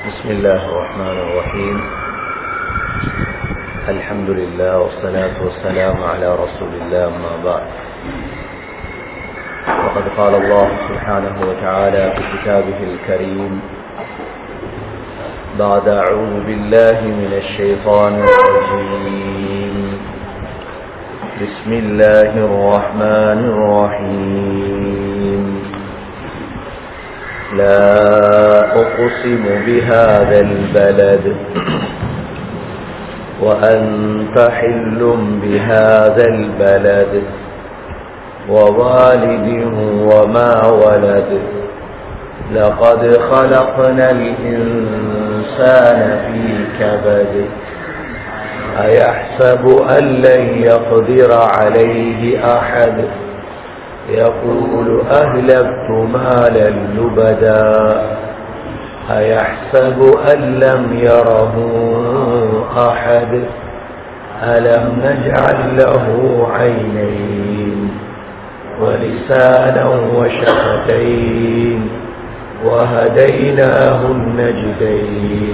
بسم الله الرحمن الرحيم الحمد لله والصلاة والسلام على رسول الله أما بعد وقد قال الله سبحانه وتعالى في كتابه الكريم بعد أعوذ بالله من الشيطان الرجيم بسم الله الرحمن الرحيم لا أقسم بهذا البلد وأنت حل بهذا البلد ووالد وما ولد لقد خلقنا الإنسان في كبد أيحسب أن لن يقدر عليه أحد يقول أهلكت مالا لبدا أيحسب أن لم يره أحد ألم نجعل له عينين ولسانا وشفتين وهديناه النجدين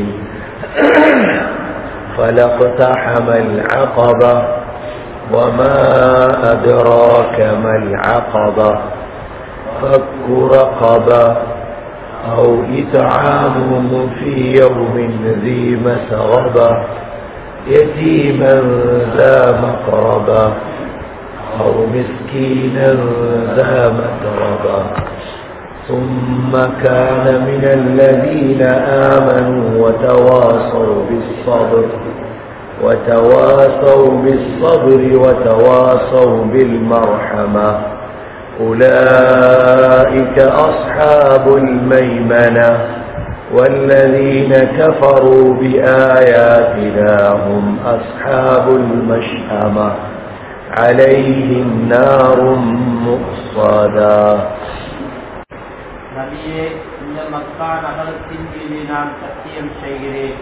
فلاقتحم العقبة وما أدراك ما العقبة فك رقبة أو إطعام في يوم ذي مسغبة يتيما ذا مقربة أو مسكينا ذا متربة ثم كان من الذين آمنوا وتواصوا بالصبر وتواصوا بالصبر وتواصوا بالمرحمة أولئك أصحاب الميمنة والذين كفروا بآياتنا هم أصحاب المشأمة عليهم نار مؤصدا நபியே இந்த மக்கா நகரத்தின் மீது நான் சத்தியம் செய்கிறேன்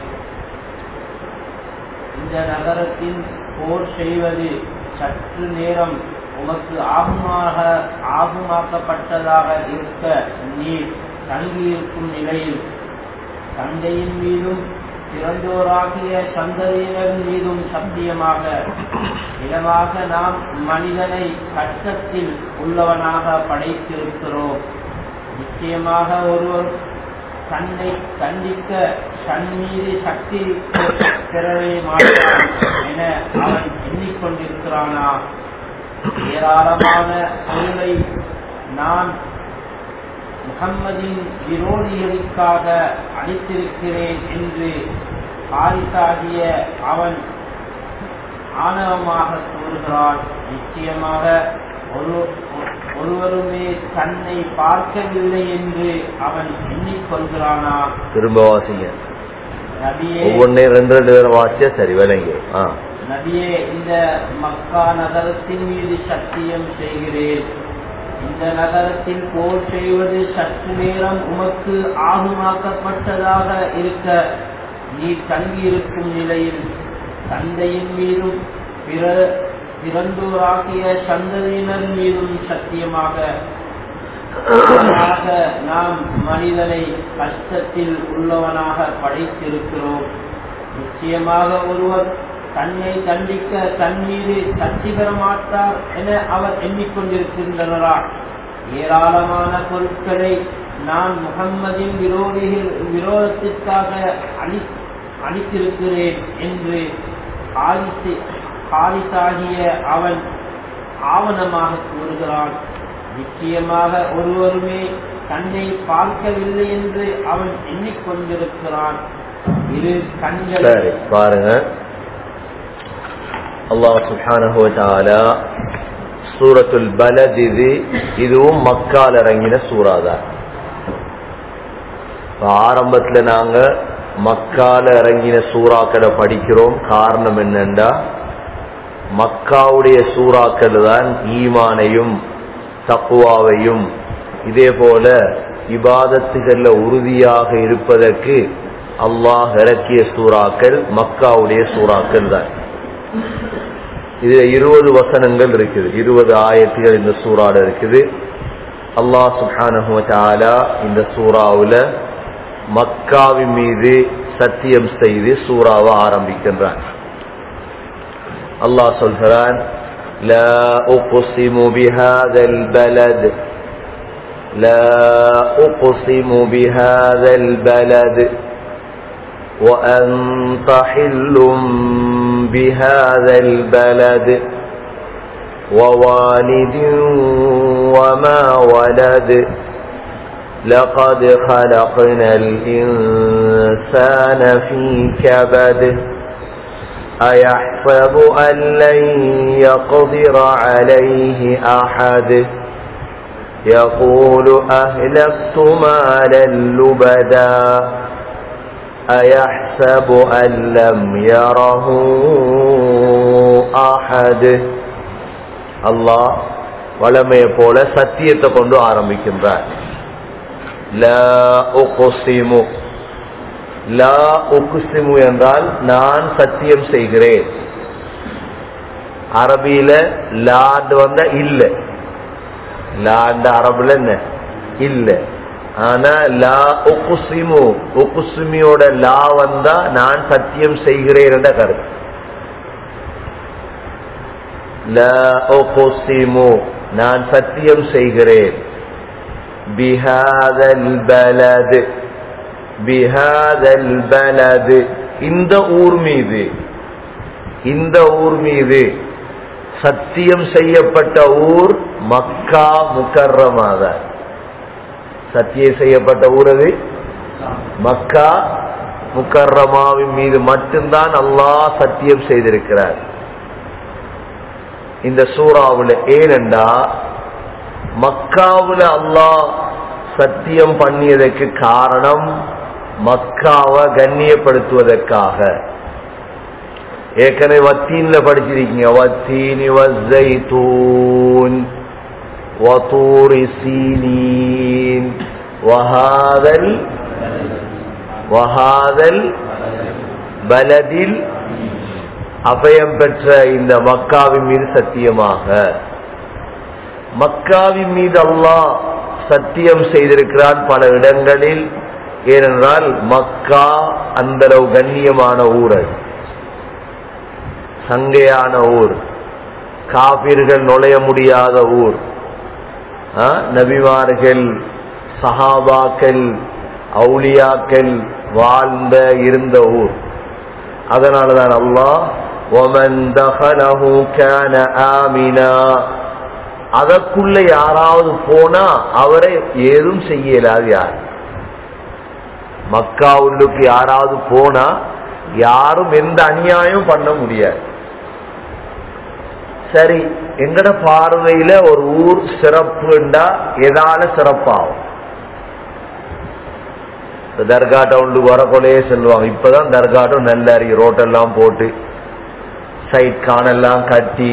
இந்த நகரத்தின் போர் செய்வது சற்று நேரம் உமக்கு ஆகுமாக ஆகுமாக்கப்பட்டதாக இருக்க நீர் தங்கியிருக்கும் நிலையில் தந்தையின் மீதும் பிறந்தோராகிய சந்ததியினர் மீதும் சத்தியமாக இடமாக நாம் மனிதனை கஷ்டத்தில் உள்ளவனாக படைத்திருக்கிறோம் நிச்சயமாக ஒருவர் தன்னை கண்டிக்க தன் மீது சக்தி பெறவே மாட்டான் என அவன் எண்ணிக்கொண்டிருக்கிறானா ஏராளமான பொருளை நான் முகம்மதின் விரோதிகளுக்காக அளித்திருக்கிறேன் என்று பாரிசாகிய அவன் ஆணவமாக கூறுகிறான் நிச்சயமாக ஒரு ஒருவருமே தன்னை பார்க்கவில்லை என்று அவன் எண்ணிக்கொள்கிறானா திரும்ப வாசிங்க நபியே ஒவ்வொன்னே ரெண்டு ரெண்டு பேரும் வாசிச்சா சரி விளங்கி ஆ நபியே இந்த மக்கா நகரத்தின் மீது சத்தியம் செய்கிறேன் இந்த நகரத்தில் போர் செய்வது சற்று நேரம் உமக்கு ஆகுமாக்கப்பட்டதாக இருக்க நீ தங்கியிருக்கும் நிலையில் தந்தையின் மீதும் பிற பிறந்தோராகிய சந்ததியினர் மீதும் சத்தியமாக அதனாக நாம் மனிதனை கஷ்டத்தில் உள்ளவனாக படைத்திருக்கிறோம் நிச்சயமாக ஒருவர் தன்னை தண்டிக்க தன் மீது சக்தி பெற மாட்டார் என அவர் எண்ணிக்கொண்டிருக்கின்றனரா ஏராளமான பொருட்களை நான் முகம்மதின் விரோதிகள் விரோதத்திற்காக அளி அளித்திருக்கிறேன் என்று காலிசாகிய அவன் ஆவணமாக கூறுகிறான் நிச்சயமாக ஒருவருமே தன்னை பார்க்கவில்லை என்று அவன் எண்ணிக்கொண்டிருக்கிறான் இரு கண்கள் சரி பாருங்க அல்லாஹ் சுப்ஹானஹு வ தஆலா சூரத்துல் பலத் இது இதுவும் மக்கால் இறங்கின சூறா தான் இப்ப ஆரம்பத்துல நாங்க மக்கால இறங்கின சூறாக்களை படிக்கிறோம் காரணம் என்னண்டா மக்காவுடைய சூறாக்கள் தான் ஈமானையும் தக்குவாவையும் இதே போல இபாதத்துகள்ல உறுதியாக இருப்பதற்கு அல்லாஹ் இறக்கிய சூறாக்கள் மக்காவுடைய சூறாக்கள் தான் இதுல இருபது வசனங்கள் இருக்குது இருபது ஆயத்துகள் இந்த சூறால இருக்குது அல்லாஹ் சுப்ஹானஹு வ தஆலா இந்த சூறாவுல மக்காவின் மீது சத்தியம் செய்து சூறாவை ஆரம்பிக்கின்றான் அல்லாஹ் சொல்கிறான் لا أقسم بهذا البلد لا أقسم بهذا البلد وأنت حل بهذا البلد ووالد وما ولد لقد خلقنا الإنسان في كبد أيحسب أن لن يقدر عليه أحد يقول أهلكت مالا لبدا أيحسب أن لم يره أحد الله வளமையை போல சத்தியத்தை கொண்டு ஆரம்பிக்கின்றார் லா உகுசிமு லா உகுசிமு என்றால் நான் சத்தியம் செய்கிறேன் அரபியில லாண்டு வந்த இல்ல லாண்டு அரபுல என்ன இல்ல ஆனா லா உகுசிமு உகுசிமியோட லா வந்தா நான் சத்தியம் செய்கிறேன் என்ற கருத்து லா உகுசிமு நான் சத்தியம் செய்கிறேன் பிஹாதல் பலது பிஹாதல் பலது இந்த ஊர் மீது இந்த ஊர் மீது சத்தியம் செய்யப்பட்ட ஊர் மக்கா முக்கர்ரமாக சத்தியம் செய்யப்பட்ட ஊர் அது மக்கா முக்கர்ரமாவின் மீது மட்டும்தான் அல்லாஹ் சத்தியம் செய்திருக்கிறார் இந்த சூறாவுல ஏனென்றா மக்காவுல அல்லாஹ் சத்தியம் பண்ணியதற்கு காரணம் மக்காவை கண்ணியப்படுத்துவதற்காக ஏற்கனவே வத்தீன்ல படிச்சிருக்கீங்க வத்தீனி வஸ்ஸைத்தூன் وطور سينين وهذا ال... وهذا البلد அபயம் பெற்ற இந்த மக்காவின் மீது சத்தியமாக மக்காவின் மீது அல்லாஹ் சத்தியம் செய்திருக்கிறான் பல இடங்களில் ஏனென்றால் மக்கா அந்தளவு கண்ணியமான ஊர் அது சங்கையான ஊர் காபிர்கள் நுழைய முடியாத ஊர் நபிமார்கள் சஹாபாக்கள் அவுளியாக்கள் வாழ்ந்த இருந்த ஊர் அதனாலதான் அல்லாஹ் ஒமன் தஹலஹு கான ஆமினா அதற்குள்ள யாராவது போனா அவரை ஏதும் செய்யலாது யார் மக்கா உள்ளுக்கு யாராவது போனா யாரும் எந்த அநியாயம் பண்ண முடியாது சரி எங்கட பார்வையில ஒரு ஊர் சிறப்புண்டா எதால சிறப்பாகும் தர்கா டவுனுக்கு வரக்குள்ளேயே சொல்லுவாங்க இப்பதான் தர்கா டவுன் நல்ல அறிக்கை ரோட்டெல்லாம் போட்டு சைட் கானெல்லாம் கட்டி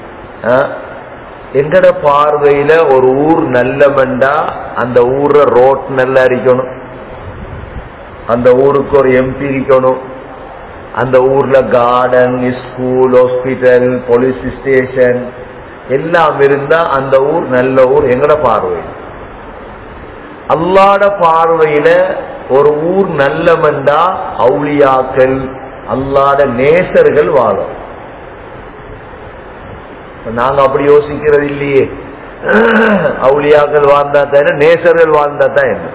எங்கட பார்வையில ஒரு ஊர் நல்லமெண்டா அந்த ஊர்ல ரோட் நல்லா அரிக்கணும் அந்த ஊருக்கு ஒரு எம்பி இருக்கணும் அந்த ஊர்ல garden school hospital police station எல்லாம் இருந்தா அந்த ஊர் நல்ல ஊர் எங்கட பார்வை அல்லாட பார்வையில ஒரு ஊர் நல்லமெண்டா அவுளியாக்கள் அல்லாட நேசர்கள் வாழும் நாங்க அப்படி யோசிக்கிறது இல்லையே அவுளியாக்கள் வாழ்ந்தா தான் நேசர்கள் வாழ்ந்தா தான் என்ன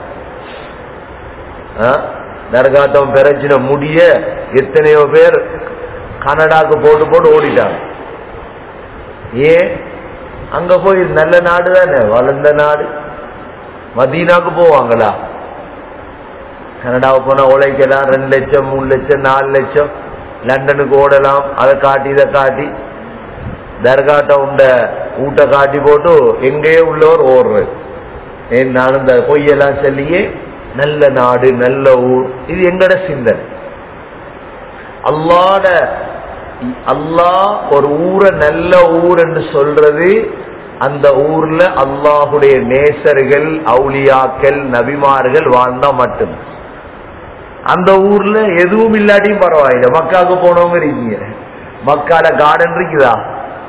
நரகாட்டம் பெறச்சின முடிய எத்தனையோ பேர் கனடாக்கு போட்டு போட்டு ஓடிட்டாங்க ஏன் அங்க போய் நல்ல நாடு தானே வளர்ந்த நாடு மதீனாக்கு போவாங்களா கனடாவுக்கு போனா உழைக்கலாம் ரெண்டு லட்சம் மூணு லட்சம் நாலு லட்சம் லண்டனுக்கு ஓடலாம் அதை காட்டி இதை காட்டி தர்காட்ட உண்ட ஊட்ட காட்டி போட்டு எங்கேயோ உள்ளவர் ஓடுறது ஏன் நான் இந்த பொய்யெல்லாம் சொல்லியே நல்ல நாடு நல்ல ஊர் இது எங்கட சிந்தனை அல்லாட அல்லாஹ் ஒரு ஊரை நல்ல ஊர் என்று சொல்றது அந்த ஊர்ல அல்லாஹுடைய நேசர்கள் அவுளியாக்கள் நபிமார்கள் வாழ்ந்தா மட்டும் அந்த ஊர்ல எதுவும் இல்லாட்டியும் பரவாயில்ல மக்காவுக்கு போனவங்க இருக்கீங்க மக்கால கார்டன் இருக்குதா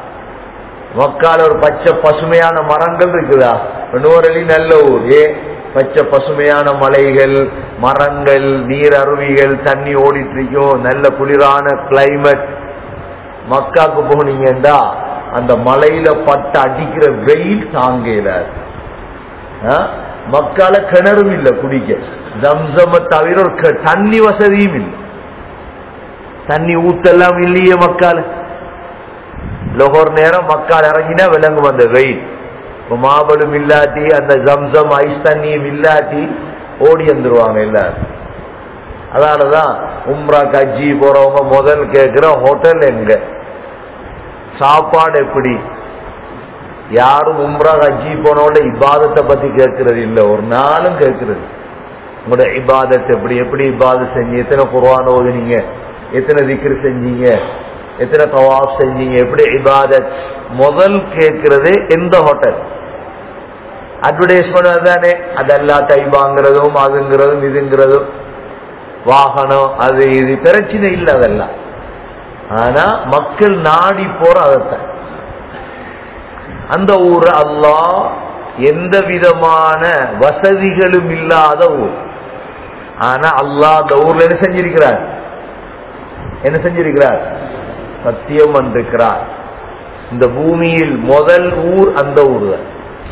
மக்கால ஒரு பச்சை பசுமையான மரங்கள் இருக்குதா நூறலி நல்ல ஊர் ஏ பச்சை பசுமையான மலைகள் மரங்கள் நீர் அருவிகள் தண்ணி ஓடிட்டு இருக்கும் நல்ல குளிரான கிளைமேட் மக்காக்கு போனீங்கன்னா அந்த மலையில பட்டு அடிக்கிற வெயில் தாங்கல மக்கால கிணறும் இல்ல குடிக்க ஜம்சம தவிர ஒரு க- தண்ணி வசதியும் இல்லை தண்ணி ஊத்தெல்லாம் இல்லையே மக்கால லொஹர் நேரம் மக்கால் இறங்கினா விலங்கு வந்த வெயில் இப்ப மாபலும் இல்லாட்டி அந்த ஜம்சம் ஐஸ் தண்ணியும் இல்லாட்டி ஓடி வந்துருவாங்க எல்லாரும் அதனாலதான் உம்ரா கஜ்ஜி போறவங்க முதல் கேட்கிற ஹோட்டல் எங்க சாப்பாடு எப்படி யாரும் உம்ரா கஜ்ஜி போனோட இபாதத்தை பத்தி கேட்கறது இல்ல ஒரு நாளும் கேட்கறது உங்களோட இபாதத் எப்படி எப்படி இபாதத் செஞ்சீங்க எத்தனை குர்ஆன் ஓதுனீங்க எத்தனை திக்ர் செஞ்சீங்க எத்தனை தவாப் செஞ்சீங்க எப்படி இபாதத் முதல் கேட்கறது எந்த ஹோட்டல் அட்வர்டைஸ்மெண்ட் தானே அதெல்லாம் கை வாங்குறதும் அதுங்கிறதும் இதுங்கிறதும் வாகனம் அது இது பிரச்சனை இல்லை அதெல்லாம் ஆனா மக்கள் நாடி போற அதைத்தான் அந்த ஊர் அல்லாஹ் எந்த விதமான வசதிகளும் இல்லாத ஊர் ஆனா அல்லாஹ் அந்த ஊர்ல என்ன செஞ்சிருக்கிறார் என்ன செஞ்சிருக்கிறார் சத்தியம் வந்திருக்கிறார் இந்த பூமியில் முதல் ஊர் அந்த ஊர் தான்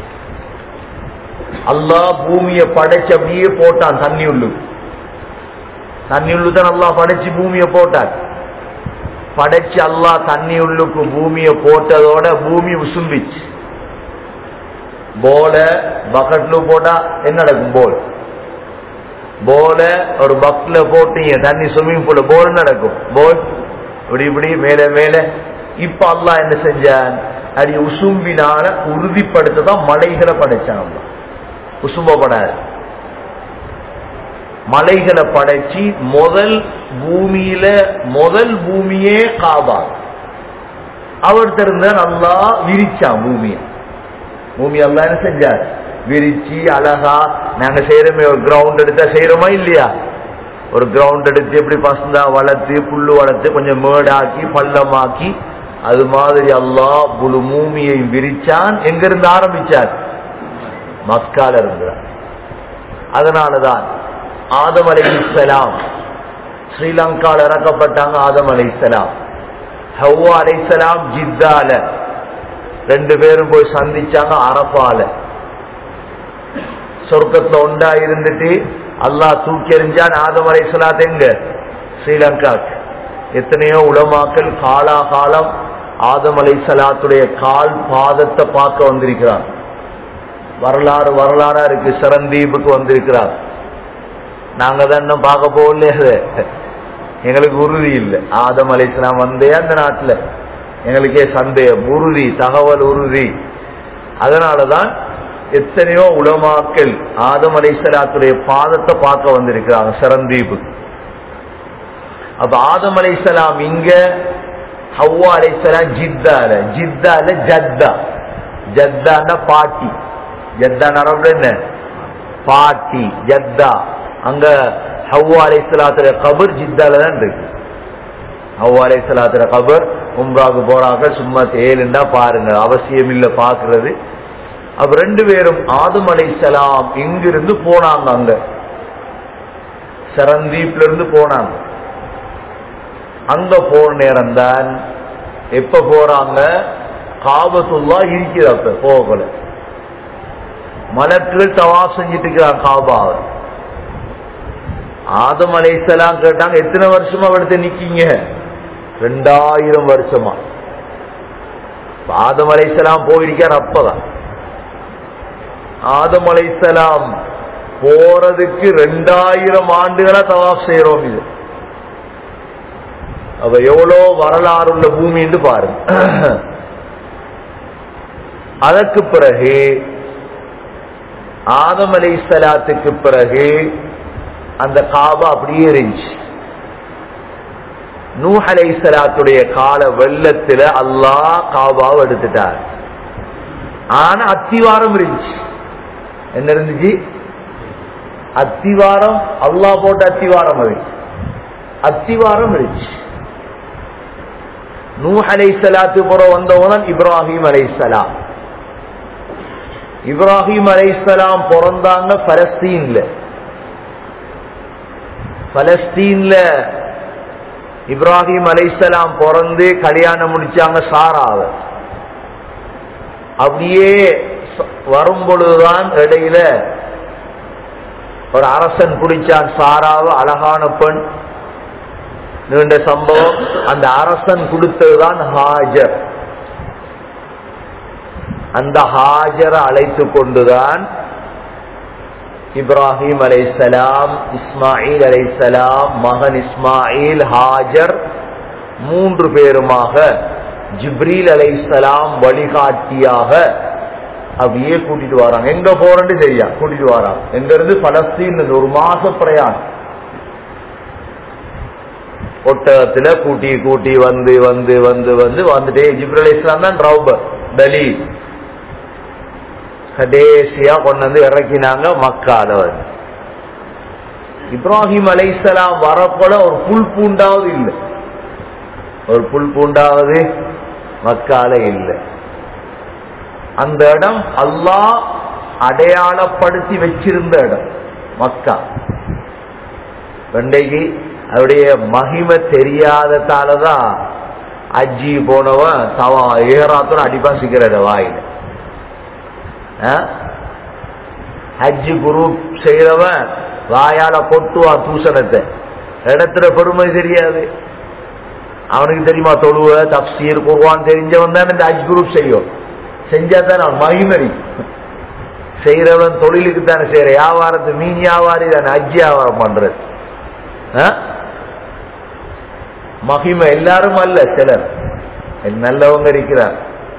அல்லாஹ் பூமியை படைச்சு அப்படியே போட்டான் தண்ணி உள்ளு தண்ணி உள்ளு தான் அல்லாஹ் படைச்சு பூமியை போட்டான் படைச்சு அல்லாஹ் தண்ணி உள்ளுக்கு பூமியை போட்டதோட பூமி உசும்பிச்சு போல பக்கெட்ல போட்டா என்ன நடக்கும் போல் போல ஒரு பக்ல போட்டீங்க தண்ணி ஸ்விம்மிங் பூல போல் நடக்கும் போல் இப்படி இப்படி மேல மேல இப்ப அல்லாஹ் என்ன செஞ்சான் அடி உசும்பினால உறுதிப்படுத்ததான் மலைகளை படைச்சான் அல்லாஹ் உசும்பப்படாது மலைகளை படைச்சு முதல் பூமியில முதல் பூமியே காபா அவர் திறந்த நல்லா விரிச்சான் பூமியை பூமி அல்லா என்ன செஞ்சார் விரிச்சு அழகா நாங்க செய்யறோமே ஒரு கிரவுண்ட் எடுத்தா செய்யறோமா இல்லையா ஒரு கிரவுண்ட் எடுத்து எப்படி பசந்தா வளர்த்து புல்லு வளர்த்து கொஞ்சம் மேடாக்கி பள்ளமாக்கி அது மாதிரி அல்லாஹ் முழு பூமியை விரிச்சான் எங்க இருந்து ஆரம்பிச்சார் மக்கால இருந்தார் அதனாலதான் ஆதம் அலைசலாம் ஸ்ரீலங்கால இறக்கப்பட்டாங்க ஆதம் அலைசலாம் ஹவ்வா அலைசலாம் ஜித்தால ரெண்டு பேரும் போய் சந்திச்சாங்க அரபால சொர்க்கத்துல ஒண்டா இருந்துட்டு அல்லாஹ் தூக்கி எறிஞ்சான் ஆதம் அலைசலாத் எங்க ஸ்ரீலங்காக்கு எத்தனையோ உலமாக்கள் காலா காலம் ஆதம் அலைசலாத்துடைய கால் பாதத்தை பார்க்க வந்திருக்கிறார் வரலாறு வரலாறா இருக்கு சரந்தீபுக்கு வந்திருக்கிறார் நாங்க தான் இன்னும் பார்க்க போகலையே எங்களுக்கு உறுதி இல்லை ஆதம் அலிஸ்லாம் வந்தே அந்த நாட்டுல எங்களுக்கே சந்தேகம் உறுதி தகவல் உறுதி அதனாலதான் எத்தனையோ உலமாக்கள் ஆதம் அலிசலாத்துடைய பாதத்தை பார்க்க வந்திருக்கிறாங்க சரந்தீபு அப்ப ஆதம் அலிசலாம் இங்க ஹவ்வா அலிசலாம் ஜித்தால ஜித்தால ஜத்தா ஜத்தான பாட்டி ஜத்தா அரபுல என்ன பாட்டி ஜத்தா அங்க ஹவ்வா அலைசலாத்துற கபர் ஜித்தால தான் இருக்கு ஹவ்வா அலைசலாத்துற கபர் உம்ராவுக்கு போறாங்க சும்மா தேலுண்டா பாருங்க அவசியம் இல்ல பாக்குறது அப்ப ரெண்டு பேரும் ஆதம் அலைசலாம் இங்கிருந்து போனாங்க அங்க சரந்தீப்ல இருந்து போனாங்க அங்க போற நேரம் தான் எப்ப போறாங்க காபத்துல்லா இருக்கிறப்ப போகல மலக்குகள் தவா செஞ்சிட்டு இருக்கிறார் காபாவை ஆதம் அலைசலாம் கேட்டாங்க எத்தனை வருஷமா அவடுத்து நிக்கீங்க ரெண்டாயிரம் வருஷமா ஆதம் அலைசலாம் போயிருக்கார் அப்பதான் ஆதம் அலைசலாம் போறதுக்கு ரெண்டாயிரம் ஆண்டுகளா தவாப் செய்யறோம் இது அவ எவ்வளோ வரலாறு உள்ள பூமின்னு பாருங்க அதற்கு பிறகு ஆதம் அலை சலாத்துக்கு பிறகு அந்த காபா அப்படியே இருந்துச்சு நூஹ் அலை சலாத்துடைய கால வெள்ளத்துல அல்லாஹ் காபாவை எடுத்துட்டார் ஆனா அத்திவாரம் இருந்துச்சு என்ன இருந்துச்சு அத்திவாரம் அல்லாஹ் போட்ட அத்திவாரம் அது அத்திவாரம் இருந்துச்சு நூஹ் அலை சலாத்து புற வந்தவன் இப்ராஹிம் அலை சலாம் இப்ராஹிம் அலைசலாம் பிறந்தாங்க பலஸ்தீன்ல பலஸ்தீன்ல இப்ராஹிம் அலைசலாம் பிறந்து கல்யாணம் முடிச்சாங்க சாராவை அப்படியே வரும் பொழுதுதான் இடையில ஒரு அரசன் பிடிச்சான் சாராவை அழகான பெண் நீண்ட சம்பவம் அந்த அரசன் கொடுத்ததுதான் ஹாஜர் அந்த ஹாஜரை அழைத்து கொண்டுதான் இப்ராஹிம் அலைசலாம் இஸ்மாயில் அலைசலாம் மகன் இஸ்மாயில் ஹாஜர் மூன்று பேருமாக ஜிப்ரீல் அலைசலாம் வழிகாட்டியாக அப்படியே கூட்டிட்டு வராங்க எங்க போறேன்னு தெரியா கூட்டிட்டு வராங்க எங்க இருந்து பலஸ்தீன் ஒரு மாச பிரயாணம் ஒட்டகத்துல கூட்டி கூட்டி வந்து வந்து வந்து வந்து வந்துட்டே ஜிப்ரல் இஸ்லாம் தான் ரவுபர் டலி கடைசியா கொண்டு வந்து இறக்கினாங்க மக்கால வந்து இப்ராஹிம் அலைசலாம் வரப்போல ஒரு புல் பூண்டாவது இல்லை ஒரு புல் பூண்டாவது மக்கால இல்லை அந்த இடம் அல்லாஹ் அடையாளப்படுத்தி வச்சிருந்த இடம் மக்கா வெண்டைக்கு அவருடைய மகிமை தெரியாததாலதான் அஜி போனவன் தவா ஏறாத்தோட அடிப்பா சிக்கிறாரு வாயில ஹஜ்ஜி குரு செய்யறவன் வாயால கொட்டுவான் தூசணத்தை இடத்துல பெருமை தெரியாது அவனுக்கு தெரியுமா தொழுவ தப்சீர் குருவான் தெரிஞ்சவன் தான் இந்த ஹஜ் குரூப் செய்யும் செஞ்சா தான் அவன் மகிமறி செய்யறவன் தொழிலுக்கு தானே செய்யற வியாபாரத்து மீன் வியாபாரி தானே அஜ் வியாபாரம் பண்றது மகிமை எல்லாரும் அல்ல சிலர் நல்லவங்க இருக்கிறார்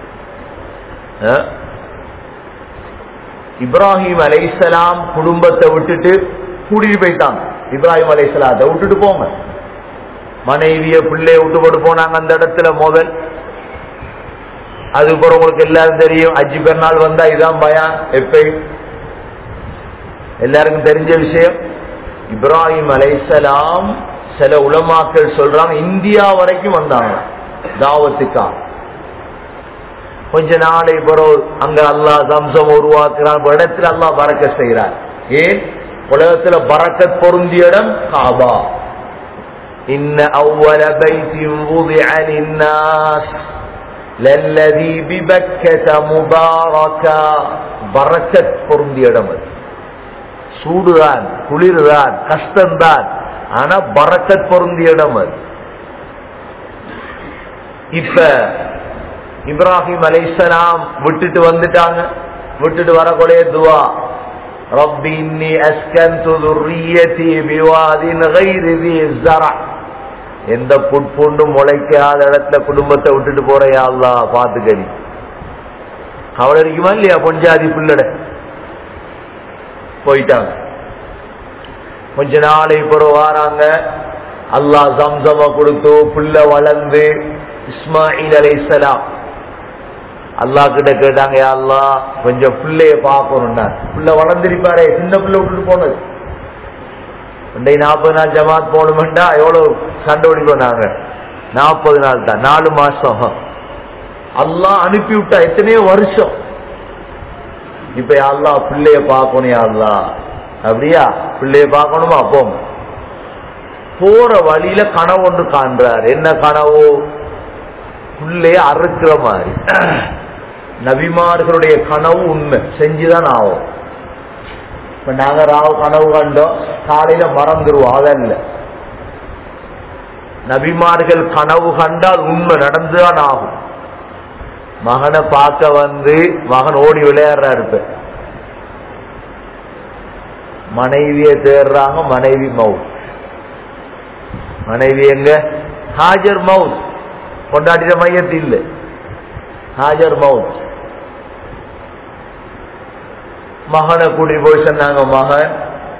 இப்ராஹிம் அலைசலாம் குடும்பத்தை விட்டுட்டு கூட்டிட்டு போயிட்டாங்க இப்ராஹிம் அலைசலாத்தை விட்டுட்டு போங்க மனைவிய பிள்ளைய விட்டு போட்டு போனாங்க அந்த இடத்துல முதல் அதுக்கப்புறம் உங்களுக்கு எல்லாரும் தெரியும் அஜி பெருநாள் வந்தா இதான் பயான் எப்பயும் எல்லாருக்கும் தெரிஞ்ச விஷயம் இப்ராஹிம் அலைசலாம் சில உலமாக்கள் சொல்றாங்க இந்தியா வரைக்கும் வந்தாங்க தாவத்துக்கா கொஞ்ச நாளை பிறகு அங்க அல்லா தம்சம் உருவாக்குறான் இடத்துல அல்லா பறக்க செய்கிறார் ஏன் உலகத்துல பறக்கத் பொருந்திய இடம் காபா இன்ன அவ்வள பைத்தின் லின்னாஸ் லல்லதி பிபக்கத முபாரகா பறக்கத் பொருந்திய இடம் அது சூடுதான் குளிர்தான் கஷ்டம்தான் ஆனா பறக்கத் பொருந்திய இடம் அது இப்ப இப்ராஹிம் அலைசலாம் விட்டுட்டு வந்துட்டாங்க விட்டுட்டு வரக்கூடிய துவா رب إني أسكنت ذريتي بواد غير ذي زرع எந்த புட்புண்டும் முளைக்காத இடத்துல குடும்பத்தை விட்டுட்டு போறையா அல்லா பாத்துக்கடி கவலை இருக்குமா இல்லையா பொஞ்சாதி பிள்ளட போயிட்டாங்க கொஞ்ச நாளை பிறகு வாராங்க அல்லாஹ் சம்சம கொடுத்து புள்ள வளர்ந்து இஸ்மாயில் அலைசலாம் அல்லா கிட்ட கேட்டாங்க யா அல்லா கொஞ்சம் பிள்ளைய பார்க்கணும்னா புள்ள வளர்ந்திருப்பாரே சின்ன பிள்ளை விட்டுட்டு போனது ரெண்டை நாற்பது நாள் ஜமாத் போகணுமெண்டா எவ்வளவு சண்டை ஓடிக்கோம் நாங்க நாற்பது நாள் தான் நாலு மாசம் அல்லாஹ் அனுப்பி விட்டா எத்தனையோ வருஷம் இப்ப அல்லா பிள்ளைய பார்க்கணும் அல்லா அப்படியா பிள்ளைய பார்க்கணுமா போங்க போற வழியில கனவு ஒன்று காண்றார் என்ன கனவு பிள்ளைய அறுக்கிற மாதிரி நபிமார்களுடைய கனவு உண்மை செஞ்சுதான் ஆகும் இப்ப நாங்க ராவ் கனவு கண்டோம் காலையில மறந்துருவோம் அதல்ல நபிமார்கள் கனவு கண்டால் உண்மை நடந்துதான் ஆகும் மகனை பார்க்க வந்து மகன் ஓடி விளையாடுறாரு இப்ப மனைவிய தேடுறாங்க மனைவி மவுத் மனைவி எங்க ஹாஜர் மவுத் கொண்டாடின மையத்து இல்ல ஹாஜர் மவுத் மகனை கூட்டி போய் சொன்னாங்க மகன்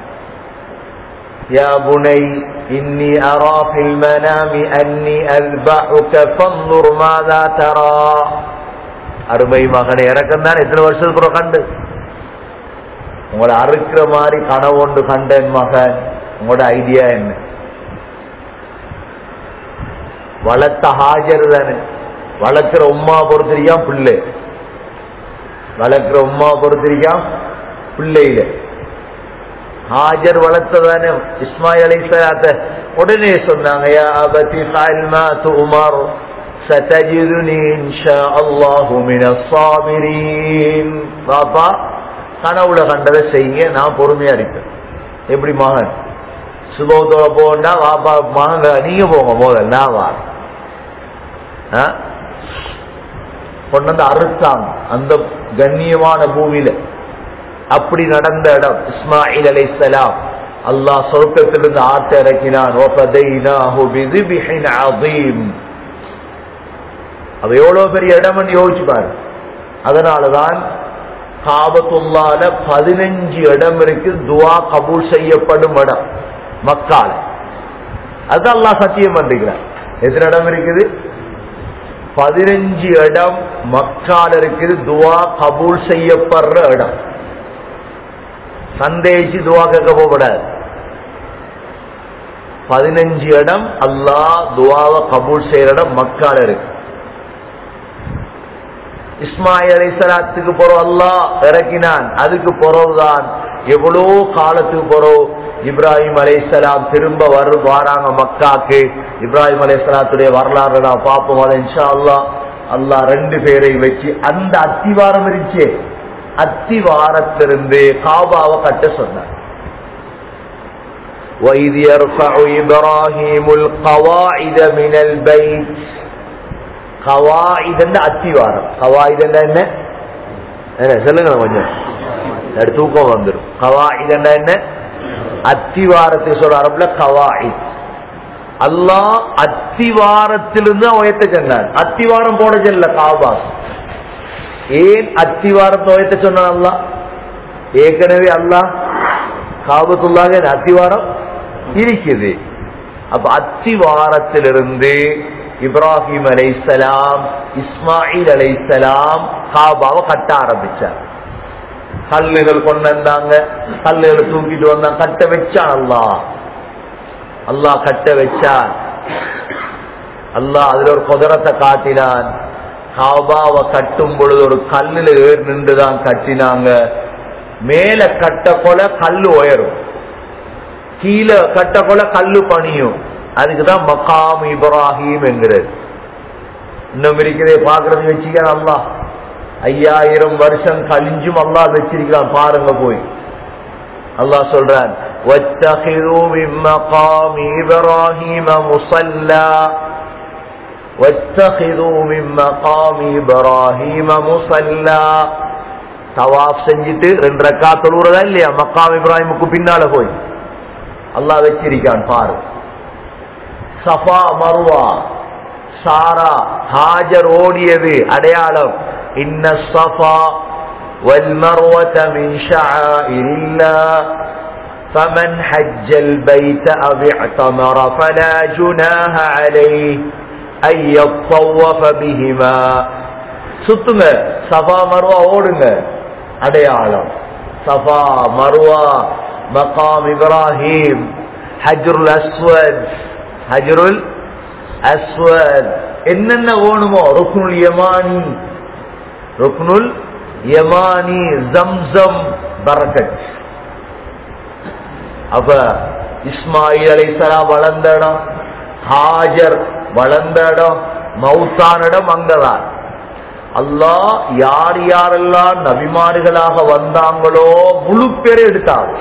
يا بني إني أرى في المنام أني أذبحك فانظر ماذا ترى அருமை மகனை இறக்கம் தான் எத்தனை வருஷத்துக்கு அப்புறம் கண்டு உங்களை அறுக்கிற மாதிரி கனவு ஒன்று கண்டேன் மகன் உங்களோட ஐடியா என்ன வளர்த்த ஹாஜர் தானே வளர்க்கிற உமா பொறுத்தரியா பிள்ளை வளர்க்கிற உமா பொறுத்திருக்கா பிள்ளையில ஹாஜர் வளர்த்ததானே இஸ்மாயில் அலைஹிஸ்ஸலாத்த உடனே சொன்னாங்க யா அபதி ஃபஅல் மா துமர் ستجدني إن شاء الله من الصابرين பாப்பா கனவுல கண்டதை செய்யுங்க நான் பொறுமையா இருப்பேன் எப்படி மகன் சுபவத்தோட போகண்டா வாப்பா மகன் நீங்க போங்க முதல்ல நான் வாரேன் ஆ? கொண்டு வந்து அறுத்தாங்க அந்த கண்ணியமான பூமியில அப்படி நடந்த இடம் இஸ்மாயில் அலைஹிஸ்ஸலாம் அல்லாஹ் சொர்க்கத்திலிருந்து ஆட்ட இறக்கினான் وَفَدَيْنَاهُ بِذِبْحٍ عَظِيمٍ அது எவ்வளவு பெரிய இடம்னு யோசிச்சு பாரு அதனாலதான் காபத்துள்ளால பதினஞ்சு இடம் இருக்கு துவா கபூல் செய்யப்படும் இடம் மக்கால அது அல்லாஹ் சத்தியம் பண்றார் எத்தனை இடம் இருக்குது பதினஞ்சு இடம் மக்கால இருக்குது துவா கபூல் செய்யப்படுற இடம் சந்தேகிச்சு துவா கேட்க போகக்கூடாது பதினஞ்சு இடம் அல்லாஹ் துவாவை கபூல் செய்யற இடம் மக்கால இருக்கு இஸ்மாயில் அலைசலாத்துக்கு போறோம் அல்லாஹ் இறக்கினான் அதுக்கு பிறகுதான் எவ்வளோ காலத்துக்கு போறோம் இப்ராஹிம் அலைசலாம் திரும்ப வரு வாராங்க மக்காக்கு இப்ராஹிம் அலைசலாத்துடைய வரலாறு நான் பார்ப்போம் அதை இன்ஷா அல்லாஹ் அல்லாஹ் ரெண்டு பேரை வச்சு அந்த அத்திவாரம் இருந்துச்சே அத்திவாரத்திலிருந்து காபாவை கட்ட சொன்னார் وَإِذْ يَرْفَعُ إِبْرَاهِيمُ الْقَوَاعِدَ مِنَ الْبَيْتِ கவாயிதண்ட அத்திவாரம் கவாயிதண்ட என்ன என்ன சொல்லுங்க கொஞ்சம் அது தூக்கம் வந்துடும் கவாயிதண்ட என்ன அத்திவாரத்தை சொல்ற அரபுல கவாயித் அல்லாஹ் அத்திவாரத்திலிருந்து உயர்த்த சொன்னார் அத்திவாரம் போட செல்ல காபா ஏன் அத்திவாரத்தை உயர்த்த சொன்னான் அல்லாஹ் ஏற்கனவே அல்லாஹ் காபத்துள்ளாக அத்திவாரம் இருக்குது அப்ப அத்திவாரத்திலிருந்து இப்ராஹிம் அலைசலாம் இஸ்மாயில் அலைசலாம் காபாவை கட்ட ஆரம்பிச்சார் கல்லுகள் கொண்டு வந்தாங்க கல்லுகளை தூக்கிட்டு வந்தாங்க கட்ட வச்சான் அல்லாஹ் அல்லாஹ் கட்ட வச்சான் அல்லாஹ் அதுல ஒரு குதிரத்தை காட்டினான் காபாவை கட்டும் பொழுது ஒரு கல்லுல ஏறி நின்றுதான் கட்டினாங்க மேல கட்ட கொல கல்லு உயரும் கீழே கட்ட கொல கல்லு பணியும் அதுக்குதான் மக்காம் இப்ராஹிம் என்கிறது இன்னும் இருக்கிறதே பாக்குறது வச்சுக்க அல்லா ஐயாயிரம் வருஷம் கழிஞ்சும் அல்லா வச்சிருக்கிறான் பாருங்க போய் அல்லாஹ் சொல்றான் واتخذوا من مقام إبراهيم مصلى واتخذوا من مقام إبراهيم مصلى தவாப் செஞ்சுட்டு ரெண்டு ரக்கா தொழுறதா இல்லையா மக்காம் இப்ராஹிமுக்கு பின்னால போய் அல்லாஹ் வச்சிருக்கான் பாரு சஃபா மருவா சாரா ஹாஜர் ஓடியது அடையாளம் இன்ன சஃபா والمروة من شعائر الله فمن حج البيت أو اعتمر فلا جناح عليه أن يطوف بهما சுத்துங்க சஃபா மருவா ஓடுங்க அடையாளம் சஃபா மருவா மகாம் இப்ராஹிம் ஹஜ்ருல் அஸ்வத் ஹஜ்ருல் அஸ்வத் என்னென்ன வேணுமோ ருக்னுல் யமானி ருக்னுல் யமானி ஜம்சம் பரக்கத் அப்ப இஸ்மாயில் அலைசலாம் வளர்ந்த இடம் ஹாஜர் வளர்ந்த இடம் மௌத்தான இடம் அங்கதான் அல்லாஹ் யார் யாரெல்லாம் நபிமார்களாக வந்தாங்களோ முழு பேரை எடுத்தாங்க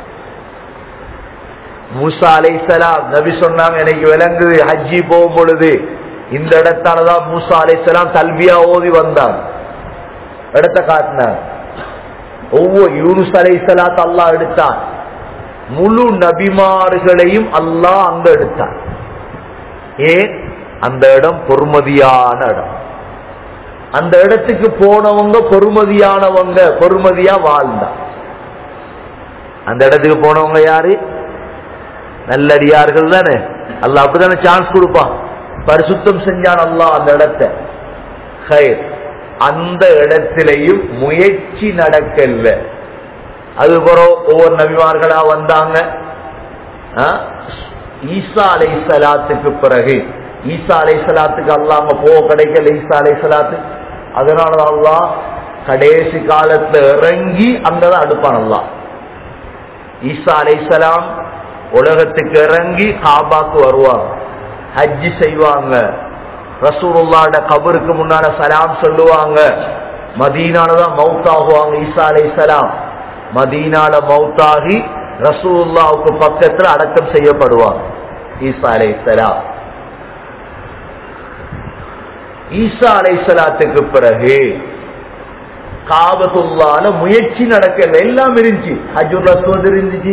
மூசா அலைசலாம் நபி சொன்னாங்க எனக்கு விளங்குது ஹஜ்ஜி போகும் பொழுது இந்த இடத்தாலதான் மூசா அலைசலாம் கல்வியா ஓதி வந்தாங்க இடத்த காட்டினார் ஒவ்வொரு யூனுஸ் அலைசலாத் அல்லாஹ் எடுத்தான் முழு நபிமார்களையும் அல்லாஹ் அங்க எடுத்தான் ஏன் அந்த இடம் பொறுமதியான இடம் அந்த இடத்துக்கு போனவங்க பொறுமதியானவங்க பொறுமதியா வாழ்ந்தா அந்த இடத்துக்கு போனவங்க யாரு நல்லடியார்கள் தானே அல்ல அப்படித்தானே சான்ஸ் கொடுப்பான் பரிசுத்தம் செஞ்சான் அல்லா அந்த இடத்தை ஹைர் அந்த இடத்திலையும் முயற்சி நடக்கல அது பிறகு ஒவ்வொரு நபிமார்களா வந்தாங்க ஆ? ஈசா அலை சலாத்துக்கு பிறகு ஈசா அலை சலாத்துக்கு அல்லாம போக கிடைக்கல ஈசா அலை சலாத்து அதனால அல்லாஹ் கடைசி காலத்துல இறங்கி அங்கதான் அடுப்பான் அல்லாஹ் ஈசா அலைசலாம் உலகத்துக்கு இறங்கி காபாக்கு வருவாங்க ஹஜ்ஜி செய்வாங்க ரசூலுல்லாட கபருக்கு முன்னால சலாம் சொல்லுவாங்க மதீனால தான் மவுத் ஆகுவாங்க ஈசா அலைசலாம் மதீனால மவுத்தாகி ரசூலுல்லாவுக்கு பக்கத்துல அடக்கம் செய்யப்படுவாங்க ஈசா அலைசலாம் ஈசா அலைசலாத்துக்கு பிறகு காபத்துள்ளால முயற்சி நடக்கல எல்லாம் இருந்துச்சு ஹஜுர் அஸ்வத் இருந்துச்சு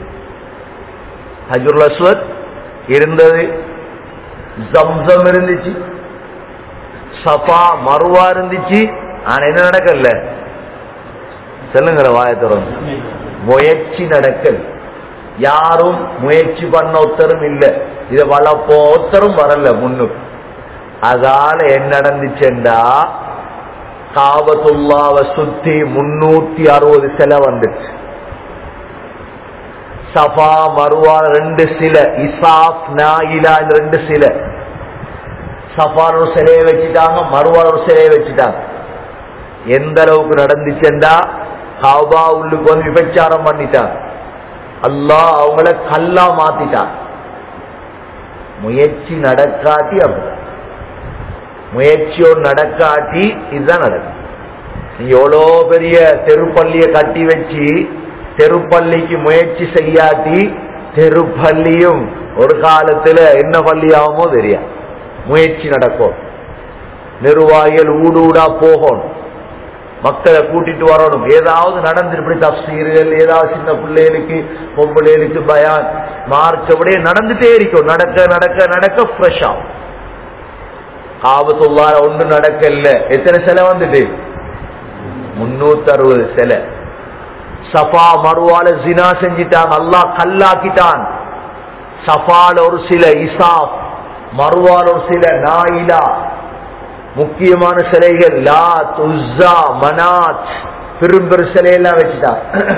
ஹஜுர் அஸ்வத் இருந்தது ஜம்சம் இருந்துச்சு சஃபா மருவா இருந்துச்சு ஆனா என்ன நடக்கல சொல்லுங்கிற வாய தொடர்ந்து முயற்சி நடக்கல் யாரும் முயற்சி பண்ண ஒத்தரும் இல்ல இத வளப்போ ஒத்தரும் வரல முன்னுக்கு அதால என்ன நடந்துச்சுண்டா காபத்துல்லாவை சுத்தி முன்னூத்தி அறுபது சிலை வந்துச்சு சஃபா மருவா ரெண்டு சில இசாப் நாயிலா இந்த ரெண்டு சில சஃபார் ஒரு சிலையை வச்சுட்டாங்க மறுவார் ஒரு சிலையை வச்சுட்டாங்க எந்த அளவுக்கு நடந்துச்சுண்டா காபா உள்ளுக்கு வந்து விபச்சாரம் பண்ணிட்டாங்க அல்லாஹ் அவங்கள கல்லா மாத்திட்டான் முயற்சி நடக்காட்டி அப்படி முயற்சியோ நடக்காட்டி இதுதான் நடக்கும் நீ எவ்வளோ பெரிய தெருப்பள்ளிய கட்டி வச்சு தெருப்பள்ளிக்கு முயற்சி செய்யாட்டி தெருப்பள்ளியும் ஒரு காலத்துல என்ன பள்ளி ஆகுமோ தெரியாது முயற்சி நடக்கும் நிர்வாகிகள் ஊடு ஊடா போகணும் மக்களை கூட்டிட்டு வரணும் ஏதாவது நடந்து இப்படி தப்சீர்கள் ஏதாவது சின்ன பிள்ளைகளுக்கு பொம்பளைகளுக்கு பயான் மார்ச் அப்படியே நடந்துட்டே இருக்கும் நடக்க நடக்க நடக்க ஃப்ரெஷ் ஆகும் ஆபத்துள்ளா ஒன்று நடக்கல எத்தனை சிலை வந்துட்டு முன்னூத்தி அறுபது சிலை சஃபா மறுவால ஜினா செஞ்சிட்டான் அல்லாஹ் கல்லாக்கிட்டான் சஃபால ஒரு சில இசாப் மறுவால ஒரு சில நாயிலா முக்கியமான சிலைகள் லா துஸ்ஸா மனாத் பெரும் பெரு சிலையெல்லாம் வச்சுட்டான்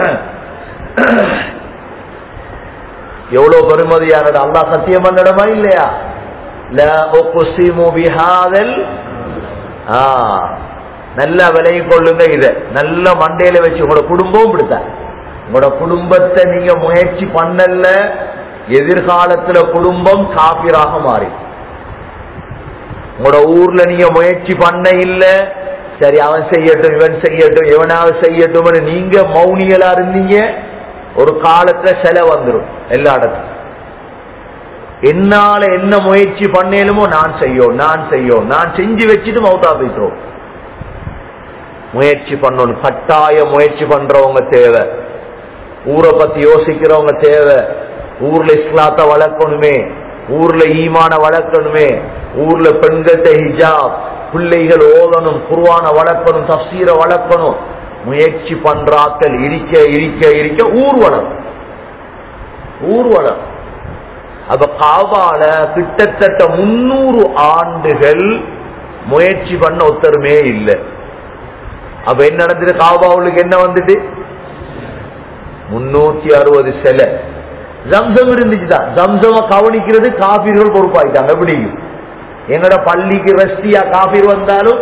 எவ்வளவு பெருமதியானது அல்லாஹ் சத்தியம் பண்ணடமா இல்லையா لا أقسم بهذا ஆ நல்ல விலையை கொள்ளுங்க இத நல்ல மண்டையில வச்சு உங்களோட குடும்பமும் பிடித்தார் உங்களோட குடும்பத்தை நீங்க முயற்சி பண்ணல எதிர்காலத்துல குடும்பம் காபிராக மாறி உங்களோட ஊர்ல நீங்க முயற்சி பண்ண இல்ல சரி அவன் செய்யட்டும் இவன் செய்யட்டும் இவனாவது செய்யட்டும் நீங்க மௌனிகளா இருந்தீங்க ஒரு காலத்துல செலவு வந்துடும் எல்லா இடத்துக்கும் என்னால என்ன முயற்சி பண்ணேலுமோ நான் செய்யும் நான் செய்யும் நான் செஞ்சு வச்சுட்டு மௌத்தா போயிட்டுறோம் முயற்சி பண்ணணும் கட்டாய முயற்சி பண்றவங்க தேவை ஊரை பத்தி யோசிக்கிறவங்க தேவை ஊர்ல இஸ்லாத்த வளர்க்கணுமே ஊர்ல ஈமான வளர்க்கணுமே ஊர்ல பெண்கள்கிட்ட ஹிஜாப் பிள்ளைகள் ஓதணும் குருவான வளர்க்கணும் தப்சீரை வளர்க்கணும் முயற்சி பண்றாக்கள் இருக்க இருக்க இருக்க ஊர் வளரும் ஊர் வளரும் அப்ப காபால கிட்டத்தட்ட முன்னூறு ஆண்டுகள் முயற்சி பண்ண ஒத்தருமே இல்லை அப்ப என்ன நடந்தது காபாவுக்கு என்ன வந்துட்டு முன்னூத்தி அறுபது சிலை ஜம்சம் இருந்துச்சுதான் ஜம்சம கவனிக்கிறது காபீர்கள் பொறுப்பாயிட்டாங்க எப்படி எங்கட பள்ளிக்கு ரஷ்டியா காபீர் வந்தாலும்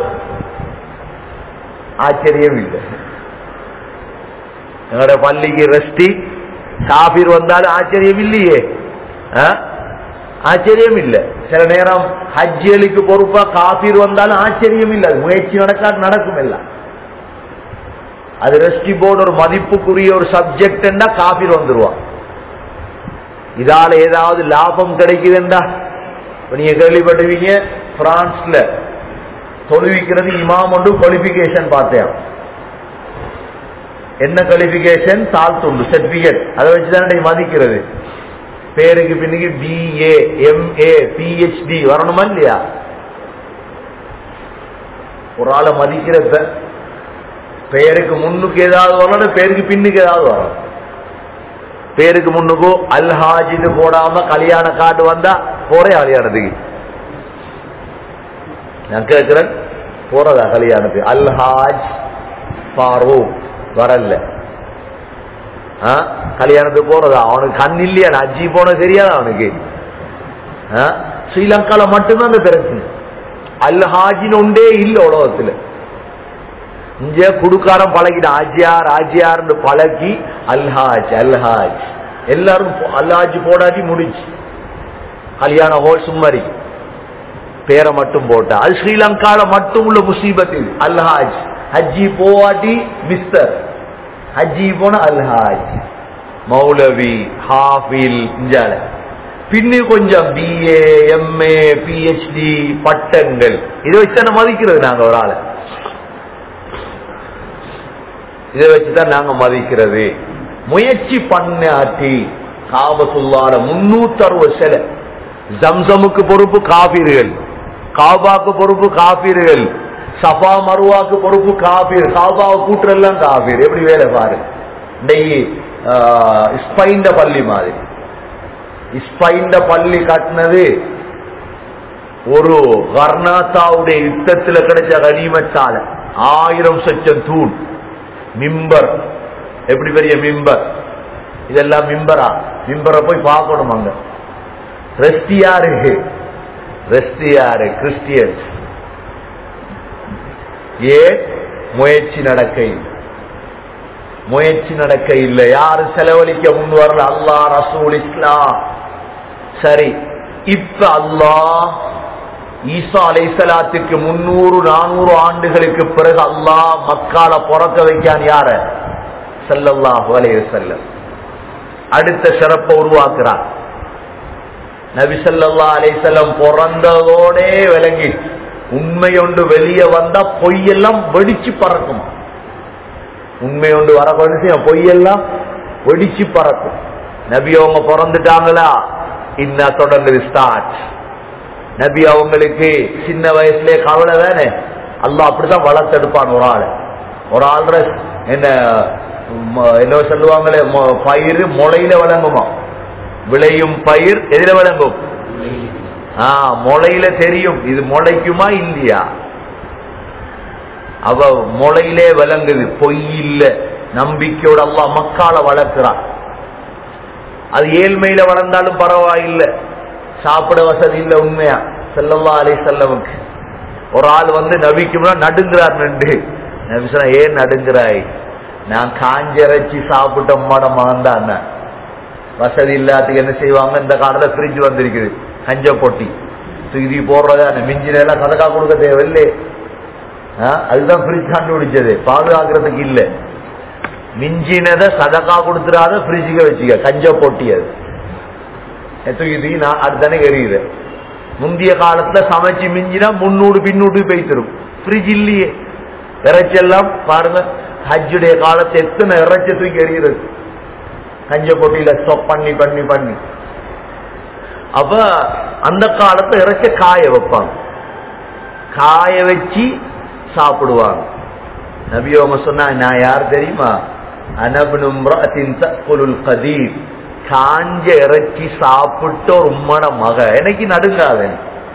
ஆச்சரியம் இல்லை எங்கட பள்ளிக்கு ரஷ்டி காபீர் வந்தாலும் ஆச்சரியம் இல்லையே ஆ? ஆச்சரியம் இல்ல சில நேரம் ஹஜ்ஜியலுக்கு பொறுப்பா காபீர் வந்தாலும் ஆச்சரியம் இல்ல அது முயற்சி நடக்காது நடக்கும் எல்லாம் அது ரெஸ்டி போர்டு ஒரு மதிப்புக்குரிய ஒரு சப்ஜெக்ட் காபீர் வந்துருவான் இதால ஏதாவது லாபம் கிடைக்குதுண்டா இப்ப நீங்க கேள்விப்பட்டுவீங்க பிரான்ஸ்ல தொழுவிக்கிறது இமாம் ஒன்று குவாலிபிகேஷன் பார்த்தேன் என்ன குவாலிபிகேஷன் தாழ்த்துண்டு சர்டிபிகேட் அதை வச்சுதான் மதிக்கிறது பேருக்கு பின்னுக்கு பிஏ எம்ஏ பிஹெச்டி வரணுமா இல்லையா ஒரு ஆளை மதிக்கிறத பெயருக்கு முன்னுக்கு ஏதாவது வரணும் பேருக்கு பின்னுக்கு ஏதாவது வரணும் பேருக்கு முன்னுக்கு அல்ஹாஜின்னு போடாம கல்யாண கார்டு வந்தா போறே கல்யாணத்துக்கு நான் கேட்கிறேன் போறதா கல்யாணத்துக்கு அல்ஹாஜ் ஃபாரூக் வரல ஆ? கல்யாணத்துக்கு போறதா அவனுக்கு கண் இல்லையா அஜி போன தெரியாதா அவனுக்கு ஆ? ஸ்ரீலங்கால மட்டும்தான் அந்த பிரச்சனை அல்ஹாஜின்னு ஒன்றே இல்லை உலகத்துல இங்க குடுக்காரம் பழகின ஆஜியார் ஆஜியார்னு பழகி அல்ஹாஜ் அல்ஹாஜ் எல்லாரும் அல்ஹாஜ் போடாட்டி முடிச்சு கல்யாண ஹோல் சும்மரி பேரை மட்டும் போட்டா அது ஸ்ரீலங்கால மட்டும் உள்ள முசீபத் இது அல்ஹாஜ் ஹஜ்ஜி போவாட்டி மிஸ்டர் ஹஜ்ஜி போன அல்ஹாஜ் மௌலவி ஹாஃபில் இஞ்சால பின்னி கொஞ்சம் பிஏ எம்ஏ பிஹெச்டி பட்டங்கள் இதை வச்சு மதிக்கிறது நாங்க ஒரு ஆளை இதை வச்சுதான் நாங்க மதிக்கிறது முயற்சி பண்ணாட்டி காபத்துள்ளார முன்னூத்தி அறுபது சிலை ஜம்சமுக்கு பொறுப்பு காபீர்கள் காபாக்கு பொறுப்பு காபீர்கள் சஃபா மருவாக்கு பொறுப்பு காபீர் காபாவை கூட்டுறெல்லாம் காபீர் எப்படி வேலை பாரு இன்னைக்கு இஸ்பைண்ட பள்ளி மாதிரி இஸ்பைண்ட பள்ளி கட்டினது ஒரு கர்நாத்தாவுடைய யுத்தத்துல கிடைச்ச கனிமச்சாலை ஆயிரம் சச்சம் தூண் மிம்பர் எப்படி பெரிய மிம்பர் இதெல்லாம் மிம்பரா மிம்பரை போய் பார்க்கணும் அங்க ரெஸ்ட் யாரு ரெஸ்ட் யாரு கிறிஸ்டியன்ஸ் ஏ முயற்சி நடக்க இல்லை முயற்சி நடக்க இல்லை யாரு செலவழிக்க முன் வரல அல்லா ரசூல் இஸ்லாம் சரி இப்ப அல்லாஹ் ஈசா அலைசலாத்துக்கு முன்னூறு நானூறு ஆண்டுகளுக்கு பிறகு அல்லாஹ் மக்கால பிறக்க வைக்கான் யார செல்லல்லாஹு அலைய செல்லம் அடுத்த சிறப்பை உருவாக்குறான் நபி சல்லா அலைசல்லம் பிறந்ததோடே விளங்கி உண்மையொன்று வெளியே வந்தா பொய்யெல்லாம் வெடிச்சு பறக்குமா உண்மையொன்று வர கொண்டு பொய்யெல்லாம் வெடிச்சு பறக்கும் நபி அவங்க பிறந்துட்டாங்களா இன்ன தொடர்ந்து ஸ்டார்ட் நபி அவங்களுக்கு சின்ன வயசுலயே கவலை தானே அல்லா அப்படித்தான் வளர்த்தெடுப்பான் ஒரு ஆள் ஒரு ஆள் என்ன என்ன சொல்லுவாங்களே பயிர் முளையில வழங்குமா விளையும் பயிர் எதிர வழங்கும் ஆஹ் முளையில தெரியும் இது முளைக்குமா இல்லையா அவ முளையிலே விளங்குது பொய் இல்ல நம்பிக்கையோட அல்லா மக்கால வளர்க்கிறான் அது ஏழ்மையில வளர்ந்தாலும் பரவாயில்லை சாப்பிட வசதி இல்ல உண்மையா செல்லல்லா அலை செல்லவுக்கு ஒரு ஆள் வந்து நபிக்கு நடுங்கிறார் நின்று நபி சொன்ன ஏன் நடுங்கிறாய் நான் காஞ்சிறைச்சி சாப்பிட்ட உம்மாட மகன் தான் வசதி இல்லாததுக்கு என்ன செய்வாங்க இந்த காலத்துல ஃப்ரிட்ஜ் வந்திருக்குது கஞ்ச பொட்டி தூக்கி போடுறதா மிஞ்சின எல்லாம் சதக்கா கொடுக்க தேவையில்லை அதுதான் ஃப்ரிட்ஜ் கண்டுபிடிச்சது பாதுகாக்கிறதுக்கு இல்ல மிஞ்சினதை சதக்கா கொடுத்துடாத ஃப்ரிட்ஜுக்கு வச்சுக்க கஞ்ச பொட்டி அது தூக்கி தூக்கி நான் அடுத்தானே எரியுது முந்தைய காலத்துல சமைச்சு மிஞ்சினா முன்னூறு பின்னூறு போய்த்திரும் ஃப்ரிட்ஜ் இல்லையே இறைச்செல்லாம் பாருங்க ஹஜ்ஜுடைய காலத்தை எத்தனை இறைச்ச தூக்கி எறிகிறது கஞ்ச பொட்டியில ஸ்டாப் பண்ணி பண்ணி பண்ணி அப்ப அந்த காலத்துல இறைச்ச காய வைப்பாங்க காய வச்சு சாப்பிடுவாங்க நபி அவங்க சொன்னா நான் யார் தெரியுமா அனபனும் கதீர் காஞ்ச இறைச்சி சாப்பிட்ட ஒரு உம்மட மக எனக்கு நடுங்காத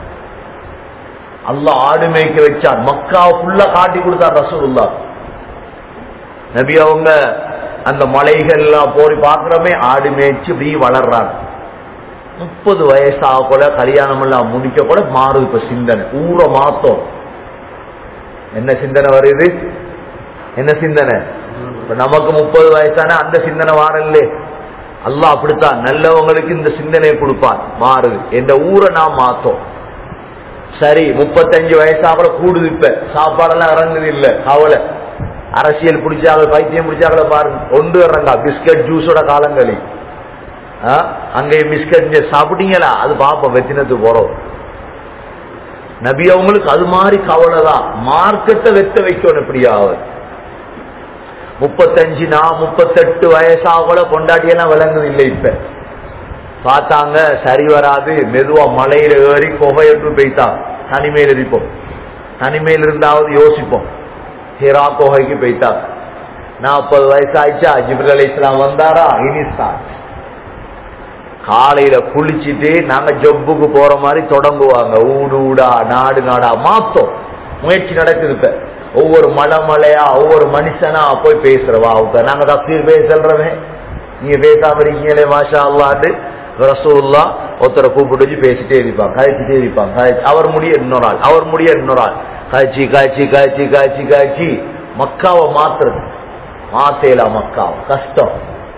அல்ல ஆடு மேய்க்க வச்சான் மக்கா ஃபுல்லா காட்டி கொடுத்தான் ரசூல்லா நபி அவங்க அந்த மலைகள் எல்லாம் போய் பாக்குறமே ஆடு மேய்ச்சி இப்படி வளர்றாங்க முப்பது வயசாக கூட கல்யாணம் எல்லாம் முடிக்க கூட மாறுது இப்ப சிந்தனை ஊற மாத்தம் என்ன சிந்தனை வருது என்ன சிந்தனை இப்ப நமக்கு முப்பது வயசான அந்த சிந்தனை வாரல்லே அல்லாஹ் அப்படித்தான் நல்லவங்களுக்கு இந்த சிந்தனை கொடுப்பான் மாறுது என்ற ஊரை நாம் மாத்தோம் சரி முப்பத்தஞ்சு வயசாக கூடுது இப்ப சாப்பாடெல்லாம் இறங்குது இல்ல கவலை அரசியல் பிடிச்சாங்க பைத்தியம் பிடிச்சாங்கள பாருங்க ஒன்று இறங்கா பிஸ்கட் ஜூஸோட காலங்களி அங்கே பிஸ்கட் சாப்பிட்டீங்களா அது பாப்போம் வெத்தினத்துக்கு போறோம் நபி அவங்களுக்கு அது மாதிரி கவலை தான் மார்க்கெட்டை வெத்த வைக்கணும் எப்படியாவது முப்பத்தஞ்சு நான் முப்பத்தெட்டு வயசாக கொண்டாட்டியெல்லாம் விளங்குது இல்லை இப்ப பார்த்தாங்க சரி வராது மெதுவா மலையில ஏறி குகையொன்று போய்த்தான் தனிமையில் இருப்போம் தனிமையில் இருந்தாவது யோசிப்போம் ஹிரா குகைக்கு போய்த்தாங்க நாற்பது வயசு ஆயிடுச்சா ஜிப்ரல் அலி இஸ்லாம் வந்தாரா இனிஸ்தான் காலையில குளிச்சுட்டு நாங்க ஜொப்புக்கு போற மாதிரி தொடங்குவாங்க ஊடு ஊடா நாடு நாடா மாத்தோம் முயற்சி நடக்குது இப்ப ஒவ்வொரு மலை மலையா ஒவ்வொரு மனுஷனா போய் பேசுறவா அவங்க நாங்க தப்சீர் பேசுறவே நீங்க பேசாம இருக்கீங்களே மாஷா அல்லாண்டு ரசூல்லா ஒருத்தரை கூப்பிட்டு வச்சு பேசிட்டே இருப்பாங்க கழிச்சுட்டே இருப்பாங்க அவர் முடிய இன்னொரு ஆள் அவர் முடிய இன்னொரு ஆள் காய்ச்சி காய்ச்சி காய்ச்சி காய்ச்சி காய்ச்சி மக்காவை மாத்துறது மாத்தேலா மக்காவை கஷ்டம்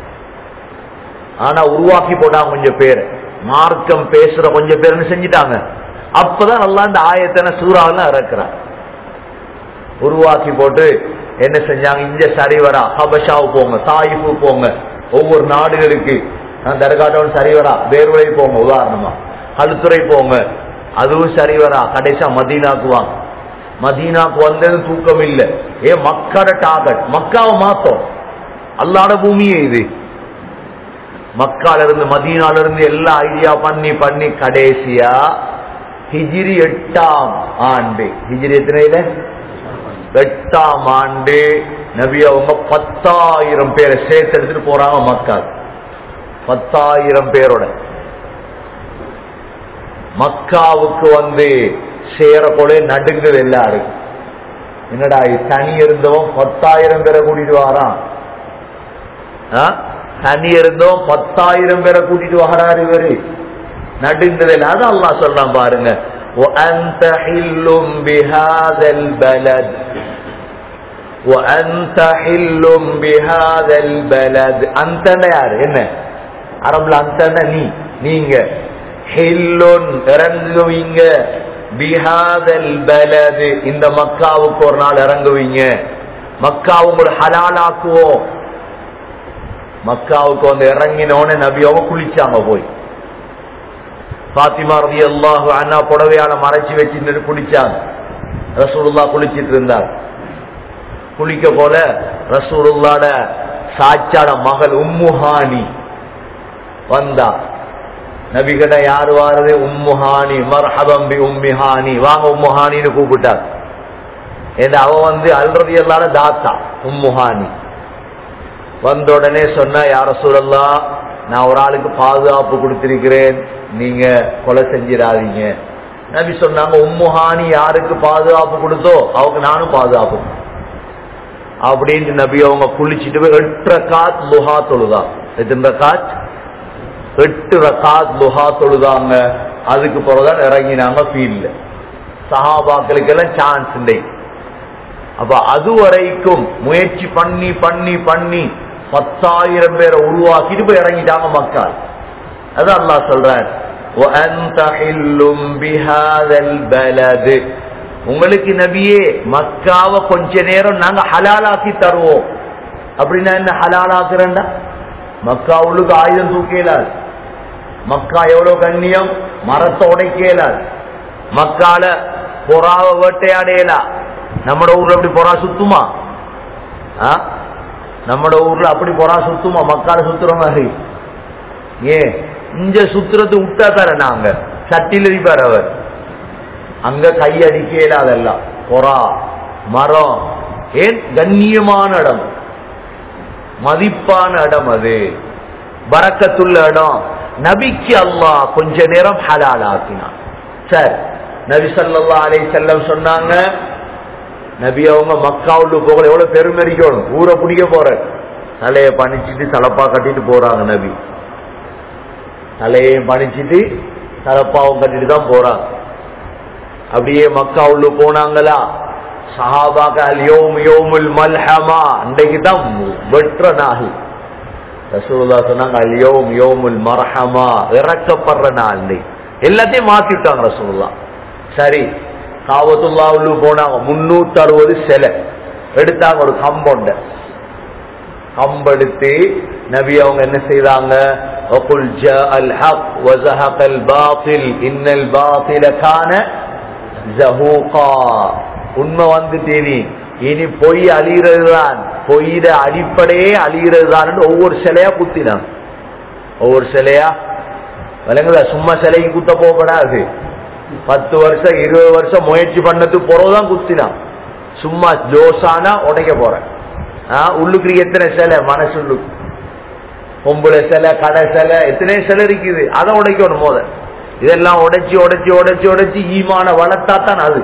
ஆனா உருவாக்கி போட்டாங்க கொஞ்சம் பேர் மார்க்கம் பேசுற கொஞ்சம் பேர்னு செஞ்சுட்டாங்க அப்பதான் நல்லா இந்த ஆயத்தனை சூறாவில் இறக்குறாங்க உருவாக்கி போட்டு என்ன செஞ்சாங்க இங்க சரிவரா ஹபஷாவு போங்க தாயிஃபு போங்க ஒவ்வொரு நாடுகளுக்கு தர்காட்டவன் சரிவரா வேர்வலை போங்க உதாரணமா கழுத்துறை போங்க அதுவும் சரிவரா கடைசியா மதீனாக்கு வாங்க மதீனாக்கு வந்தது தூக்கம் இல்ல ஏ மக்கள டார்கெட் மக்காவை மாத்தோம் அல்லாட பூமியே இது மக்கால இருந்து மதீனால இருந்து எல்லா ஐடியா பண்ணி பண்ணி கடைசியா ஹிஜிரி எட்டாம் ஆண்டு ஹிஜிரி எத்தனையில எட்டாம் ஆண்டு நபி அவங்க பத்தாயிரம் பேரை சேர்த்து எடுத்துட்டு போறாங்க மக்கள் பத்தாயிரம் பேரோட மக்காவுக்கு வந்து சேர போல நடுங்குது எல்லாருக்கும் என்னடா இது தனி இருந்தவன் பத்தாயிரம் பேரை கூட்டிட்டு வாரான் ஆ? தனி இருந்தவன் பத்தாயிரம் பேரை கூட்டிட்டு வராரு இவரு நடுங்குது இல்லை அது அல்லாஹ் சொல்றான் பாருங்க وأنت حل بهذا البلد وأنت حل بهذا البلد أنت யார் என்ன அரபுல அந்த நீ நீங்க ஹில்லுன் இறங்குவீங்க பிஹாதல் பலது இந்த மக்காவுக்கு ஒரு நாள் இறங்குவீங்க மக்கா உங்களை ஹலாலாக்குவோம் மக்காவுக்கு வந்து இறங்கினோன்னு நபியாவும் குளிச்சாங்க போய் பாத்திமா ரவி அல்லாஹு அண்ணா புடவையால மறைச்சு வச்சு குளிச்சாங்க ரசூலுல்லா குளிச்சிட்டு இருந்தார் குளிக்க போல ரசூலுல்லாட சாச்சாட மகள் உம்முஹானி வந்தா நபிகிட்ட யாரு வாரது உம்முஹானி மர்ஹபம் பி உம்மிஹானி வாங்க உம்முஹானின்னு கூப்பிட்டார் ஏன்னா அவ வந்து அல்றது எல்லார தாத்தா உம்முஹானி வந்த உடனே சொன்ன யார சூழல்லா நான் ஒரு ஆளுக்கு பாதுகாப்பு கொடுத்திருக்கிறேன் நீங்க கொலை செஞ்சிடாதீங்க நபி சொன்னாங்க உம்முஹானி யாருக்கு பாதுகாப்பு கொடுத்தோ அவங்க நானும் பாதுகாப்பு அப்படின்ட்டு நபி அவங்க குளிச்சுட்டு போய் எட்டு ரக்காத் லுஹா தொழுதா எத்தனை ரக்காத் எட்டு ரக்காத் லுஹா தொழுதாங்க அதுக்கு பிறகுதான் இறங்கினாங்க ஃபீல்ட்ல சஹாபாக்களுக்கு எல்லாம் சான்ஸ் இல்லை அப்ப அது வரைக்கும் முயற்சி பண்ணி பண்ணி பண்ணி பத்தாயிரம் பேரை உருவாக்கிட்டு போய் இறங்கிட்டாங்க மக்கள் அதான் அல்லாஹ் சொல்றார் وَأَنْتَ حِلٌّ بِهَذَا الْبَلَدِ உங்களுக்கு நபியே மக்காவை கொஞ்ச நேரம் நாங்க ஹலாலாக்கி தருவோம் அப்படின்னா என்ன ஹலாலாக்குறேன்டா மக்கா உள்ளுக்கு ஆயுதம் தூக்கலாது மக்கா எவ்வளவு கண்ணியம் மரத்தை உடைக்கலாது மக்கால பொறாவை வேட்டையாடையலா நம்மட ஊர்ல அப்படி பொறா சுத்துமா ஆ? நம்மட ஊர்ல அப்படி பொறா சுத்துமா மக்கால சுத்துற மாதிரி ஏன் இங்க சுத்துறது விட்டா தர நாங்க சட்டியில் இருப்பார் அவர் அங்க கையடிக்கல அதெல்லாம் பொறா மரம் ஏன் கண்ணியமான இடம் மதிப்பான இடம் அது பறக்கத்துள்ள இடம் நபிக்கு அல்லாஹ் கொஞ்ச நேரம் ஹலால் ஆக்கினான் சார் நபி சல்லா அலை செல்லம் சொன்னாங்க நபி அவங்க மக்காவுள்ள போகல எவ்வளவு பெருமெரிக்கணும் ஊரை பிடிக்க போற தலைய பணிச்சிட்டு தலப்பா கட்டிட்டு போறாங்க நபி தலையையும் பணிச்சிட்டு தலப்பாவும் கட்டிட்டு தான் போறாங்க அப்படியே மக்கா உள்ள போனாங்களா சஹாபாக்கள் யோம் யோமுல் மல்ஹமா அன்றைக்கு தான் வெற்ற நாள் ரசூலுல்லா சொன்னாங்க அல் யோம் யோமுல் மர்ஹமா இறக்கப்படுற நாள் இன்னைக்கு. எல்லாத்தையும் மாத்தி விட்டாங்க ரசூலுல்லா சரி காவத்துல்லா உள்ள போனாங்க முன்னூத்தி அறுபது சிலை எடுத்தாங்க ஒரு கம்பொண்ட கம்பெடுத்து நபி அவங்க என்ன செய்தாங்க وَقُلْ جَاءَ الْحَقُّ وَزَهَقَ الْبَاطِلِ إِنَّ الْبَاطِلَ كَانَ زَهُوقًا உண்மை வந்துட்டு இனி இனி பொய் அழிகிறது தான் பொய்த அடிப்படையே அழிகிறது தான் ஒவ்வொரு சிலையா குத்தினான் ஒவ்வொரு சிலையா விலங்குல சும்மா சிலைக்கு குத்த போகப்படாது பத்து வருஷம் இருபது வருஷம் முயற்சி பண்ணதுக்கு பிறகுதான் குத்தினான் சும்மா ஜோசானா உடைக்க போறேன் ஆஹ் உள்ளுக்கு எத்தனை சிலை மனசுள்ளுக்கு பொம்பளை சிலை கடை சிலை எத்தனை சிலை இருக்குது அதை உடைக்கணும் போத இதெல்லாம் உடைச்சி உடைச்சி உடைச்சி உடைச்சி ஈமான வளர்த்தாத்தான் அது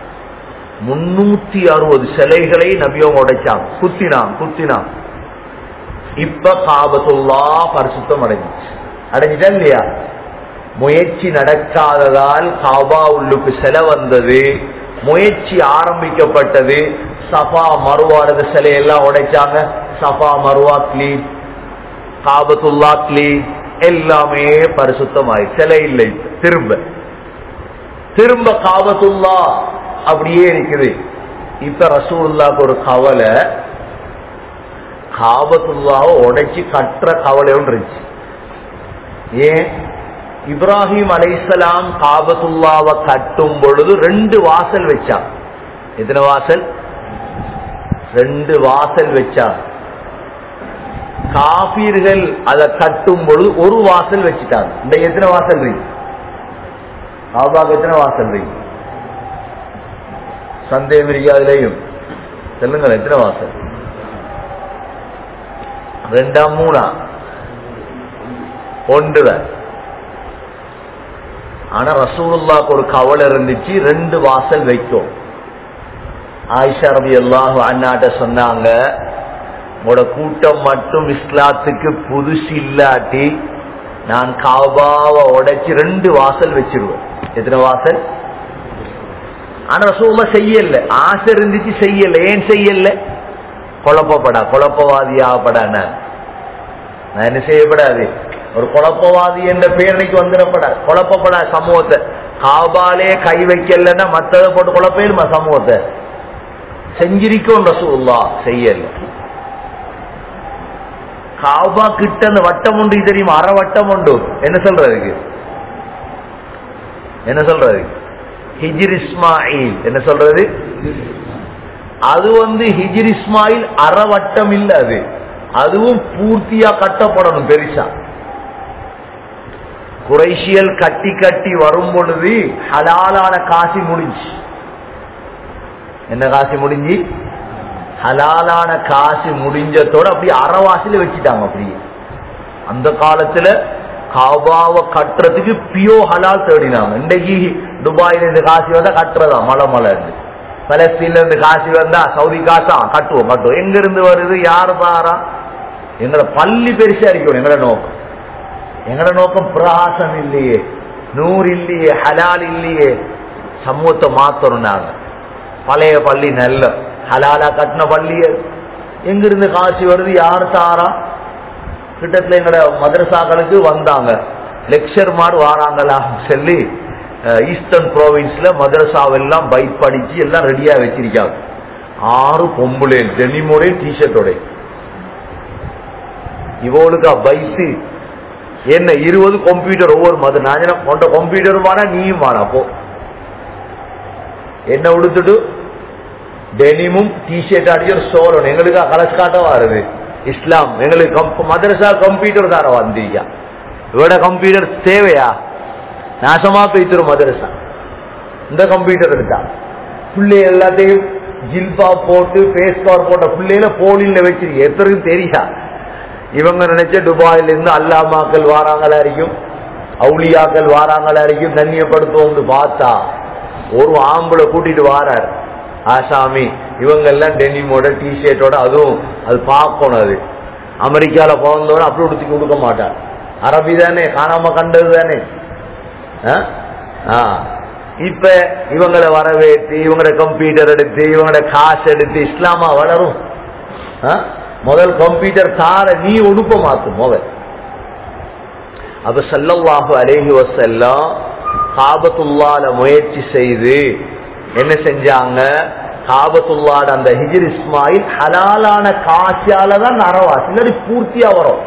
முன்னூத்தி அறுபது சிலைகளை நபியவங்க உடைச்சாங்க குத்தினான் குத்தினான் இப்ப காபத்துல்லா பரிசுத்தம் அடைஞ்சிச்சு அடைஞ்சிட்டா இல்லையா முயற்சி நடக்காததால் காபா உள்ளுக்கு சிலை வந்தது முயற்சி ஆரம்பிக்கப்பட்டது சஃபா மருவானது சிலையெல்லாம் உடைச்சாங்க சஃபா மருவா கிளீன் காபத்துல்லா கிளீன் எல்லாமே பரிசுத்தமாய் சிலை இல்லை திரும்ப திரும்ப காபத்துல்லா அப்படியே இருக்குது இப்ப ரசூலுல்லாக்கு ஒரு கவலை காபத்துல்லாவை உடைச்சு கட்டுற கவலை ஒன்று இருந்துச்சு ஏன் இப்ராஹிம் அலைசலாம் காபத்துல்லாவை கட்டும் பொழுது ரெண்டு வாசல் வச்சா எத்தனை வாசல் ரெண்டு வாசல் வச்சா காபீர்கள் அதை கட்டும் பொழுது ஒரு வாசல் வச்சுட்டாங்க இந்த எத்தனை வாசல் இருக்கு காபாக்கு எத்தனை வாசல் இருக்கு சந்தேகம் இருக்கு அதுலயும் சொல்லுங்கள் எத்தனை வாசல் ரெண்டா மூணா ஒன்றுதான் ஆனா ரசூலுல்லாக்கு ஒரு கவலை இருந்துச்சு ரெண்டு வாசல் வைக்கும் ஆயிஷா ரபி அல்லாஹு அண்ணாட்ட சொன்னாங்க உங்களோட கூட்டம் மட்டும் இஸ்லாத்துக்கு புதுசு இல்லாட்டி நான் காபாவை உடைச்சு ரெண்டு வாசல் வச்சிருவேன் எத்தனை வாசல் ஆனா ரசூல்லா செய்யல ஆசை இருந்துச்சு செய்யல ஏன் செய்யல குழப்பப்படா குழப்பவாதி ஆகப்படா நான் என்ன செய்யப்படாது ஒரு குழப்பவாதி என்ற பேரணிக்கு வந்துடப்படா குழப்பப்படா சமூகத்தை காபாலே கை வைக்கலன்னா மத்ததை போட்டு குழப்பேலுமா சமூகத்தை செஞ்சிருக்கும் ரசூல்லா செய்யல காபா கிட்ட அந்த வட்டம் உண்டு தெரியுமா அரை வட்டம் உண்டு என்ன சொல்றதுக்கு என்ன சொல்றது ஹிஜிர் இஸ்மாயில் என்ன சொல்றது அது வந்து ஹிஜிர் இஸ்மாயில் அரை வட்டம் இல்ல அது அதுவும் பூர்த்தியா கட்டப்படணும் பெருசா குறைஷியல் கட்டி கட்டி வரும் பொழுது ஹலாலான காசி முடிஞ்சு என்ன காசி முடிஞ்சு ஹலாலான காசு முடிஞ்சதோட அப்படியே அறவாசில வச்சுட்டாங்க அப்படியே அந்த காலத்துல காபாவை கட்டுறதுக்கு பியோ ஹலால் தேடினாங்க இன்றைக்கு துபாயில இருந்து காசு வந்தா கட்டுறதா மலை மலை இருந்து பலஸ்தீன்ல இருந்து காசு வந்தா சவுதி காசா கட்டுவோம் கட்டுவோம் எங்க இருந்து வருது யாரு பாரா எங்களோட பள்ளி பெருசா இருக்கணும் எங்களோட நோக்கம் எங்களோட நோக்கம் பிரகாசம் இல்லையே நூறு இல்லையே ஹலால் இல்லையே சமூகத்தை மாத்தணும் நாங்க பழைய பள்ளி நல்ல ஹலாலா கட்டின பள்ளிய எங்கிருந்து காசு வருது யார் தாரா கிட்டத்துல எங்களோட மதரசாக்களுக்கு வந்தாங்க லெக்சர் மாதிரி வாராங்களா சொல்லி ஈஸ்டர்ன் ப்ரோவின்ஸ்ல மதரசாவெல்லாம் பைக் படிச்சு எல்லாம் ரெடியா வச்சிருக்காங்க ஆறு பொம்புளே டெனிமோட டிஷர்ட்டோட இவளுக்கு பைக்கு என்ன இருபது கம்ப்யூட்டர் ஒவ்வொரு மத நான் கொண்ட கம்ப்யூட்டரும் வாடா நீயும் வாடா போ என்ன உடுத்துட்டு டெனிமும் டிஷர்ட் அடிச்சு ஒரு சோழன் எங்களுக்கு கலஸ் காட்ட வருது இஸ்லாம் எங்களுக்கு மதரசா கம்ப்யூட்டர் தார வந்திருக்கா இவட கம்ப்யூட்டர் தேவையா நாசமா போய்த்திரும் மதரசா இந்த கம்ப்யூட்டர் எடுத்தா பிள்ளை எல்லாத்தையும் ஜில்பா போட்டு பேஸ் கவர் போட்ட பிள்ளையில போலில வச்சிருக்கு எத்தனைக்கும் தெரியா இவங்க நினைச்ச துபாயில இருந்து அல்லாமாக்கள் வாராங்களா இருக்கும் அவுளியாக்கள் வாராங்களா இருக்கும் தண்ணியப்படுத்துவோம் பார்த்தா ஒரு ஆம்பளை கூட்டிட்டு வாரார் ஆசாமி இவங்க எல்லாம் டெனிமோட டிஷர்ட்டோட அதுவும் அது பார்க்கணும் அது அமெரிக்கால பிறந்தோட அப்படி உடுத்தி கொடுக்க மாட்டார் அரபி தானே காணாம கண்டது தானே இப்ப இவங்களை வரவேற்று இவங்களோட கம்ப்யூட்டர் எடுத்து இவங்களோட காசு எடுத்து இஸ்லாமா வளரும் முதல் கம்ப்யூட்டர் கார நீ உடுப்ப மாத்தும் முதல் அப்ப சல்லல்லாஹு அலேஹி வசல்லாம் காபத்துல்லால முயற்சி செய்து என்ன செஞ்சாங்க காபத்துல்லாட அந்த ஹிஜிர் இஸ்மாயில் ஹலாலான காசியால தான் நரவாசி இல்லாட்டி பூர்த்தியா வரும்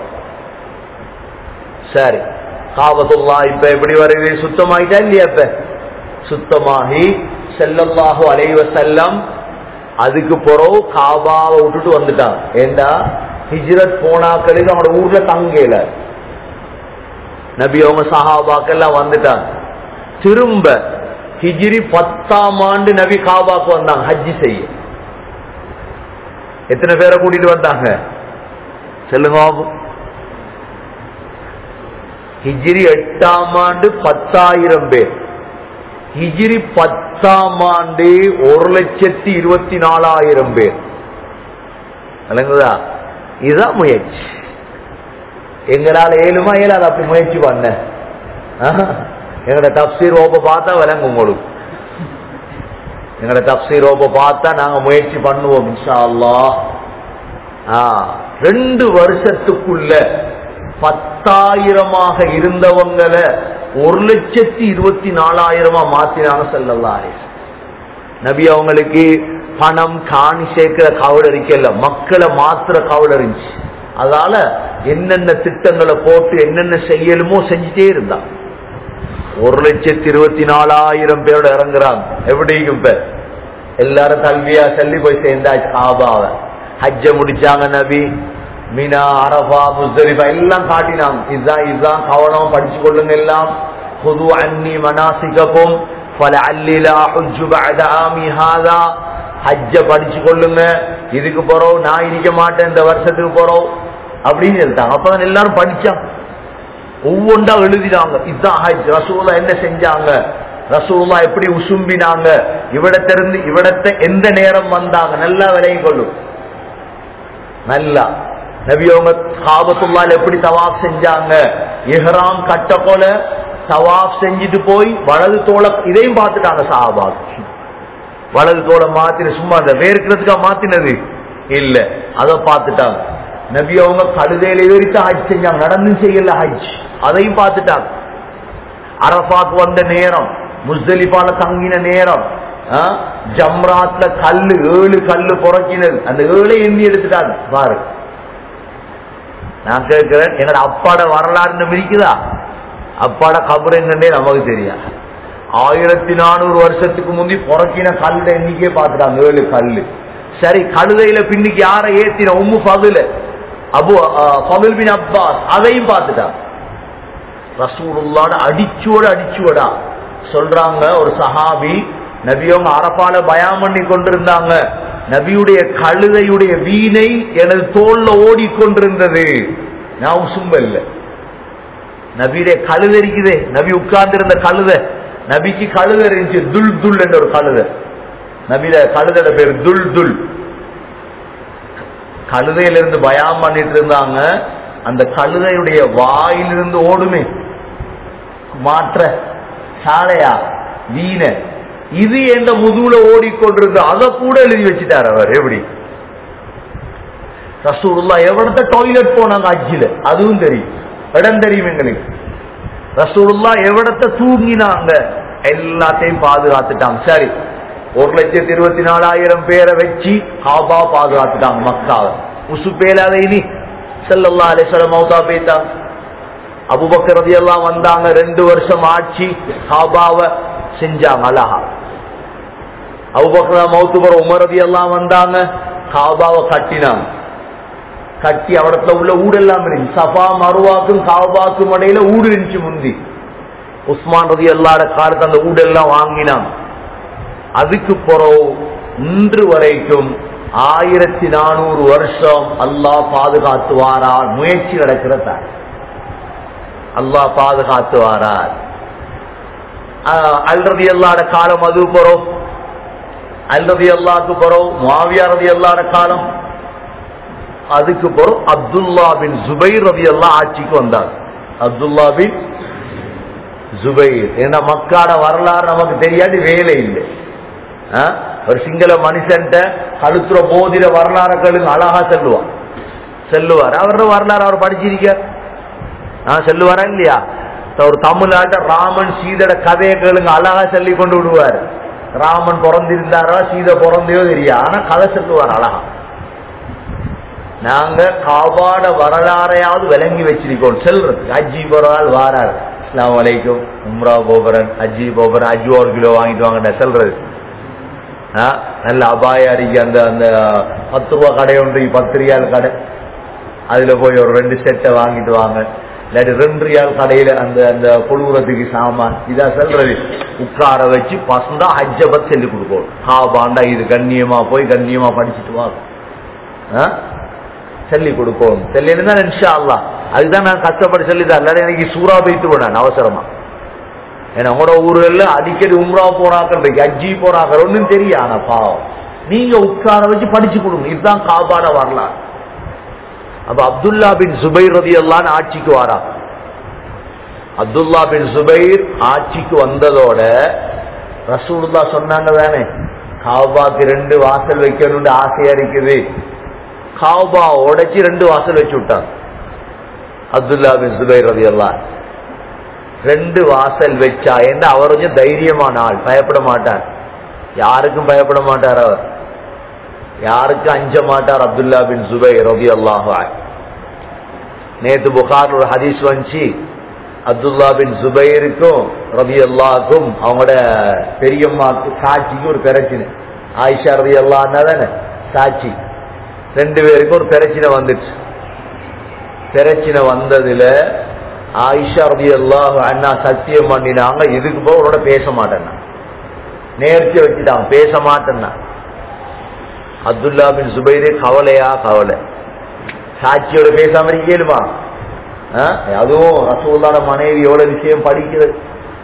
சரி காபத்துல்லா இப்ப எப்படி வருது சுத்தமாயிட்டா இல்லையா இப்ப சுத்தமாகி செல்லல்லாஹு அலைவ செல்லம் அதுக்கு பிறகு காபாவை விட்டுட்டு வந்துட்டான் ஏண்டா ஹிஜ்ரத் போனாக்களுக்கு அவனோட ஊர்ல தங்கல நபி அவங்க சஹாபாக்கெல்லாம் வந்துட்டாங்க திரும்ப ஹிஜ்ரி பத்தாம் ஆண்டு நபி காபாக்கு வந்தாங்க ஹஜ்ஜி செய்ய எத்தனை பேரை கூட்டிட்டு வந்தாங்க சொல்லுங்க ஹிஜ்ரி எட்டாம் ஆண்டு பத்தாயிரம் பேர் ஹிஜ்ரி பத்தாம் ஆண்டு ஒரு லட்சத்தி இருபத்தி நாலாயிரம் பேர் விளங்குதா இதுதான் முயற்சி எங்களால் ஏழுமா ஏழாது அப்படி முயற்சி பண்ண எங்களோட தப்சீர் ஓப்ப பார்த்தா விளங்கும் உங்களுக்கு எங்களோட தப்சீரோப்ப பார்த்தா நாங்க முயற்சி பண்ணுவோம் இன்ஷா அல்லாஹ் ஆ, ரெண்டு வருஷத்துக்குள்ள பத்தாயிரமாக இருந்தவங்களை ஒரு லட்சத்தி இருபத்தி நாலாயிரமா மாத்தினாங்க செல்லல்லா நபி அவங்களுக்கு பணம் காணி சேர்க்கிற கவலை இருக்கல மக்களை மாத்திர கவலை இருந்துச்சு அதனால என்னென்ன திட்டங்களை போட்டு என்னென்ன செய்யலுமோ செஞ்சுட்டே இருந்தான் ஒரு லட்சத்தி இருபத்தி நாலாயிரம் பேரோட இறங்குறாங்க எப்படியும் இப்ப எல்லாரும் கல்வியா சொல்லி போய் சேர்ந்தாச்சு காபாவ ஹஜ்ஜ முடிச்சாங்க நபி மீனா அரபா முஸ்தலிஃபா எல்லாம் காட்டினாங்க இதுதான் இதுதான் கவனம் படிச்சு கொள்ளுங்க எல்லாம் பொது அன்னி மனாசிக்கும் பல அல்லிலா ஹுஜ்ஜு பஅத ஆமி ஹாதா ஹஜ்ஜ படிச்சு கொள்ளுங்க இதுக்கு போறோம் நான் இருக்க மாட்டேன் இந்த வருஷத்துக்கு போறோம் அப்படின்னு சொல்லிட்டாங்க அப்பதான் எல்லாரும் படிச்சாங்க ஒவ்வொன்றா எழுதினாங்க இதுதான் ஹஜ் ரசூலா என்ன செஞ்சாங்க ரசூலா எப்படி உசும்பினாங்க இவிடத்திலிருந்து இவிடத்தை எந்த நேரம் வந்தாங்க நல்லா விலையும் கொள்ளும் நல்லா நபி அவங்க காபத்துள்ளால் எப்படி தவாப் செஞ்சாங்க இஹ்ராம் கட்ட போல தவாப் செஞ்சுட்டு போய் வலது தோள இதையும் பார்த்துட்டாங்க சாபா வலது தோளை மாத்தின சும்மா அந்த வேர்க்கிறதுக்கா மாத்தினது இல்ல அத பார்த்துட்டாங்க நபி அவங்க கழுதையில ஏறித்து ஹஜ் செஞ்சாங்க நடந்து செய்யல ஹஜ் அதையும் பார்த்துட்டாங்க அரபாக்கு வந்த நேரம் முஸ்தலிபால தங்கின நேரம் ஆ, ஜம்ராத்ல கல்லு ஏழு கல்லு புறக்கினது அந்த ஏழை எண்ணி எடுத்துட்டாங்க பாரு நான் கேட்கிறேன் எங்கட அப்பாட வரலாறு இருக்குதா அப்பாட கபர் என்னன்னே நமக்கு தெரியாது ஆயிரத்தி நானூறு வருஷத்துக்கு முந்தி புறக்கின கல்ல எண்ணிக்கையே பார்த்துட்டாங்க ஏழு கல்லு சரி கழுதையில பின்னுக்கு யாரை ஏத்தின உம்மு பதுல அபு பதுல் பின் அப்பாஸ் அதையும் பார்த்துட்டாங்க ரசூலுல்லான அடிச்சோட அடிச்சோடா சொல்றாங்க ஒரு சஹாபி நபியவங்க அரப்பால பயம் பண்ணி கொண்டிருந்தாங்க நபியுடைய கழுதையுடைய வீணை எனது தோல்ல ஓடிக்கொண்டிருந்தது நான் சும்ப இல்ல நபியுடைய கழுதை இருக்குதே நபி உட்கார்ந்து இருந்த கழுதை நபிக்கு கழுதை இருந்துச்சு துல் துல் என்ற ஒரு கழுதை நபியில கழுதையோட பேர் துல் துல் கழுதையிலிருந்து பயம் பண்ணிட்டு இருந்தாங்க அந்த கழுதையுடைய வாயிலிருந்து ஓடுமே மாற்ற சாலையா வீண இது என்ற முதுகுல ஓடிக்கொண்டிருந்த அதை கூட எழுதி வச்சுட்டார் அவர் எப்படி ரசூலுல்லா எவ்வளத்த டாய்லெட் போனாங்க அஜில அதுவும் தெரியும் இடம் தெரியும் எங்களுக்கு ரசூலுல்லா எவ்வளத்த தூங்கினாங்க எல்லாத்தையும் பாதுகாத்துட்டாங்க சரி ஒரு லட்சத்தி இருபத்தி நாலாயிரம் பேரை வச்சு காபா பாதுகாத்துட்டாங்க மக்காவை உசுப்பேலாத இனி செல்லல்லா அலிஸ்வரம் மௌதா போயிட்டாங்க அபுபக்கர் ரதி எல்லாம் வந்தாங்க ரெண்டு வருஷம் ஆட்சி காபாவை செஞ்சாங்க அழகா அபுபக்கர் மௌத்து போற உமர் ரதி எல்லாம் வந்தாங்க காபாவை கட்டினாங்க கட்டி அவடத்துல உள்ள ஊடெல்லாம் இருந்துச்சு சஃபா மருவாக்கும் காபாக்கும் இடையில ஊடு இருந்துச்சு முந்தி உஸ்மான் ரதி எல்லார காலத்து அந்த ஊடெல்லாம் வாங்கினாங்க அதுக்கு பிறகு இன்று வரைக்கும் ஆயிரத்தி நானூறு வருஷம் அல்லாஹ் பாதுகாத்து வாரார் முயற்சி நடக்கிறதா அல்லாஹ் பாதுகாத்து வாரார் அல்ரதி அல்லாட காலம் அது போறோம் அல்ரதி அல்லாக்கு போறோம் மாவியா ரதி அல்லாட காலம் அதுக்கு போறோம் அப்துல்லா பின் ஜுபைர் ரதி அல்லா ஆட்சிக்கு வந்தார் அப்துல்லா பின் ஜுபைர் ஏன்னா மக்காட வரலாறு நமக்கு தெரியாது வேலை இல்லை ஆ? ஒரு சிங்கள மனுஷன்ட்ட கழுத்துற போதிர வரலாறு கேளுங்க அழகா செல்லுவார் செல்லுவார் அவரோட வரலாறு அவர் படிச்சிருக்கார் ஆ செல்லுவாரா இல்லையா ஒரு தமிழ்நாட்ட ராமன் சீதோட கதையை கேளுங்க அழகா சொல்லி கொண்டு விடுவார் ராமன் பிறந்திருந்தாரா சீதை பிறந்தையோ தெரியா ஆனா கதை சொல்லுவார் அழகா நாங்க காபாட வரலாறையாவது விளங்கி வச்சிருக்கோம் செல்றது அஜி போறாள் வாரார் அஸ்லாம் வலைக்கும் உம்ரா போபரன் அஜி போபரன் அஜி ஒரு கிலோ வாங்கிட்டு வாங்க செல்றது ஆ, நல்ல அபாய அறிக்கை அந்த அந்த பத்து ரூபா கடை ஒன்று பத்து ரியால் கடை அதுல போய் ஒரு ரெண்டு செட்டை வாங்கிட்டு வாங்க இல்லாட்டி ரெண்டு ரியால் கடையில அந்த அந்த கொழுவுறதுக்கு சாமான் இதா சொல்றது உட்கார வச்சு பசந்தா ஹஜ்ஜபத் சொல்லி கொடுக்கணும் ஹாபாண்டா இது கண்ணியமா போய் கண்ணியமா படிச்சுட்டு வாங்க ஆ? சொல்லி கொடுக்கணும் சொல்லி இருந்தா இன்ஷா அல்லாஹ் அதுதான் நான் கஷ்டப்பட்டு சொல்லிதான் இல்லாட்டி எனக்கு சூறா வைத்து விடணும் அவசரமா ஏன்னா உங்களோட ஊர்கள்ல அடிக்கடி உம்ரா போறாக்கள் இருக்கு அஜ்ஜி போறாக்கள் ஒன்றும் தெரியும் ஆனா பாவம் நீங்க உட்கார வச்சு படிச்சு கொடுங்க இதுதான் காபாட வரலாறு அப்ப அப்துல்லா பின் சுபைர் ரதி எல்லாம் ஆட்சிக்கு வாரா அப்துல்லா பின் சுபைர் ஆட்சிக்கு வந்ததோட ரசூலுல்லா சொன்னாங்க தானே காபாக்கு ரெண்டு வாசல் வைக்கணும்னு ஆசையா இருக்குது காபா உடைச்சு ரெண்டு வாசல் வச்சு விட்டான் அப்துல்லா பின் சுபைர் ரவி எல்லாம் ரெண்டு வாசல் வச்சா என்ன அவர் கொஞ்சம் தைரியமான ஆள் பயப்பட மாட்டார் யாருக்கும் பயப்பட மாட்டார் அவர் யாருக்கும் அஞ்ச மாட்டார் அப்துல்லா பின் சுபை ரவி அல்லாஹா நேத்து புகார் ஒரு ஹதீஸ் வந்துச்சு அப்துல்லா பின் சுபைருக்கும் ரவி அல்லாக்கும் அவங்களோட பெரியம்மாக்கு சாட்சிக்கு ஒரு பிரச்சனை ஆயிஷா ரவி அல்லான்னா தானே சாட்சி ரெண்டு பேருக்கும் ஒரு பிரச்சனை வந்துச்சு பிரச்சனை வந்ததுல ஆயிஷா ரவி அல்லாஹ் அண்ணா சத்தியம் பண்ணினாங்க இதுக்கு போக உன்னோட பேச மாட்டேன்னா நேர்ச்சி வச்சுட்டாங்க பேச மாட்டேன்னா அப்துல்லா பின் சுபைரே கவலையா கவலை சாட்சியோட பேசாம இருக்கேலுமா அதுவும் ரசூல்லாட மனைவி எவ்வளவு விஷயம் படிக்கிறது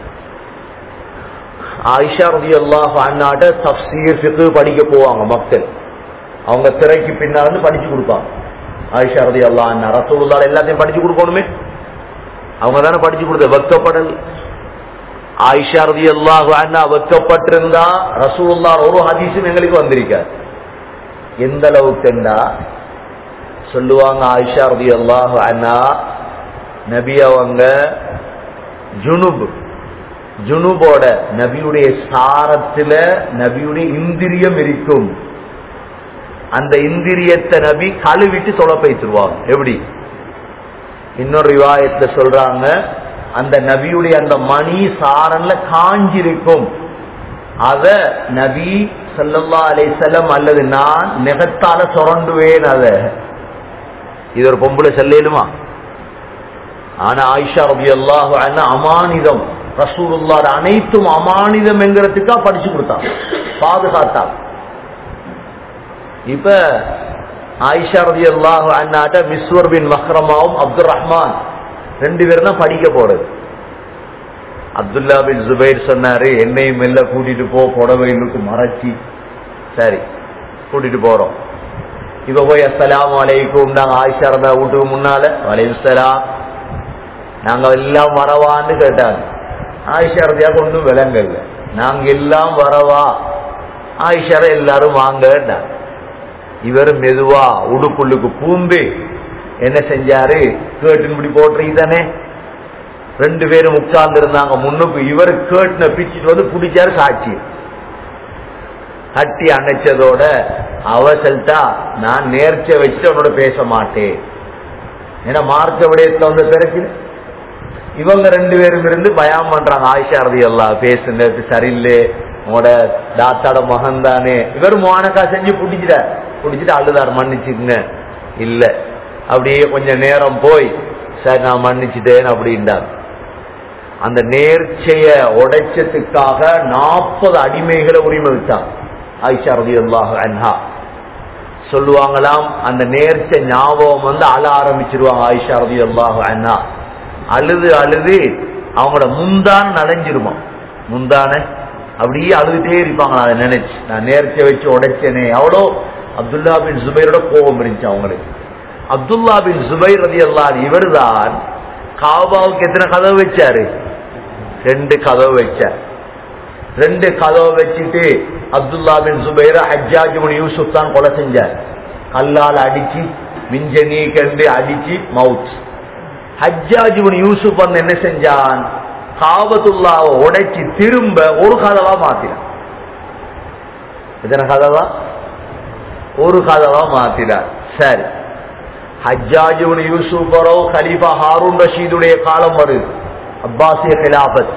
ஆயிஷா ரவி அல்லாஹ் அண்ணாட்ட தப்சீர் ஃபிக்கு படிக்க போவாங்க மக்கள் அவங்க திரைக்கு பின்னால இருந்து படிச்சு கொடுப்பாங்க ஆயிஷா ரதி அல்லா அண்ணா ரசூல்லாட எல்லாத்தையும் படிச்சு கொடுக்கணுமே அவங்க தானே படிச்சு கொடுத்த வெக்கப்படல் ஆயிஷா ரதி அல்லாஹ் அண்ணா வெக்கப்பட்டிருந்தா ரசூல்லா ஒரு ஹதீஸும் எங்களுக்கு வந்திருக்காரு எந்த அளவுக்குண்டா சொல்லுவாங்க ஆயிஷா ரதி அல்லாஹ் அண்ணா நபி அவங்க ஜுனுப் ஜுனுபோட நபியுடைய சாரத்துல நபியுடைய இந்திரியம் இருக்கும் அந்த இந்திரியத்தை நபி கழுவிட்டு தொலைப்பைத்துருவாங்க எப்படி இன்னொரு விவாயத்துல சொல்றாங்க அந்த நபியுடைய அந்த மணி சாரன்ல காஞ்சிருக்கும் அத நபி சல்லல்லா அலைசல்லம் அல்லது நான் நெகத்தால சுரண்டுவேன் அத இது ஒரு பொம்பளை செல்லேலுமா ஆனா ஆயிஷா ரபி அல்லாஹ் அமானிதம் ரசூலுல்லாட அனைத்தும் அமானிதம் என்கிறதுக்கா படிச்சு கொடுத்தாங்க பாதுகாத்தாங்க இப்ப ஆயிஷா ரதி அல்லாஹு அண்ணாட்ட மிஸ்வர் பின் மஹ்ரமாவும் அப்துல் ரஹ்மான் ரெண்டு பேரும் தான் படிக்க போறது அப்துல்லா பின் ஜுபைர் சொன்னாரு என்னையும் மெல்ல கூட்டிட்டு போ புடவைகளுக்கு மறைச்சி சரி கூட்டிட்டு போறோம் இப்ப போய் அஸ்ஸலாம் வலைக்கும் நாங்க ஆயிஷா ரதா வீட்டுக்கு முன்னால வலைசலாம் நாங்க எல்லாம் வரவான்னு கேட்டாங்க ஆயிஷா ரதியா கொண்டும் விளங்கல நாங்க எல்லாம் வரவா ஆயிஷா எல்லாரும் வாங்கன்னாங்க இவர் மெதுவா உடுப்புள்ளுக்கு பூந்து என்ன செஞ்சாரு கேட்டுன்னு இப்படி போட்டுறீங்க தானே ரெண்டு பேரும் உட்கார்ந்து இருந்தாங்க முன்னுக்கு இவர் கேட்டுன பிச்சுட்டு வந்து பிடிச்சாரு சாட்சி கட்டி அணைச்சதோட அவசல்ட்டா நான் நேர்ச்ச வச்சுட்டு அவனோட பேச மாட்டேன் ஏன்னா மார்க்க விடயத்துல வந்து பிரச்சனை இவங்க ரெண்டு பேரும் இருந்து பயம் பண்றாங்க ஆயிஷா ரதி எல்லாம் பேசுனது சரியில்லை உங்களோட தாத்தாட மகன் தானே இவர் மோனக்கா செஞ்சு பிடிச்சிட பிடிச்சிட்டு அழுதார் மன்னிச்சுக்குங்க இல்ல அப்படியே கொஞ்சம் நேரம் போய் சார் நான் மன்னிச்சுட்டேன் அப்படின்றார் அந்த நேர்ச்சைய உடைச்சதுக்காக நாற்பது அடிமைகளை உரிமை விட்டான் ஆயிஷா ரதி அல்லாஹ் அன்ஹா சொல்லுவாங்களாம் அந்த நேர்ச்ச ஞாபகம் வந்து அழ ஆரம்பிச்சிருவாங்க ஆயிஷா ரதி அல்லாஹ் அன்ஹா அழுது அழுது அவங்களோட முந்தான நனைஞ்சிருமா முந்தான அப்படியே அழுதுட்டே இருப்பாங்க அதை நினைச்சு நான் நேர்ச்சை வச்சு உடைச்சேனே அவ்வளோ அப்துல்லா பின் ஜுபைரோட கோபம் இருந்துச்சு அவங்களுக்கு அப்துல்லா பின் ஜுபைர் ரதி அல்லான் இவர் தான் காபாவுக்கு எத்தனை கதவு வச்சாரு ரெண்டு கதவு வச்சார் ரெண்டு கதவை வச்சுட்டு அப்துல்லா பின் சுபைர ஹஜ்ஜாஜ் பின் யூசுப் தான் கொலை செஞ்சார் கல்லால் அடிச்சு மிஞ்சனி கண்டு அடிச்சு மவுத் ஹஜ்ஜாஜ் பின் யூசுப் வந்து என்ன செஞ்சான் காபத்துல்லாவை உடைச்சு திரும்ப ஒரு கதவா மாத்தினான் எத்தனை கதவா ஒரு கதவா மாத்தினார் சரி ஹஜ்ஜாஜ் பின் யூசுஃபரோ கலீஃபா ஹாரூன் ரஷீதுடைய காலம் வருது அப்பாசிய கிலாபத்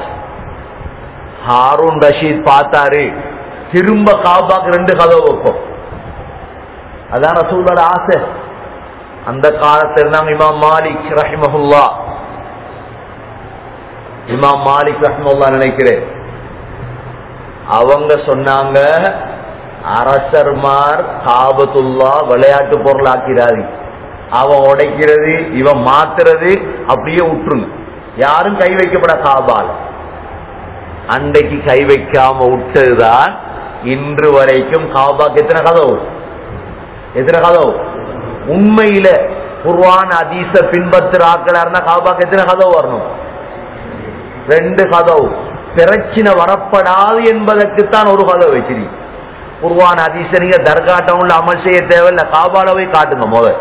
ஹாரூன் ரஷீத் பார்த்தாரு திரும்ப காபாக்கு ரெண்டு கதவு வைப்போம் அதான் ரசூலோட ஆசை அந்த காலத்தில் இருந்தாங்க இமாம் மாலிக் ரஹிமஹுல்லா இமாம் மாலிக் ரஹிமல்லா நினைக்கிறேன் அவங்க சொன்னாங்க அரசர்மார் காபத்துல்லா விளையாட்டு பொருளாக்கிறாரு அவன் உடைக்கிறது இவன் மாத்துறது அப்படியே விட்டுருங்க யாரும் கை வைக்கப்பட காபால அன்றைக்கு கை வைக்காம விட்டதுதான் இன்று வரைக்கும் காபாக்கு எத்தனை கதவு எத்தனை கதவு உண்மையில குர்வான் அதீச பின்பற்றுற ஆக்களா இருந்தா காபாக்கு எத்தனை கதவு வரணும் ரெண்டு கதவு பிரச்சனை வரப்படாது என்பதற்குத்தான் ஒரு கதவு வச்சிருக்கீங்க குர்வான் அதிச நீங்க தர்காட்டவுன்ல அமல் செய்ய தேவையில்ல காபால போய் காட்டுங்க முதல்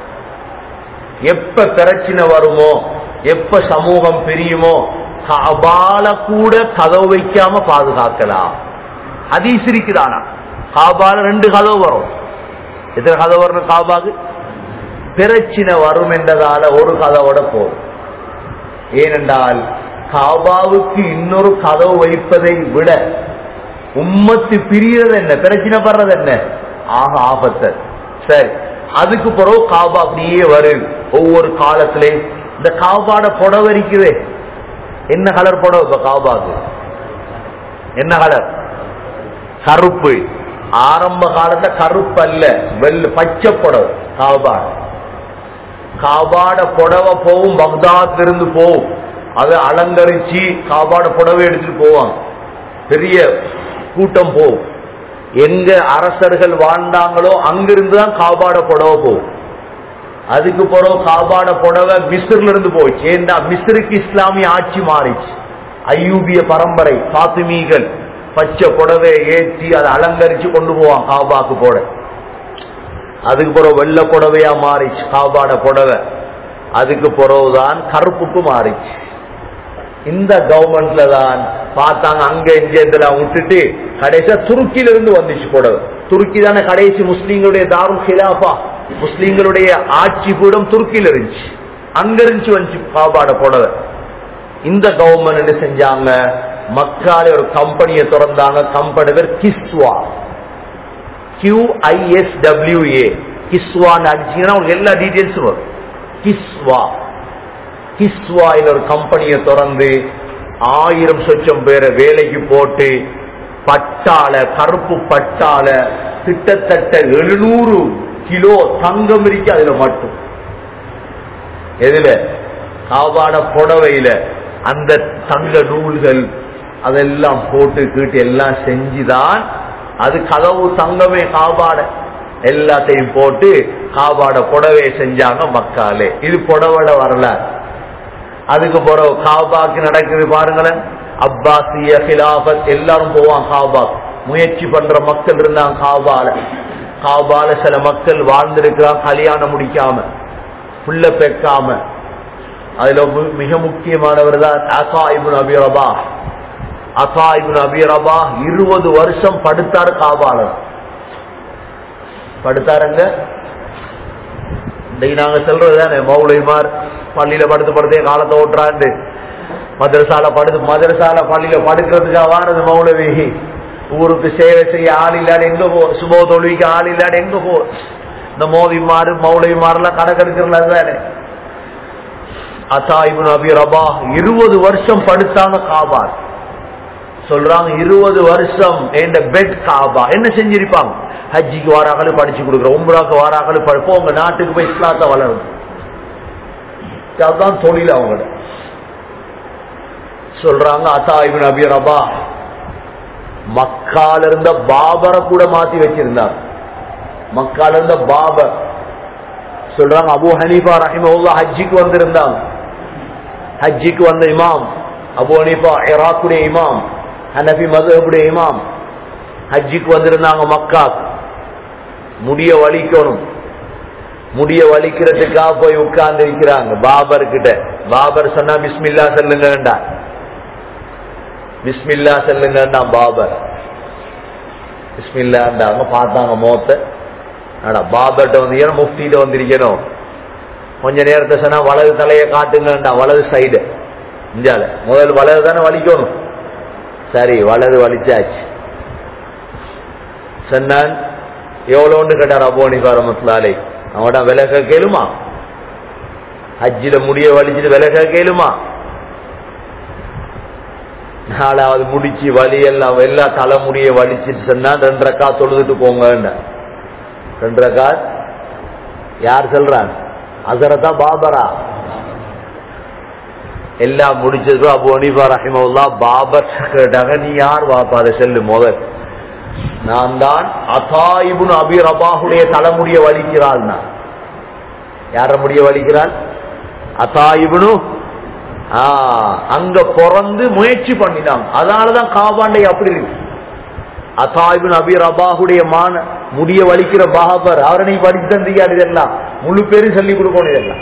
எப்ப பிரச்சனை வருமோ எப்ப சமூகம் பிரியுமோ காபால கூட கதவு வைக்காம பாதுகாக்கலாம் ஹதீஸ் இருக்குதானா காபால ரெண்டு கதவு வரும் எத்தனை கதவு வரும் காபாக்கு பிரச்சனை வரும் என்றதால ஒரு கதவோட போகும் ஏனென்றால் காபாவுக்கு இன்னொரு கதவு வைப்பதை விட உம்மத்து பிரியறது என்ன பிரச்சனை படுறது என்ன ஆக ஆபத்து சரி அதுக்கு பிறகு காபா அப்படியே வருது ஒவ்வொரு காலத்திலையும் இந்த காபாட புடவை இருக்குதே என்ன கலர் புடவை இப்ப காபாக்கு என்ன கலர் கருப்பு ஆரம்ப காலத்துல கருப்பு அல்ல வெள்ள பச்சை புடவை காபா காபாட புடவை போகும் பக்தாத் இருந்து போகும் அதை அலங்கரிச்சு காபாட புடவை எடுத்துட்டு போவாங்க பெரிய கூட்டம் போகும் எங்க அரசர்கள் வாழ்ந்தாங்களோ அங்கிருந்து தான் காபாட புடவை போகும் அதுக்கு பிறகு காபாட புடவை மிஸ்ர்ல இருந்து போச்சு ஏண்டா மிஸ்ருக்கு இஸ்லாமிய ஆட்சி மாறிச்சு ஐயூபிய பரம்பரை பாத்துமீகள் பச்சை புடவை ஏற்றி அதை அலங்கரிச்சு கொண்டு போவான் காபாக்கு போட அதுக்கு பிறகு வெள்ளை புடவையா மாறிச்சு காபாட புடவை அதுக்கு பிறகுதான் கருப்புக்கு மாறிச்சு இந்த கவர்மெண்ட்ல தான் பார்த்தாங்க அங்க இங்க இதெல்லாம் விட்டுட்டு கடைசியா துருக்கியில இருந்து வந்துச்சு புடவை துருக்கி தானே கடைசி முஸ்லீம்களுடைய தாருல் ஹிலாஃபா முஸ்லீம்களுடைய ஆட்சி கூடம் துருக்கியில இருந்துச்சு அங்க இருந்துச்சு வந்துச்சு காபாட புடவை இந்த கவர்மெண்ட் என்ன செஞ்சாங்க மக்கால ஒரு கம்பெனியை திறந்தாங்க கம்பெனி பேர் கிஸ்வா கியூஐஎஸ்டபிள்யூஏ கிஸ்வான்னு அடிச்சீங்கன்னா உங்களுக்கு எல்லா டீட்டெயில்ஸும் வரும் கிஸ்வா கிஸ்வா ஒரு கம்பெனியை திறந்து ஆயிரம் சொச்சம் பேரை வேலைக்கு போட்டு பட்டால கருப்பு பட்டால கிட்டத்தட்ட எழுநூறு கிலோ தங்கம் இருக்கு அதுல மட்டும் எதுல காவாட புடவையில அந்த தங்க நூல்கள் அதெல்லாம் போட்டு கீட்டு எல்லாம் செஞ்சுதான் அது கதவு தங்கமே காபாட எல்லாத்தையும் போட்டு காபாட புடவை செஞ்சாங்க மக்காலே இது புடவோட வரலாறு அதுக்கு பிறகு காபாக்கு நடக்குது பாருங்களேன் அப்பாசிய ஹிலாபத் எல்லாரும் போவான் காபாக் முயற்சி பண்ற மக்கள் இருந்தாங்க காபால காபால சில மக்கள் வாழ்ந்திருக்கிறாங்க கல்யாணம் முடிக்காம புள்ள பெக்காம அதுல மு- மிக முக்கியமானவர் தான் அசா இபுன் அபி ரபா அசா இபுன் அபி ரபா இருபது வருஷம் படுத்தாரு காபால படுத்தாருங்க இன்னைக்கு நாங்க சொல்றது தானே மௌலிமார் பள்ளியில படுத்து படுத்தே காலத்தை ஓட்டுறாண்டு மதரசால படுத்து மதரசால பள்ளியில படுக்கிறதுக்காக வாரது மௌலவி ஊருக்கு சேவை செய்ய ஆள் இல்லாத எங்க போ சுபோ தொழுவிக்கு ஆள் இல்லாத எங்க போ இந்த மோதிமாறு மௌலவிமாரெல்லாம் கணக்கெடுக்கிறது தானே அசாயிபுன் அபி ரபா இருபது வருஷம் படுத்தாங்க காபார் சொல்றாங்க இருபது வருஷம் என்ற பெட் காபா என்ன செஞ்சிருப்பாங்க ஹஜ்ஜிக்கு வாராக்கள் படிச்சு கொடுக்குறோம் உம்ராக்கு வாராக்கள் படி போங்க நாட்டுக்கு போய் இஸ்லாத்தை வளரும் அதுதான் தொழில் அவங்களோட சொல்றாங்க அசாயிபின் அபி ரபா மக்கால இருந்த பாபரை கூட மாத்தி வச்சிருந்தார் மக்கால இருந்த பாபர் சொல்றாங்க அபு ஹனீஃபா ரஹிமவுல்லா ஹஜ்ஜிக்கு வந்திருந்தாங்க ஹஜ்ஜிக்கு வந்த இமாம் அபு ஹனீஃபா இராக்குடைய இமாம் ஹனபி மதுஹபுடைய இமாம் ஹஜ்ஜிக்கு வந்திருந்தாங்க மக்கா முடிய வலிக்கணும் முடிய வலிக்கிறதுக்காக போய் உட்கார்ந்து இருக்கிறாங்க பாபர் கிட்ட பாபர் சொன்னா பிஸ்மில்லா சொல்லுங்கண்டா பிஸ்மில்லா சொல்லுங்கண்டா பாபர் பிஸ்மில்லாண்டாங்க பார்த்தாங்க மோத்த ஆனா பாபர்ட்ட வந்து முஃப்டிட்ட வந்திருக்கணும் கொஞ்ச நேரத்தை சொன்னா வலது தலையை காட்டுங்கண்டா வலது சைடு இந்தியால முதல் வலது தானே வலிக்கணும் சரி வலது வலிச்சாச்சு சொன்னான் எவ்வளோன்னு கேட்டார் அபோனி பாரமத்துலாலே அவட விலக கேளுமா ஹஜ்ஜில முடிய வலிச்சுட்டு விலக கேளுமா நாலாவது முடிச்சு வலி எல்லாம் எல்லா தலைமுடிய வலிச்சுட்டு சொன்னா ரெண்டு ரக்கா தொழுதுட்டு போங்க ரெண்டு ரக்கா யார் சொல்றான் அசரத்தா பாபரா எல்லாம் முடிச்சது அபு அனிபா ரஹிமவுல்லா பாபர் கேட்டாங்க நீ யார் வாப்பா அதை செல்லு முதல் நான் தான் அசாயிபுன் அபி ரபாஹுடைய தலைமுடிய வலிக்கிறாள் நான் யார முடிய வலிக்கிறாள் அசாயிபுனு அங்க பிறந்து முயற்சி பண்ணினாங்க அதனாலதான் காபாண்டை அப்படி இருக்கு அசாயிபின் அபி ரபாஹுடைய மான முடிய வலிக்கிற பாபர் அவரை நீ படித்து தந்திக்காடு இதெல்லாம் முழு பேரும் சொல்லி கொடுக்கணும் இதெல்லாம்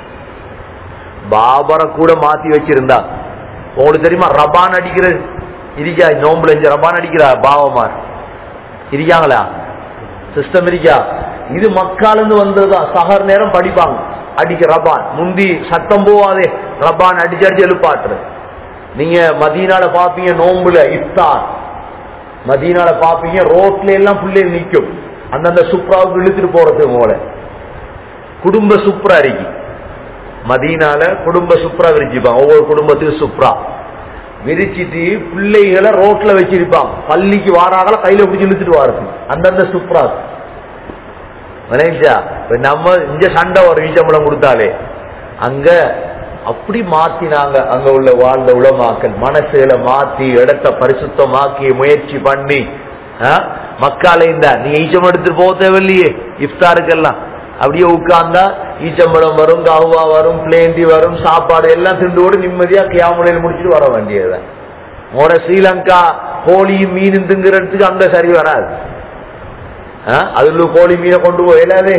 பாபரை கூட மாத்தி வச்சிருந்தா உங்களுக்கு தெரியுமா ரபான் அடிக்கிறது இருக்கா நோம்புல இருந்து ரபான் அடிக்கிறா பாவமார் இருக்காங்களா சிஸ்டம் இருக்கா இது மக்காலிருந்து வந்ததுதான் சகர் நேரம் படிப்பாங்க அடிக்க ரபான் முந்தி சத்தம் போவாதே ரபான் அடிச்சு அடிச்சு எழுப்பாட்டுறது நீங்க மதீனால பாப்பீங்க நோம்புல இஃப்தார் மதீனால பாப்பீங்க ரோட்ல எல்லாம் பிள்ளைகள் நிக்கும் அந்தந்த சுப்ராவுக்கு இழுத்துட்டு போறது போல குடும்ப சுப்ரா இருக்கு மதீனால குடும்ப சுப்ரா விரிச்சுப்பாங்க ஒவ்வொரு குடும்பத்துக்கும் சுப்ரா விரிச்சிட்டு பிள்ளைகளை ரோட்ல வச்சிருப்பாங்க பள்ளிக்கு வாராங்கள கையில பிடிச்சி இழுத்துட்டு வாரது அந்தந்த சுப்ரா விளைஞ்சா இப்ப நம்ம இங்க சண்டை ஒரு வீச்சம்பளம் கொடுத்தாலே அங்க அப்படி மாத்தினாங்க அங்க உள்ள வாழ்ந்த உளமாக்கல் மனசுகளை மாத்தி இடத்த பரிசுத்தமாக்கி முயற்சி பண்ணி ஆ, மக்கால இந்த நீ ஈச்சம் எடுத்துட்டு போக தேவையில்லையே இஃப்தாருக்கெல்லாம் அப்படியே உட்கார்ந்தா ஈச்சம்பழம் வரும் கவுவா வரும் பிளேண்டி வரும் சாப்பாடு எல்லாம் திண்டோடு நிம்மதியா கியாமுலையில் முடிச்சுட்டு வர வேண்டியதுதான் உங்களோட ஸ்ரீலங்கா கோழியும் மீன் திங்கிறதுக்கு அங்க சரி வராது ஆ, அதுல கோழி மீனை கொண்டு போயிடாதே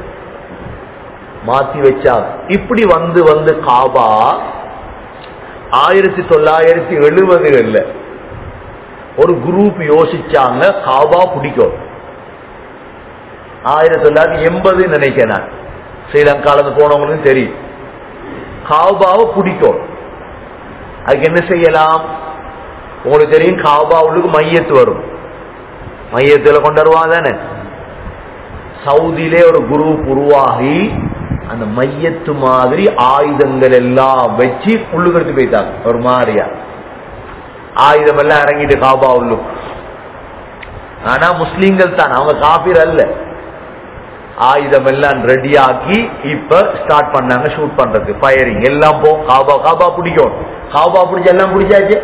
மாத்தி வச்சாங்க இப்படி வந்து வந்து காபா ஆயிரத்தி தொள்ளாயிரத்தி எழுபதுகள்ல ஒரு குரூப் யோசிச்சாங்க காபா பிடிக்கும் ஆயிரத்தி தொள்ளாயிரத்தி எண்பது நினைக்கிறேன் நான் ஸ்ரீலங்கால இருந்து போனவங்களுக்கும் தெரியும் காபாவை பிடிக்கும் அதுக்கு என்ன செய்யலாம் உங்களுக்கு தெரியும் காபா உள்ளுக்கு மையத்து வரும் மையத்துல கொண்டு வருவாங்க தானே சவுதியிலே ஒரு குரூப் உருவாகி அந்த மையத்து மாதிரி ஆயுதங்கள் எல்லாம் வச்சு உள்ளுக்கெடுத்து போயிட்டாங்க ஒரு மாதிரியா ஆயுதம் எல்லாம் இறங்கிட்டு காபா உள்ளு ஆனா முஸ்லீம்கள் தான் அவங்க காபீர் அல்ல ஆயுதம் எல்லாம் ரெடி ஆக்கி இப்ப ஸ்டார்ட் பண்ணாங்க ஷூட் பண்றது ஃபயரிங் எல்லாம் போ காபா காபா பிடிக்கும் காபா பிடிச்ச எல்லாம் பிடிச்சாச்சு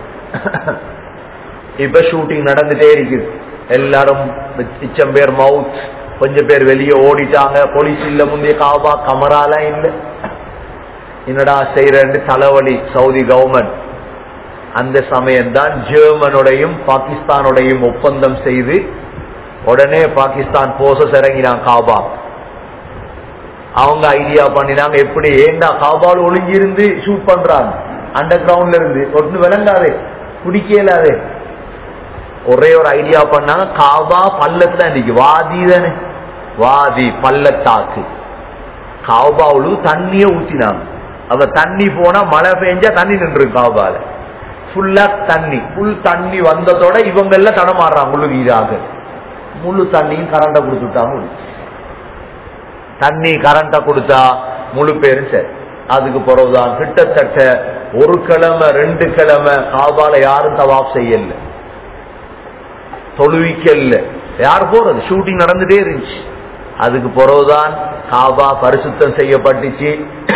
இப்ப ஷூட்டிங் நடந்துட்டே இருக்குது எல்லாரும் மிச்சம் பேர் மவுத் கொஞ்சம் பேர் வெளியே ஓடிட்டாங்க போலீஸ் இல்ல முந்தைய காபா கமராலாம் இல்ல என்னடா செய்யறன்னு தலைவலி சவுதி கவர்மெண்ட் அந்த சமயம் தான் ஜெர்மனுடையும் பாகிஸ்தானுடையும் ஒப்பந்தம் செய்து உடனே பாகிஸ்தான் போசஸ் இறங்கினான் காபா அவங்க ஐடியா பண்ணினாங்க எப்படி ஏண்டா காபால் ஒளிஞ்சி இருந்து ஷூட் பண்றாங்க அண்டர் கிரவுண்ட்ல இருந்து ஒன்று விளங்காதே குடிக்கலாதே ஒரே ஒரு ஐடியா பண்ணாங்க காபா பள்ளத்துல இன்னைக்கு வாதி தானே வாதி பள்ளத்தாக்கு காபாவுக்கு தண்ணிய ஊத்தினாங்க அவ தண்ணி போனா மழை பெஞ்சா தண்ணி நின்று காபால ஃபுல்லா தண்ணி ஃபுல் தண்ணி வந்ததோட இவங்க எல்லாம் தடமாடுறாங்க முழுகீராக முழு தண்ணியும் கரண்ட கொடுத்துட்டாங்க தண்ணி கரண்ட கொடுத்தா முழு பேரும் சரி அதுக்கு பிறகுதான் கிட்டத்தட்ட ஒரு கிழமை ரெண்டு கிழமை காபால யாரும் தவாப் செய்யல தொழுவிக்கல்ல யார் போறது ஷூட்டிங் நடந்துட்டே இருந்துச்சு அதுக்கு பிறகுதான் காபா பரிசுத்தம் செய்யப்பட்டுச்சு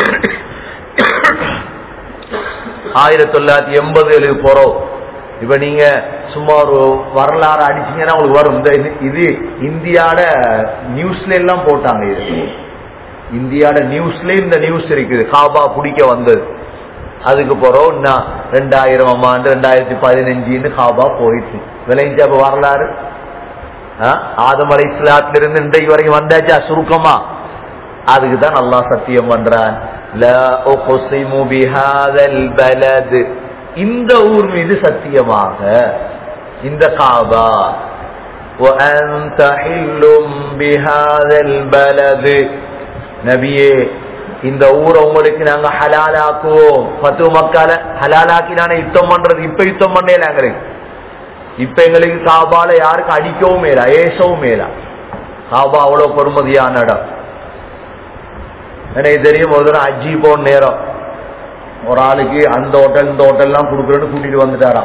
ஆயிரத்தி தொள்ளாயிரத்தி எண்பதுகளுக்கு போறோம் இப்ப நீங்க சும்மா ஒரு வரலாறு அடிச்சீங்கன்னா உங்களுக்கு வரும் இந்த இது- இது இந்தியாட நியூஸ்ல எல்லாம் போட்டாங்க இது இந்தியாட நியூஸ்ல இந்த நியூஸ் இருக்குது காபா பிடிக்க வந்தது அதுக்கு போறோம் இன்னும் ரெண்டாயிரம் ஆண்டு ரெண்டாயிரத்தி பதினஞ்சுன்னு காபா போயிடுச்சு விளைஞ்ச அப்ப வரலாறு ஆ? ஆதம் அலை இஸ்லாத்துல இருந்து இன்றைக்கு வரைக்கும் வந்தாச்சா சுருக்கமா அதுக்கு தான் அல்லாஹ் சத்தியம் பண்றான் லா உக்ஸிமு பிஹாதல் பலத் இந்த ஊர் மீது சத்தியமாக இந்த காபா وأنت حل بهذا البلد நபியே இந்த ஊரை உங்களுக்கு நாங்க ஹலாலாக்குவோம் பத்து மக்கால ஹலாலாக்கி நானே யுத்தம் பண்றது இப்ப யுத்தம் பண்ணல எங்களுக்கு இப்ப எங்களுக்கு காபால யாருக்கு அடிக்கவும் மேலா ஏசவும் மேலா காபா அவ்வளவு பொறுமதியான இடம் எனக்கு தெரியும் ஒரு தடவை அஜி போன நேரம் ஒரு ஆளுக்கு அந்த ஹோட்டல் இந்த ஹோட்டல்லாம் கொடுக்குறேன்னு கூட்டிட்டு வந்துட்டாராம்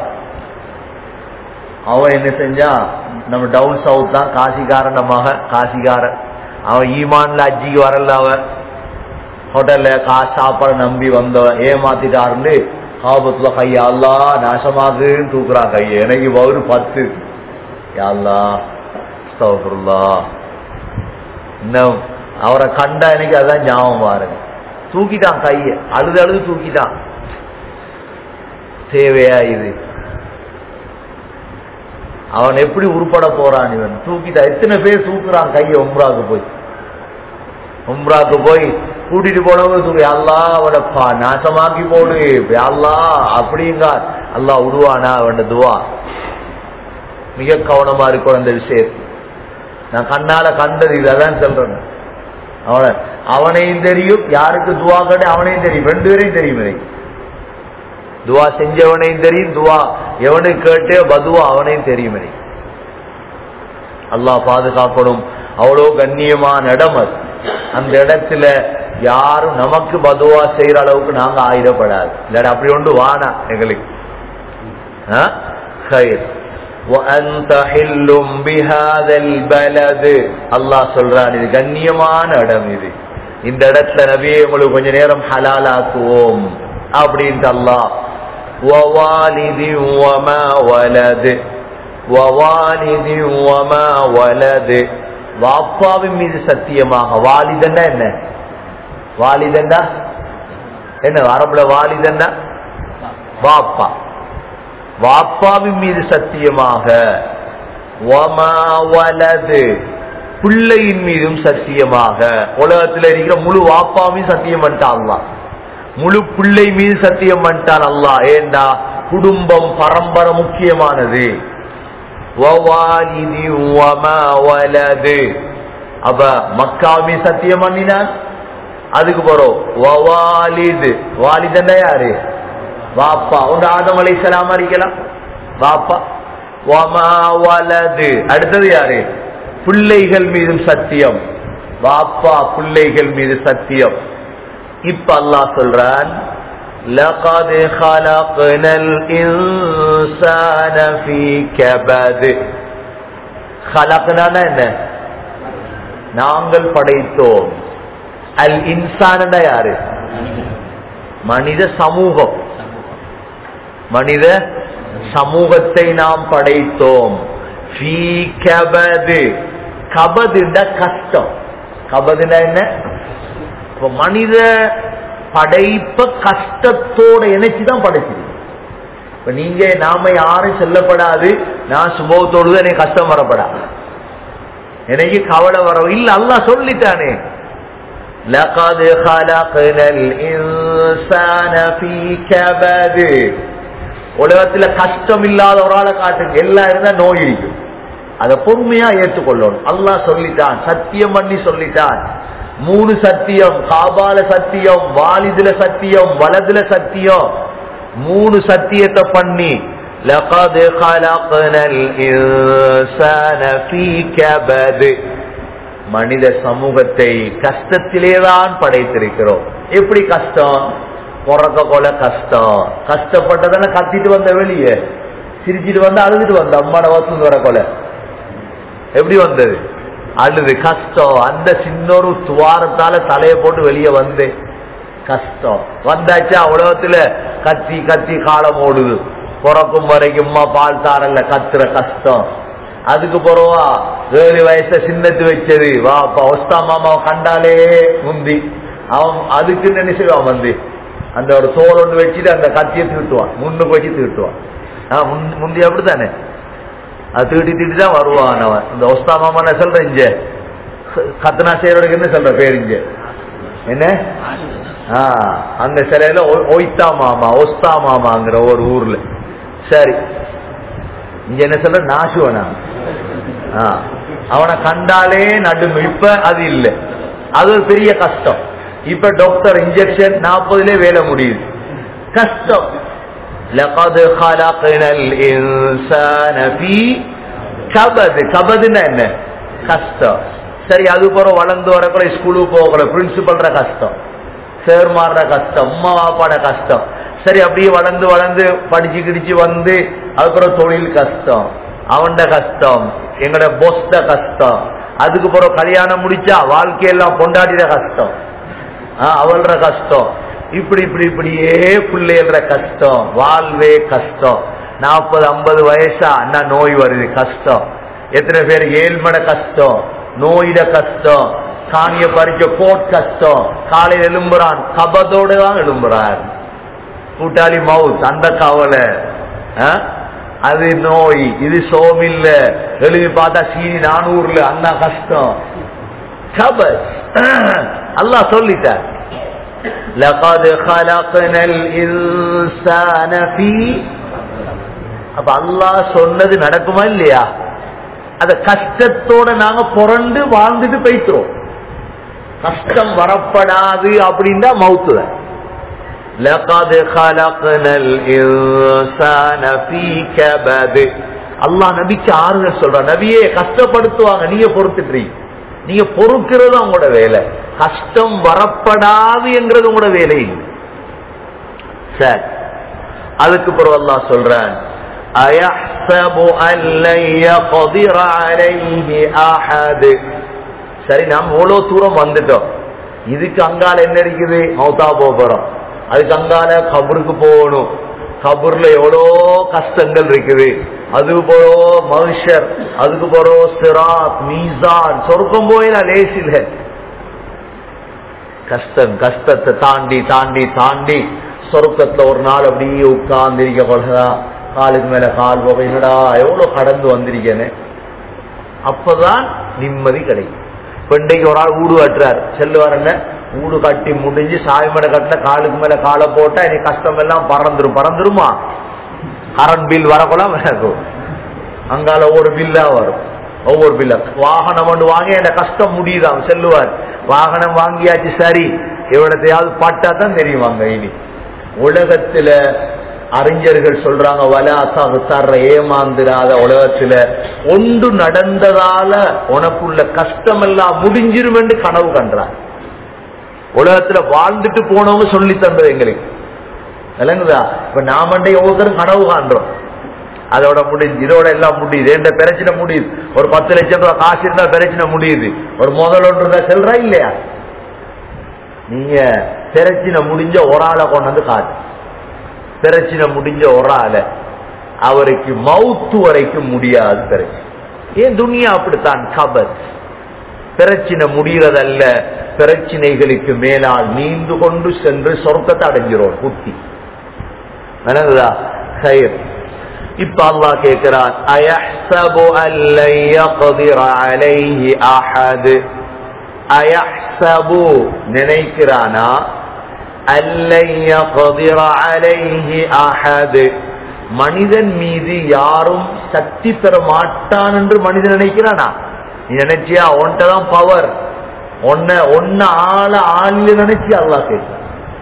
அவன் என்ன செஞ்சான் நம்ம டவுன் சவுத் தான் காசிக்காரன் மக காசிக்காரன் அவன் ஈமான்ல அஜிக்கு வரல அவன் ஹோட்டல்ல காசு சாப்பாடு நம்பி வந்தவன் ஏமாத்திட்டாருன்னு காபத்துல கையா அல்லா நாசமாகுன்னு தூக்குறான் கைய எனக்கு வவுறு பத்து யா அல்லாஹ், அஸ்தக்ஃபிருல்லாஹ். இன்னும் அவரை கண்டா எனக்கு அதான் ஞாபகம் பாருங்க தூக்கிட்டான் கைய அழுது அழுது தூக்கிட்டான் தேவையா இது அவன் எப்படி உருப்பட போறான் இவன் தூக்கிட்டா எத்தனை பேர் தூக்குறான் கையை உம்ராக்கு போய் உம்ராக்கு போய் கூட்டிட்டு போனவங்க தூக்கி அல்லா அவனை பா நாசமாக்கி போடு அல்லா அப்படிங்க அல்லாஹ் உருவானா அவன் துவா மிக கவனமா இருக்கும் அந்த விஷயத்தில் நான் கண்ணால கண்டது இதான் சொல்றேன் அவன அவனையும் தெரியும் யாருக்கு துவா கட்டு அவனையும் தெரியும் ரெண்டு பேரையும் தெரியும் எனக்கு துவா செஞ்சவனையும் தெரியும் துவா எவனுக்கு கேட்டே பதுவா அவனையும் தெரியும் எனக்கு அல்லாஹ் பாதுகாக்கணும் அவ்வளோ கண்ணியமான இடம் அது அந்த இடத்துல யாரும் நமக்கு பதுவா செய்யற அளவுக்கு நாங்க ஆயிடப்படாது இல்லாட அப்படி ஒன்று வானா எங்களுக்கு ஆ? خير وأنت حل بهذا البلد அல்லாஹ் சொல்றான் இது கண்ணியமான இடம் இது இந்த இடத்துல நபியை உங்களுக்கு கொஞ்ச நேரம் ஹலாலாக்குவோம் அப்படின்ட்டு அல்லாஹ் ووالد وما ولد ووالد وما ولد வாப்பாவின் மீது சத்தியமாக வாலிதன்னா என்ன வாலிதன்னா என்ன அரபுல வாலிதன்னா வாப்பா வாப்பாவின் மீது சத்தியமாக வமா வலது பிள்ளையின் மீதும் சத்தியமாக உலகத்தில் இருக்கிற முழு வாப்பாவையும் சத்தியம் பண்ணிட்டான் அல்லாஹ் முழு பிள்ளை மீது சத்தியம் பண்ணிட்டான் அல்லாஹ் ஏண்டா குடும்பம் பரம்பரை முக்கியமானது வவாலிதி வமா வலது அப்ப மக்காவி சத்தியம் பண்ணினான் அதுக்கு போறோம் வவாலிது வாலிதன்னா யாரு வாப்பா உங்க ஆதம் அலை சலாம் அறிக்கலாம் வாப்பா வமா வலது அடுத்தது யாரு பிள்ளைகள் மீதும் சத்தியம் வாப்பா பிள்ளைகள் மீது சத்தியம் இப்ப அல்லாஹ் சொல்றான் لقد خلقنا الإنسان في كبد خلقنا என்ன நாங்கள் படைத்தோம் அல் இன்சான் யாரு மனித சமூகம் மனித சமூகத்தை நாம் படைத்தோம் ஃபீ கபது கபதுண்டா கஷ்டம் கபதுனா என்ன இப்ப மனித படைப்ப கஷ்டத்தோட இணைச்சுதான் படைச்சிருக்கு இப்ப நீங்க நாம யாரும் செல்லப்படாது நான் சுபவத்தோடு தான் எனக்கு கஷ்டம் வரப்படாது எனக்கு கவலை வர இல்ல அல்லாஹ் சொல்லிட்டானே لقد خلقنا الإنسان في كبد உலகத்துல கஷ்டம் இல்லாத ஒரு ஆளை காட்டுங்க எல்லாம் இருந்தா நோய் இருக்கும் அதை பொறுமையா ஏற்றுக்கொள்ளணும் அல்லாஹ் சொல்லிட்டான் சத்தியம் பண்ணி சொல்லிட்டான் மூணு சத்தியம் காபால சத்தியம் வாலிதுல சத்தியம் வலதுல சத்தியம் மூணு சத்தியத்தை பண்ணி لقد خلقنا الإنسان في كبد மனித சமூகத்தை கஷ்டத்திலேதான் படைத்திருக்கிறோம் எப்படி கஷ்டம் பிறக்க கொல கஷ்டம் கஷ்டப்பட்டதான கத்திட்டு வந்த வெளியே சிரிச்சிட்டு வந்தா அழுதுட்டு வந்த அம்மாட வாசல் வர கொலை எப்படி வந்தது அழுது கஷ்டம் அந்த சின்ன ஒரு துவாரத்தால தலைய போட்டு வெளியே வந்து கஷ்டம் வந்தாச்சா உலகத்துல கத்தி கத்தி காலம் ஓடுது பிறக்கும் வரைக்கும் அம்மா பால் தாரல்ல கத்துற கஷ்டம் அதுக்கு பிறவா ஏழு வயச சின்னத்து வச்சது வாப்பா ஒஸ்தா மாமாவை கண்டாலே முந்தி அவன் அதுக்கு என்ன செய்வான் வந்து அந்த ஒரு தோல் ஒன்று வச்சுட்டு அந்த கத்தியை தீட்டுவான் முன்னுக்கு வச்சு தீட்டுவான் ஆஹ் முன்- முந்தி அப்படித்தானே அது தீட்டி தீட்டி தான் வருவான் அவன் இந்த ஒஸ்தா மாமா நான் சொல்றேன் இங்க கத்தனா செய்யறதுக்கு என்ன சொல்ற பேர் இங்க என்ன ஆ, அந்த சிலையில ஒ- ஒய்த்தா மாமா ஒஸ்தா மாமாங்கிற ஒரு ஊர்ல சரி இங்க என்ன சொல்ற நாசுவனா ஆ, அவனை கண்டாலே நடுங்கும் இப்ப அது இல்ல அது ஒரு பெரிய கஷ்டம் இப்ப டாக்டர் இன்ஜெக்ஷன் நாற்பதுல வேலை முடியுது கஷ்டம் لقد خلقنا الانسان في كبد கபதுன்னா என்ன கஷ்டம் சரி அது போற வளர்ந்து வரக்குள்ள ஸ்கூலுக்கு போகல பிரின்சிபல்ற கஷ்டம் சேர் மாறுற கஷ்டம் அம்மா வாப்பாட கஷ்டம் சரி அப்படியே வளர்ந்து வளர்ந்து படிச்சு கிடிச்சு வந்து அதுக்கப்புறம் தொழில் கஷ்டம் அவன்ட கஷ்டம் எங்கட பொஸ்ட கஷ்டம் அதுக்கு பிறகு கல்யாணம் முடிச்சா வாழ்க்கையெல்லாம் கொண்டாடிற கஷ்டம் ஆஹ் அவள்ற கஷ்டம் இப்படி இப்படி இப்படியே பிள்ளைகள கஷ்டம் வாழ்வே கஷ்டம் நாற்பது ஐம்பது வயசா அண்ணா நோய் வருது கஷ்டம் எத்தனை பேர் ஏழ்மட கஷ்டம் நோயிட கஷ்டம் காணிய பறிச்ச கோட் கஷ்டம் காலையில் எழும்புறான் கபத்தோட தான் எழும்புறான் கூட்டாளி மவுத் அந்த கவலை ஆ? அது நோய் இது சோமில்ல எழுதி பார்த்தா சீனி நானூறுல அண்ணா கஷ்டம் கபஸ் அல்லாஹ் சொல்லிட்டார் لقد خلقنا الإنسان في அப்ப அல்லாஹ் சொன்னது நடக்குமா இல்லையா அத கஷ்டத்தோட நாங்க புரண்டு வாழ்ந்துட்டு போய்க்கிறோம் கஷ்டம் வரப்படாது அப்படின்னா மவுத்து لقد خلقنا الإنسان في كبد அல்லாஹ் நபிக்கு ஆறுதல் சொல்ற நபியே கஷ்டப்படுத்துவாங்க நீங்க பொறுத்துட்டீங்க நீங்க பொறுக்கிறது உங்களோட வேலை கஷ்டம் வரப்படாது என்றது உங்களோட வேலை இல்லை சரி அதுக்கு பிறகு அல்லாஹ் சொல்றான் அயஹ்சபு அல்லன் யக்திர அலைஹி அஹத் சரி நாம் இவ்வளவு தூரம் வந்துட்டோம் இதுக்கு அங்கால என்ன இருக்குது மௌத்தா போக போறோம் அதுக்கு அங்கால கபருக்கு போகணும் கபூர்ல எவ்வளோ கஷ்டங்கள் இருக்குது அது போறோ மனுஷர் அதுக்கு போறோ சிராத் மீசான் சொர்க்கம் போயில லேசில கஷ்டம் கஷ்டத்தை தாண்டி தாண்டி தாண்டி சொர்க்கத்துல ஒரு நாள் அப்படியே உட்கார்ந்து இருக்க பழகா காலுக்கு மேல கால் போக என்னடா எவ்வளவு கடந்து வந்திருக்கேன்னு அப்பதான் நிம்மதி கிடைக்கும் பெண்டைக்கு ஒரு ஆள் ஊடு கட்டுறாரு செல்லுவார் என்ன ஊடு கட்டி முடிஞ்சு சாய்மடை கட்டின காலுக்கு மேல காலை போட்டா இனி கஷ்டம் எல்லாம் பறந்துரும் பறந்துருமா கரண்ட் பில் வரப்பெல்லாம் வரும் அங்கால ஒரு பில்லா வரும் ஒவ்வொரு பில்ல வாகனம் ஒன்று வாங்கி என்ன கஷ்டம் முடியுதான் செல்லுவார் வாகனம் வாங்கியாச்சு சரி எவ்வளத்தையாவது பட்டா தான் தெரியும் அங்க இனி உலகத்துல அறிஞர்கள் சொல்றாங்க வலாசாக தர்ற ஏமாந்துடாத உலகத்துல ஒன்று நடந்ததால உனக்குள்ள கஷ்டம் எல்லாம் முடிஞ்சிரும் என்று கனவு கண்டார் உலகத்துல வாழ்ந்துட்டு போனவங்க சொல்லி தந்தது எங்களுக்கு விளங்குதா இப்ப நாமண்டே ஒவ்வொருத்தரும் கனவு காண்றோம் அதோட முடிஞ்சு இதோட எல்லாம் முடியுது எந்த பிரச்சனை முடியுது ஒரு பத்து லட்சம் ரூபாய் காசு இருந்தா பிரச்சனை முடியுது ஒரு முதல் ஒன்று இருந்தா செல்றா இல்லையா நீங்க பிரச்சனை முடிஞ்ச ஒரு ஆளை கொண்டு வந்து காட்டு பிரச்சனை முடிஞ்ச ஒரு ஆளை அவருக்கு மவுத்து வரைக்கும் முடியாது பிரச்சனை ஏன் துனியா அப்படித்தான் கபர் பிரச்சனை முடிகிறதல்ல பிரச்சனைகளுக்கு மேலால் நீந்து கொண்டு சென்று சொர்க்கத்தை அடைஞ்சிரோம் புத்தி விளங்குதா கயிர் இப்ப அல்லா கேட்கிறான் அயஹ்சபு அல்லை யக்திர அலைஹி அஹத் அயஹ்சபு நினைக்கிறானா அல்லை யக்திர அலைஹி அஹத் மனிதன் மீது யாரும் சக்தி பெற மாட்டான் என்று மனிதன் நினைக்கிறானா நீ நினைச்சியா உன்கிட்ட தான் பவர் ஒன்ன ஒன்ன ஆள ஆள்ல நினைச்சு அல்லா கேட்கிறான்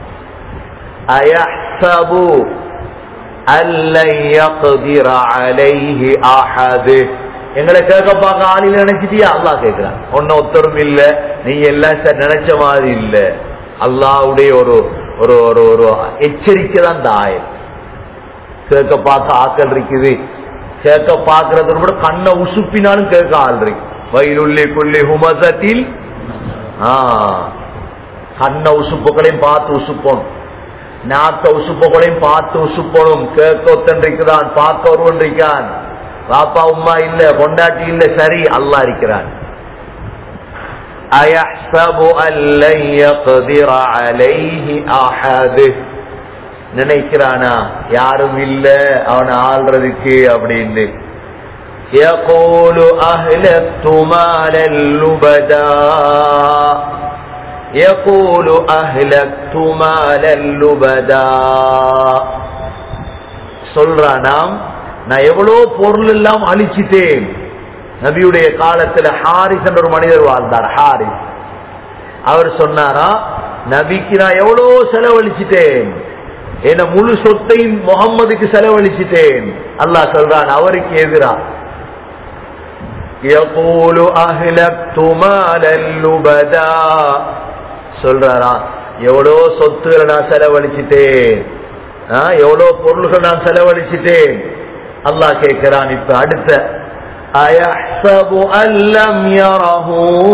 அயஹ்சபு அல்லை யக்திர அலைஹி அஹத் எங்களை கேட்க பார்க்க ஆளில நினைச்சிட்டியா அல்லாஹ் கேட்கிறான் ஒன்னும் ஒத்தரும் இல்ல நீங்க எல்லாம் சார் நினைச்ச மாதிரி இல்ல அல்லாவுடைய ஒரு ஒரு ஒரு ஒரு எச்சரிக்கை தான் இந்த ஆயம் கேட்க பார்க்க ஆக்கள் இருக்குது கேட்க பார்க்கறது கூட கண்ணை உசுப்பினாலும் கேட்க ஆள் இருக்கு வயிறுள்ளி கொல்லி ஹுமசத்தில் கண்ண உசுப்புகளையும் பார்த்து உசுப்போம் நாக்க உசுப்புகளையும் பார்த்து உசுப்போனும் கேட்க ஒத்தன் இருக்குதான் பார்க்க ஒருவன் இருக்கான் பாப்பா உமா இல்ல பொண்டாட்டி இல்ல சரி அல்லா இருக்கிறான் أيحسب أن لن يقدر عليه أحد நினைக்கிறானா யாரும் இல்ல அவனை ஆள்றதுக்கு அப்படின்னு يقول أهلكت مالا لبدا يقول أهلكت مالا لبدا சொல்றானாம் நான் எவ்வளவு பொருள் எல்லாம் அழிச்சிட்டேன் நபியுடைய காலத்துல ஹாரிஸ் என்ற ஒரு மனிதர் வாழ்ந்தார் ஹாரிஸ் அவர் சொன்னாரா நபிக்கு நான் எவ்வளவு செலவழிச்சிட்டேன் என்ன முழு சொத்தையும் முகம்மதுக்கு செலவழிச்சிட்டேன் அல்லாஹ் சொல்றான் அவருக்கு எதிரா يقول أهلكت مالا لبدا சொல்றாரா எவ்வளோ சொத்துகளை நான் செலவழிச்சிட்டேன் எவ்வளோ பொருள்கள் நான் செலவழிச்சிட்டேன் அல்லாஹ் கேட்கிறான் இப்ப அடுத்த أيحسب أن لم يره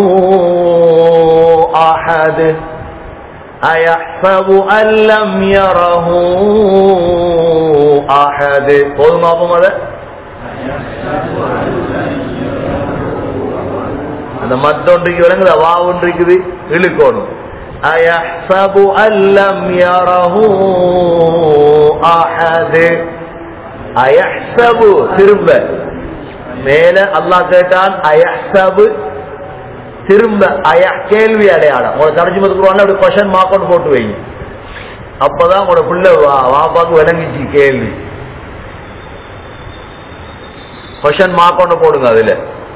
أحد أيحسب أن لم يره أحد போதுமா அப்போ மத அந்த மத்தொன்றைக்கு விளங்குது வா ஒன்று இருக்குது இழுக்கணும் அயஹ்சபு அல்லம் யரஹு அஹது அயஹ்சபு திரும்ப மேல அல்லாஹ் கேட்டான் அயஹ்சபு திரும்ப அய கேள்வி அடையாளம் உங்களை தடைச்சு மதுக்குருவாங்க அப்படி கொஷன் மார்க்கோன்னு போட்டு வைங்க அப்பதான் உங்களோட பிள்ளை வா- வாப்பாக்கு விளங்கிச்சு கேள்வி கொஷன் மார்க்கோன்னு போடுங்க அதுல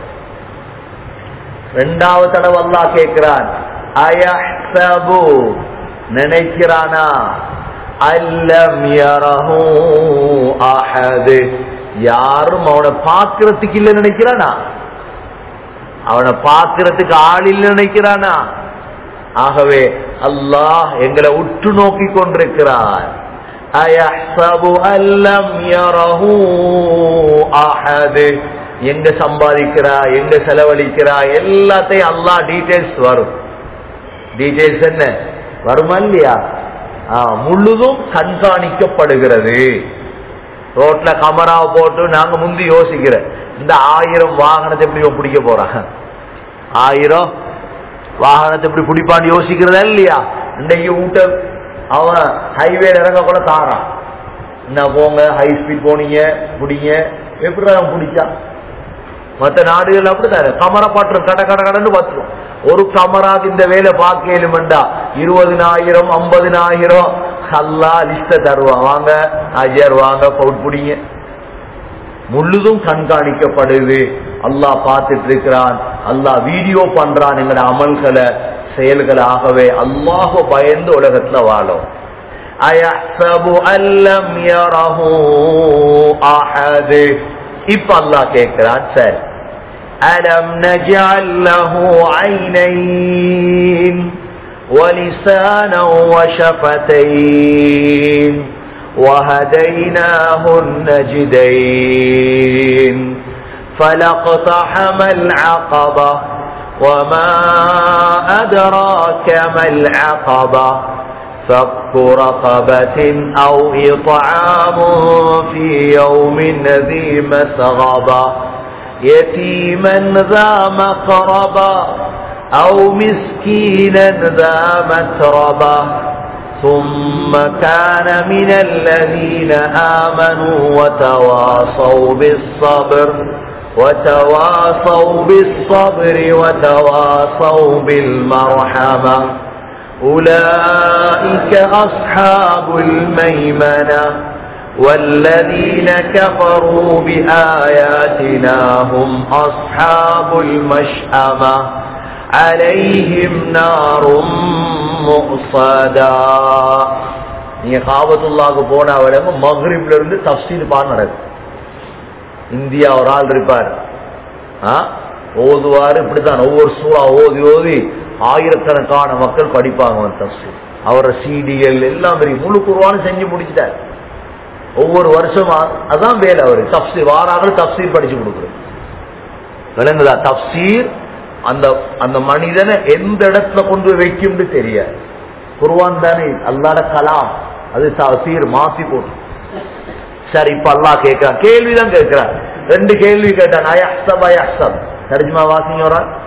ரெண்டாவது தடவை அல்லாஹ் கேட்கிறான் அயஹ்சபு நினைக்கிறானா அல்லம் யரஹு அஹது யாரும் அவனை பார்க்கறதுக்கு இல்ல நினைக்கிறானா அவனை பார்க்கறதுக்கு ஆள் இல்ல நினைக்கிறானா ஆகவே அல்லாஹ் எங்களை உற்று நோக்கி கொண்டிருக்கிறார் அயஹ்சபு அல்லம் யரஹு அஹது எங்க சம்பாதிக்கிறா எங்க செலவழிக்கிறா எல்லாத்தையும் அல்லாஹ் டீடைல்ஸ் வரும் டீடைல்ஸ் என்ன வருமா இல்லையா ஆ, முழுதும் கண்காணிக்கப்படுகிறது ரோட்ல கமராவை போட்டு நாங்க முந்தி யோசிக்கிறேன் இந்த ஆயிரம் வாகனத்தை எப்படி இவன் பிடிக்க போறான் ஆயிரம் வாகனத்தை எப்படி பிடிப்பான்னு யோசிக்கிறதா இல்லையா இன்னைக்கு ஊட்ட அவன் ஹைவேல இறங்க கூட தாரான் என்ன போங்க ஹை ஸ்பீட் போனீங்க பிடிங்க எப்படி அவன் பிடிச்சா மத்த நாடுகள் அப்படித்தானே கமரா பாட்டுரும் கட கட கடன்னு பாத்துரும் ஒரு கமராக்கு இந்த வேலை பார்க்கலுமெண்டா இருபதினாயிரம் ஐம்பதினாயிரம் அல்லா லிஸ்ட தருவான் வாங்க ஆஜியார் வாங்க பவுட் பிடிங்க முழுதும் கண்காணிக்கப்படுது அல்லாஹ் பார்த்துட்டு இருக்கிறான் அல்லாஹ் வீடியோ பண்றான் எங்கட அமல்களை செயல்களை ஆகவே அல்லாஹ் பயந்து உலகத்துல வாழும் அயஹ்சபு அல்லம் யரஹு அஹது இப்ப அல்லாஹ் கேட்கிறான் சரி அலம் நஜஅல் லஹு ஐனைன் ولسانا وشفتين وهديناه النجدين فلاقتحم العقبة وما أدراك ما العقبة فك رقبة أو إطعام في يوم ذي مسغبة يتيما ذا مقربة أو مسكينا ذا متربة ثم كان من الذين آمنوا وتواصوا بالصبر وتواصوا بالصبر وتواصوا بالمرحمة أولئك أصحاب الميمنة والذين كفروا بآياتنا هم أصحاب المشأمة عليهم نار مؤصدا நீங்க காபத்துல்லாக்கு போன விடங்க மஹ்ரிப்ல இருந்து தப்சீல் பாடம் நடக்கும் இந்தியா ஒரு ஆள் இருப்பார் ஆ? ஓதுவாரு இப்படித்தான் ஒவ்வொரு சூறா ஓதி ஓதி ஆயிரக்கணக்கான மக்கள் படிப்பாங்க அவர் தப்சீல் அவரோட சீடிகள் எல்லாம் பெரிய முழு குருவானு செஞ்சு முடிச்சிட்டார் ஒவ்வொரு வருஷம் அ- அதான் வேலை அவரு தப்சீர் வாராக தப்சீர் படிச்சு கொடுக்குறது விளங்குதா தப்சீர் அந்த அந்த மனிதனை எந்த இடத்துல கொண்டு போய் வைக்கும்னு தெரியாது குருவான் தானே அல்லாட கலாம் அது தப்சீர் மாசி போட்டு சரி இப்ப அல்லாஹ் கேட்கிறான் கேள்விதான் கேட்கிறான் ரெண்டு கேள்வி கேட்டான் அயஹ்சப் அயஹ்சப் தர்ஜுமா வாசிங்க ஒரு ஆள்.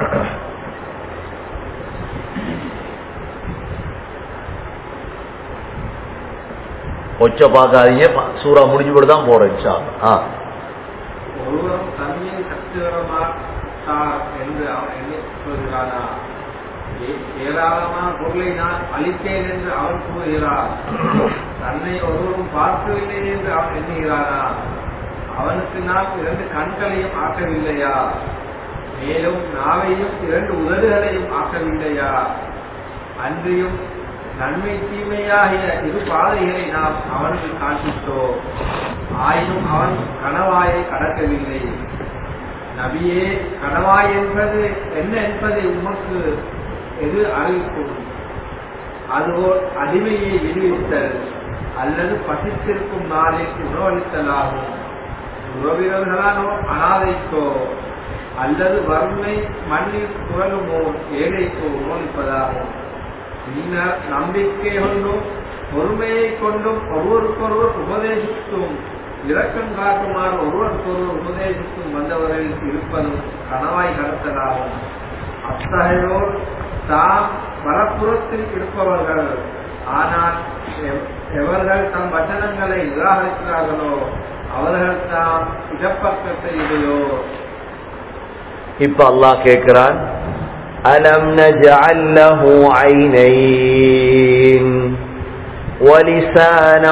ஒச்ச பார்க்காதீங்க ப- சூறா முடிஞ்சு போட்டு தான் போறேன் இன்ஷா அல்லாஹ். ஆ ஒருவரும் தன்மையை சத்துவரமாட்டார் என்று அவன் எண்ணி சொல்கிறானா ஏ- ஏராளமான பொருளை நான் அளித்தேன் என்று அவன் கூறுகிறான் தன்னை ஒருவரும் பார்க்கவில்லை என்று அவன் எண்ணுகிறானா அவனுக்கு நான் இரண்டு கண்களையும் ஆக்கவில்லையா மேலும் நாவையும் இரண்டு உதடுகளையும் ஆக்கவில்லையா அன்றியும் நன்மை தீமையாகிய இரு பாதைகளை நாம் அவனுக்கு காண்பித்தோம் ஆயினும் அவன் கணவாயை கடக்கவில்லை நபியே கணவாய் என்பது என்ன என்பதை உமக்கு எது அறிவிக்கும் அதுபோல் அடிமையை விடுவித்தல் அல்லது பசித்திருக்கும் நாளில் உணவளித்தலாகும் உறவினர்களானோ அனாதைக்கோ அல்லது வறுமை மண்ணில் புகழுமோ ஏழைக்கோ உணவளிப்பதாகும் பின்னர் நம்பிக்கை கொண்டும் பொறுமையை கொண்டும் ஒருவருக்கொருவர் உபதேசித்தும் இரக்கம் காட்டுமாறு ஒருவருக்கொருவர் உபதேசித்தும் வந்தவர்களில் இருப்பதும் கணவாய் கடத்தலாகும் அத்தகையோர் தாம் வலப்புறத்தில் இருப்பவர்கள் ஆனால் எவ்- எவர்கள் தம் வச்சனங்களை நிராகரிக்கிறார்களோ அவர்கள் தாம் இடப்பக்கத்திலேயோ இப்ப அல்லாஹ் கேட்கிறான் அலம் நஜஅல் லஹு ஐனைன் ولسانا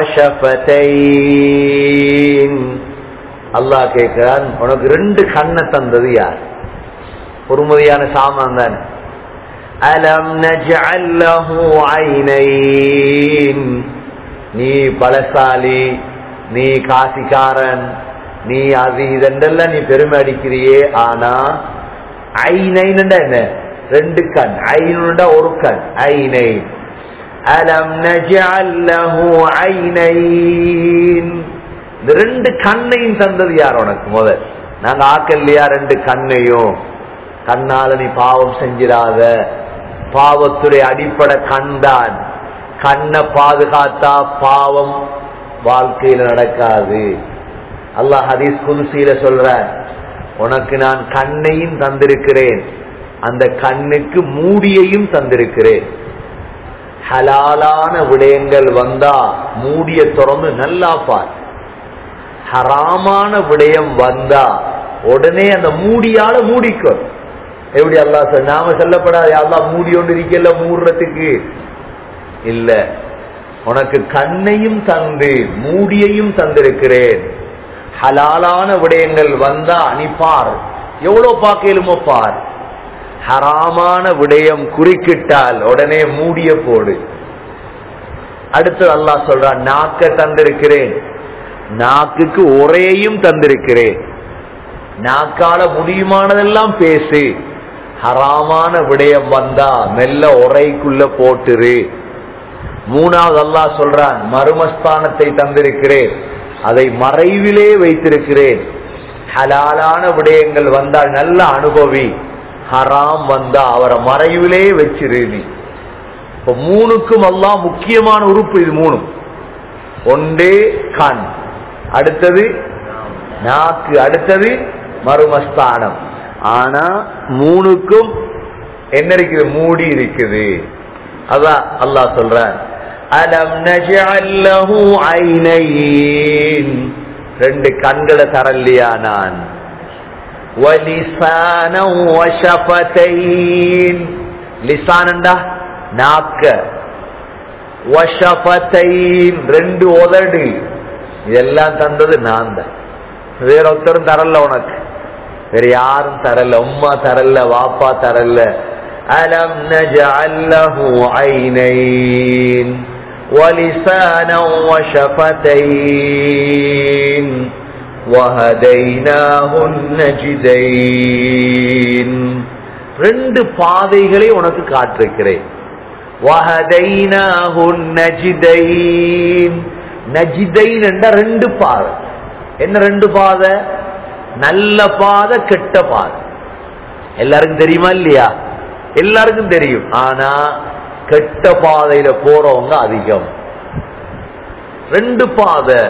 وشفتين அல்லாஹ் கேட்கிறான் உனக்கு ரெண்டு கண்ணை தந்தது யார் பொறுமதியான சாமான் தான் அலம் நஜஅல் லஹு ஐனைன் நீ பலசாலி நீ காசிக்காரன் நீ அது இதெல்லாம் நீ பெருமை அடிக்கிறியே ஆனா ஐநைன்டா என்ன ரெண்டு கண் ஐநுண்டா ஒரு கண் ஐனை அலம் நஜஅல் லஹு ஐனைன் இந்த ரெண்டு கண்ணையும் தந்தது யார் உனக்கு முதல் நாங்க ஆக்கல்லையா ரெண்டு கண்ணையும் கண்ணால நீ பாவம் செஞ்சிடாத பாவத்துடைய அடிப்படை கண்தான் கண்ணை பாதுகாத்தா பாவம் வாழ்க்கையில நடக்காது அல்லாஹ் ஹதீஸ் குதிசையில சொல்ற உனக்கு நான் கண்ணையும் தந்திருக்கிறேன் அந்த கண்ணுக்கு மூடியையும் தந்திருக்கிறேன் ஹலாலான விடயங்கள் வந்தா மூடிய திறந்து நல்லா பார் ஹராமான விடயம் வந்தா உடனே அந்த மூடியால மூடிக்கும் எப்படி அல்லா சொல் நாம சொல்லப்படாது அல்லா மூடி ஒன்று இருக்கல மூடுறதுக்கு இல்ல உனக்கு கண்ணையும் தந்து மூடியையும் தந்திருக்கிறேன் ஹலாலான விடயங்கள் வந்தா நீ பார் எவ்வளவு பார்க்கலுமோ பார் ஹராமான விடயம் குறுக்கிட்டால் உடனே மூடிய போடு அடுத்து அல்லாஹ் சொல்றான் நாக்க தந்திருக்கிறேன் நாக்குக்கு ஒரேயும் தந்திருக்கிறேன் நாக்கால முடியுமானதெல்லாம் பேசு ஹராமான விடயம் வந்தா மெல்ல உரைக்குள்ள போட்டுரு மூணாவது அல்லாஹ் சொல்றான் மருமஸ்தானத்தை தந்திருக்கிறேன் அதை மறைவிலே வைத்திருக்கிறேன் ஹலாலான விடயங்கள் வந்தால் நல்ல அனுபவி ஹராம் வந்தா அவரை மறைவிலே வச்சிரு நீ இப்ப மூணுக்கும் எல்லாம் முக்கியமான உறுப்பு இது மூணும் ஒன்றே கண் அடுத்தது நாக்கு அடுத்தது மருமஸ்தானம் ஆனா மூணுக்கும் என்ன இருக்குது மூடி இருக்குது அதான் அல்லாஹ் சொல்றான் அலம் நஜஅல்லஹு ஐனைன் ரெண்டு கண்களை தரலையா நான் வலிசான வஷபதைன் லிசானண்டா நாக்க வஷபதைன் ரெண்டு உதடு இதெல்லாம் தந்தது நான் தான் வேற ஒருத்தரும் தரல உனக்கு வேற யாரும் தரல உம்மா தரல வாப்பா தரல அலம் நஜஅல்லஹு ஐனைன் ولسانا وشفتين وهديناه النجدين ரெண்டு பாதைகளை உனக்கு காட்டிருக்கிறேன் وهديناه النجدين நஜிதைன் என்ற ரெண்டு பாதை என்ன ரெண்டு பாதை நல்ல பாதை கெட்ட பாதை எல்லாருக்கும் தெரியுமா இல்லையா எல்லாருக்கும் தெரியும் ஆனா கெட்ட பாதையில போறவங்க அதிகம் ரெண்டு பாதை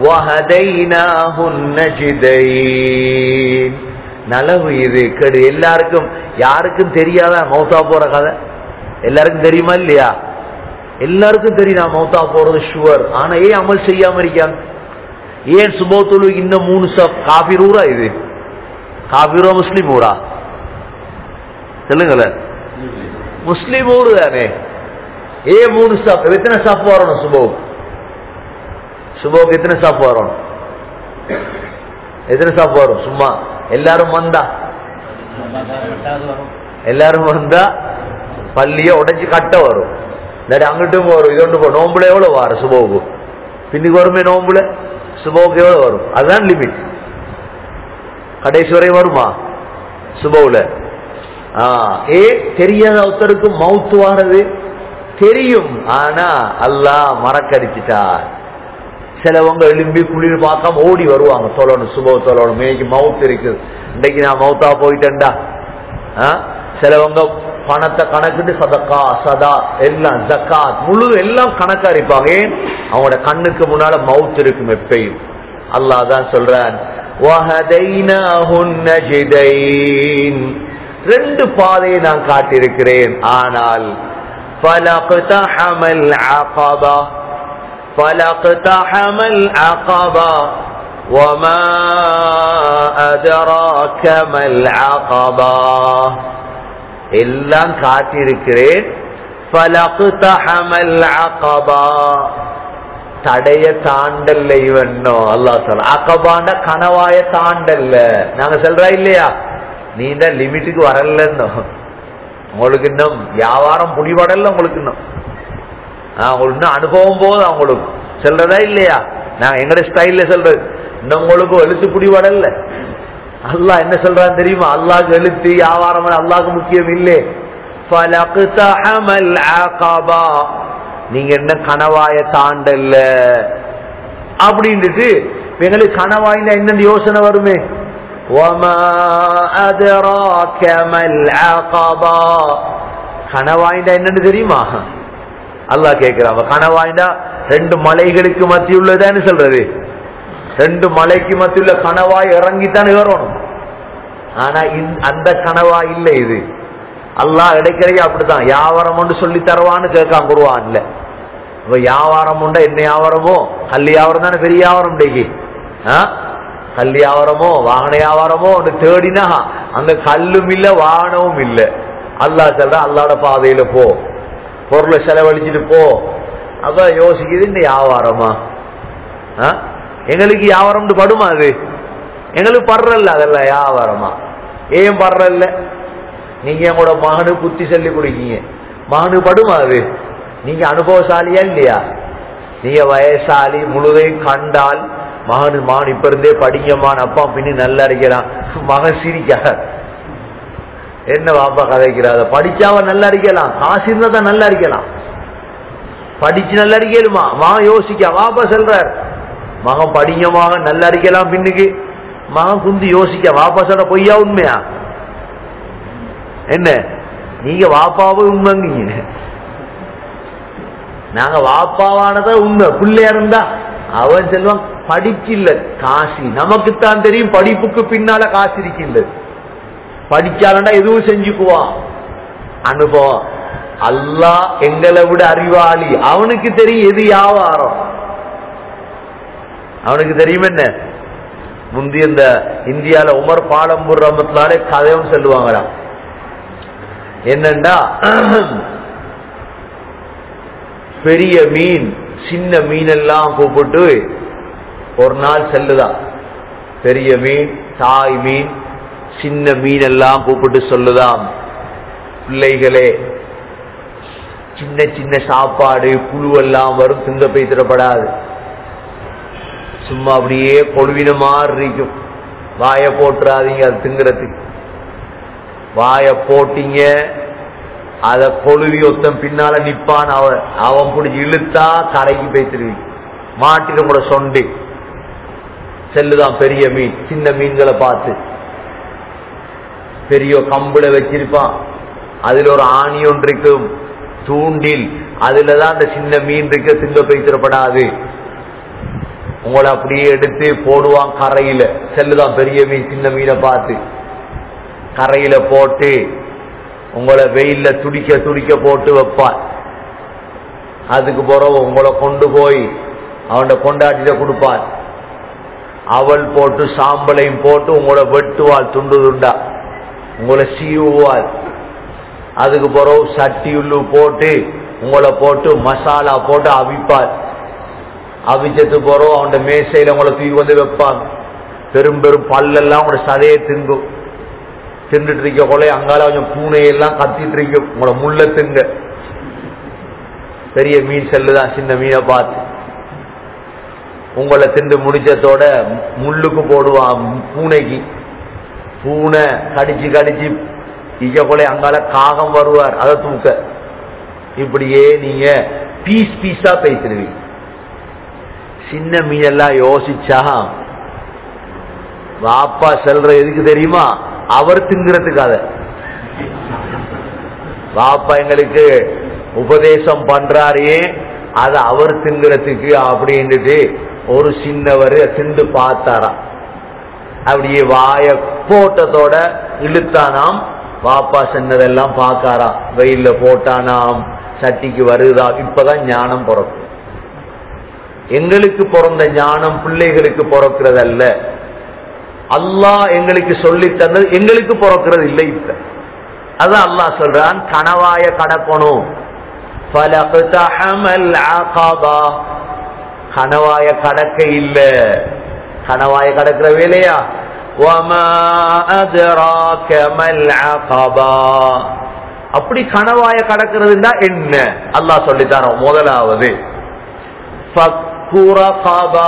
நலவு இது கெடு எல்லாருக்கும் யாருக்கும் தெரியாத மௌத்தா போற கதை எல்லாருக்கும் தெரியுமா இல்லையா எல்லாருக்கும் தெரியும் நான் மௌத்தா போறது ஷுவர் ஆனா ஏன் அமல் செய்யாம இருக்காங்க ஏன் சுபோத்துலு இன்னும் மூணு சப் காபிர் ஊரா இது காபிரோ முஸ்லிம் ஊரா சொல்லுங்களேன் முஸ்லிம் ஊரு தானே ஏ மூணு ஸ்டாப் எத்தனை ஸ்டாப் வரணும் சுபோக் சுபோக் எத்தனை ஸ்டாப் வரணும் எத்தனை ஸ்டாப் வரும் சும்மா எல்லாரும் வந்தா எல்லாரும் வந்தா பள்ளிய உடைஞ்சு கட்ட வரும் இல்லாட்டி அங்கிட்டும் வரும் இது ஒன்று நோம்புல எவ்வளவு வரும் சுபோக்கு பின்னுக்கு வருமே நோம்புல சுபோக்கு எவ்வளவு வரும் அதுதான் லிமிட் கடைசி வரை வருமா சுபோவுல ஏ தெரியாத ஒருத்தருக்கு மவுத்து வாரது தெரியும் ஆனா அல்லாஹ் மறக்கடிச்சிட்டார் சிலவங்க எழும்பி குளிர் பார்க்காம ஓடி வருவாங்க சொல்லணும் சுப சொல்லணும் இன்னைக்கு மவுத்து இருக்குது இன்னைக்கு நான் மவுத்தா போயிட்டேன்டா சிலவங்க பணத்தை கணக்கிட்டு சதக்கா சதா எல்லாம் ஜக்காத் முழு எல்லாம் கணக்கா இருப்பாங்க ஏன் அவங்களோட கண்ணுக்கு முன்னால மவுத் இருக்கும் எப்பயும் அல்லாஹ் தான் சொல்றான் ரெண்டு பாதையை நான் காட்டியிருக்கிறேன் ஆனால் فلقتحم العقبة فلقتحم العقبة وما أدراك ما العقبة எல்லாம் காட்டியிருக்கிறேன் فلقتحم العقبة தடைய தாண்டல்ல இவன்னோ அல்லா சொல்ல அக்கபாண்ட கனவாய தாண்டல்ல நாங்க சொல்றா இல்லையா நீ இந்த லிமிட்டுக்கு வரலன்னோ உங்களுக்கு இன்னும் வியாபாரம் புடிபடல உங்களுக்கு இன்னும் ஆஹ் உங்களுக்கு இன்னும் அனுபவம் போதும் அவங்களுக்கு சொல்றதா இல்லையா நான் எங்கட ஸ்டைல்ல சொல்றது இன்னும் உங்களுக்கு எழுத்து புடிபடல அல்லாஹ் என்ன சொல்றான்னு தெரியுமா அல்லாஹ்க்கு எழுத்து வியாபாரம் அல்லாஹ்க்கு முக்கியம் இல்லை فَلَقْتَحَمَ الْعَقَبَةَ நீங்க என்ன கனவாய தாண்டல்ல அப்படின்ட்டு எங்களுக்கு கனவாயில என்னென்ன யோசனை வருமே وَمَا أَدْرَاكَ مَا الْعَقَبَةُ கனவாயிண்டா என்னன்னு தெரியுமா அல்லாஹ் கேட்கிறான் கனவாயிண்டா ரெண்டு மலைகளுக்கு மத்தியுள்ளதான்னு சொல்றது ரெண்டு மலைக்கு மத்தியுள்ள கனவாய் இறங்கித்தானே வரணும் ஆனா இந்த- அந்த கனவா இல்ல இது அல்லாஹ் இடைக்கிறைய அப்படித்தான் வியாபாரம் ஒன்று சொல்லி தருவான்னு கேட்கான் குருவான் இல்ல இப்ப வியாபாரம் உண்டா என்ன வியாபாரமோ கல் வியாபாரம் தானே பெரிய வியாபாரம் இன்றைக்கு ஆ? கல் வியாபாரமோ வாகன வியாபாரமோ ஒன்று தேடினா அங்க கல்லும் இல்ல வாகனமும் இல்ல அல்லாஹ் சொல்ற அல்லாட பாதையில போ பொருளை செலவழிச்சிட்டு போ அப்ப யோசிக்குது இந்த வியாபாரமா ஆ? எங்களுக்கு வியாபாரம் படுமா அது எங்களுக்கு படுறல்ல அதெல்லாம் வியாபாரமா ஏன் படுறல்ல நீங்க உங்களோட மகனு புத்தி சொல்லி கொடுக்கீங்க மகனு படுமா அது நீங்க அனுபவசாலியா இல்லையா நீங்க வயசாலி முழுதையும் கண்டால் மகனு மகன் இப்ப இருந்தே படிங்கம்மான் அப்பா பின்னி நல்லா இருக்கிறான் மகன் சிரிக்க என்ன வாப்பா கதைக்கிறாத படிச்சாவ நல்லா இருக்கலாம் காசு இருந்தா தான் நல்லா இருக்கலாம் படிச்சு நல்லா இருக்கலுமா மகன் யோசிக்க வாப்பா சொல்றார் மகன் படிங்க மகன் நல்லா இருக்கலாம் பின்னுக்கு மகன் குந்தி யோசிக்க வாப்பா சொல்ற பொய்யா உண்மையா என்ன நீங்க வாப்பாவும் உண்மைங்க நாங்க வாப்பாவானதா உண்மை பிள்ளையா இருந்தா அவன் செல்வான் படிச்சு இல்ல காசி நமக்குத்தான் தெரியும் படிப்புக்கு பின்னால காசு இருக்கில்ல படிச்சாலண்டா எதுவும் செஞ்சுக்குவான் அனுபவம் அல்லாஹ் எங்களை விட அறிவாளி அவனுக்கு தெரியும் எது வியாபாரம் அவனுக்கு தெரியும் என்ன முந்தி இந்த இந்தியால உமர் பாலம்பூர் ரமத்தினாலே கதையும் சொல்லுவாங்கடா என்னண்டா பெரிய மீன் சின்ன மீன் எல்லாம் கூப்பிட்டு ஒரு நாள் செல்லுதான் பெரிய மீன் தாய் மீன் சின்ன மீன் எல்லாம் கூப்பிட்டு சொல்லுதாம் பிள்ளைகளே சின்ன சின்ன சாப்பாடு புழு எல்லாம் வரும் திங்க பெய்திடப்படாது சும்மா அப்படியே கொழுவின மாதிரி இருக்கும் வாய போட்டுறாதீங்க அது திங்கிறதுக்கு வாய போட்டீங்க அத கொழுவி ஒருத்தன் பின்னால நிப்பான் அவன் அவன் பிடிச்சி இழுத்தா கரைக்கு பேசிருவி மாட்டிட்டு கூட சொண்டு செல்லுதான் பெரிய மீன் சின்ன மீன்களை பார்த்து பெரிய கம்புல வச்சிருப்பான் அதுல ஒரு ஆணி ஒன்று இருக்கும் தூண்டில் அதுலதான் அந்த சின்ன மீன் இருக்க திங்க பேசிடப்படாது உங்களை அப்படியே எடுத்து போடுவான் கரையில செல்லுதான் பெரிய மீன் சின்ன மீனை பார்த்து கரையில போட்டு உங்களை வெயில்ல துடிக்க துடிக்க போட்டு வைப்பான் அதுக்கு பிறகு உங்களை கொண்டு போய் அவன்கிட்ட கொண்டாட்டிட்ட கொடுப்பான் அவள் போட்டு சாம்பலையும் போட்டு உங்களை வெட்டுவாள் துண்டு துண்டா உங்களை சீவுவாள் அதுக்கு பிறகு சட்டி உள்ளு போட்டு உங்களை போட்டு மசாலா போட்டு அவிப்பாள் அவிச்சது பிறகு அவன் மேசையில உங்களை தூக்கி வந்து வைப்பாங்க பெரும் பெரும் பல்லெல்லாம் உங்களோட சதையை திங்கும் தின்னுட்டு இருக்க கொலை அங்கால கொஞ்சம் பூனையெல்லாம் கத்திட்டு இருக்கும் உங்களோட முள்ள திங்க பெரிய மீன் செல்லுதான் சின்ன மீனை பார்த்து உங்களை திண்டு முடிச்சதோட முள்ளுக்கு போடுவான் பூனைக்கு பூனை கடிச்சு கடிச்சு இக்க கொலை அங்கால காகம் வருவார் அதை தூக்க இப்படியே நீங்க பீஸ் பீஸா பேசிடுவீங்க சின்ன மீனெல்லாம் யோசிச்சா வாப்பா செல்ற எதுக்கு தெரியுமா அவர் திங்கிறதுக்கு அதை வாப்பா எங்களுக்கு உபதேசம் பண்றாரே அது அவர் திங்கிறதுக்கு அப்படின்ட்டு ஒரு சின்னவர் திண்டு பார்த்தாராம் அப்படியே வாய போட்டதோட இழுத்தானாம் வாப்பா சென்னதெல்லாம் பார்க்காராம் வெயில்ல போட்டானாம் சட்டிக்கு வருதா இப்பதான் ஞானம் பிறக்கும் எங்களுக்கு பிறந்த ஞானம் பிள்ளைகளுக்கு பிறக்கிறது அல்ல அல்லாஹ் எங்களுக்கு சொல்லி தந்தது எங்களுக்கு பிறக்கிறது இல்லை இப்ப அதான் அல்லாஹ் சொல்றான் கனவாய கடக்கணும் ஃபலக்தஹமல் அகபா கனவாய கடக்க இல்ல கனவாய கடக்கிற வேலையா وما أدراك ما العقبة அப்படி கனவாய கடக்கிறதுனா என்ன அல்லாஹ் சொல்லித்தாரோம் முதலாவது ஃபக்குரகபா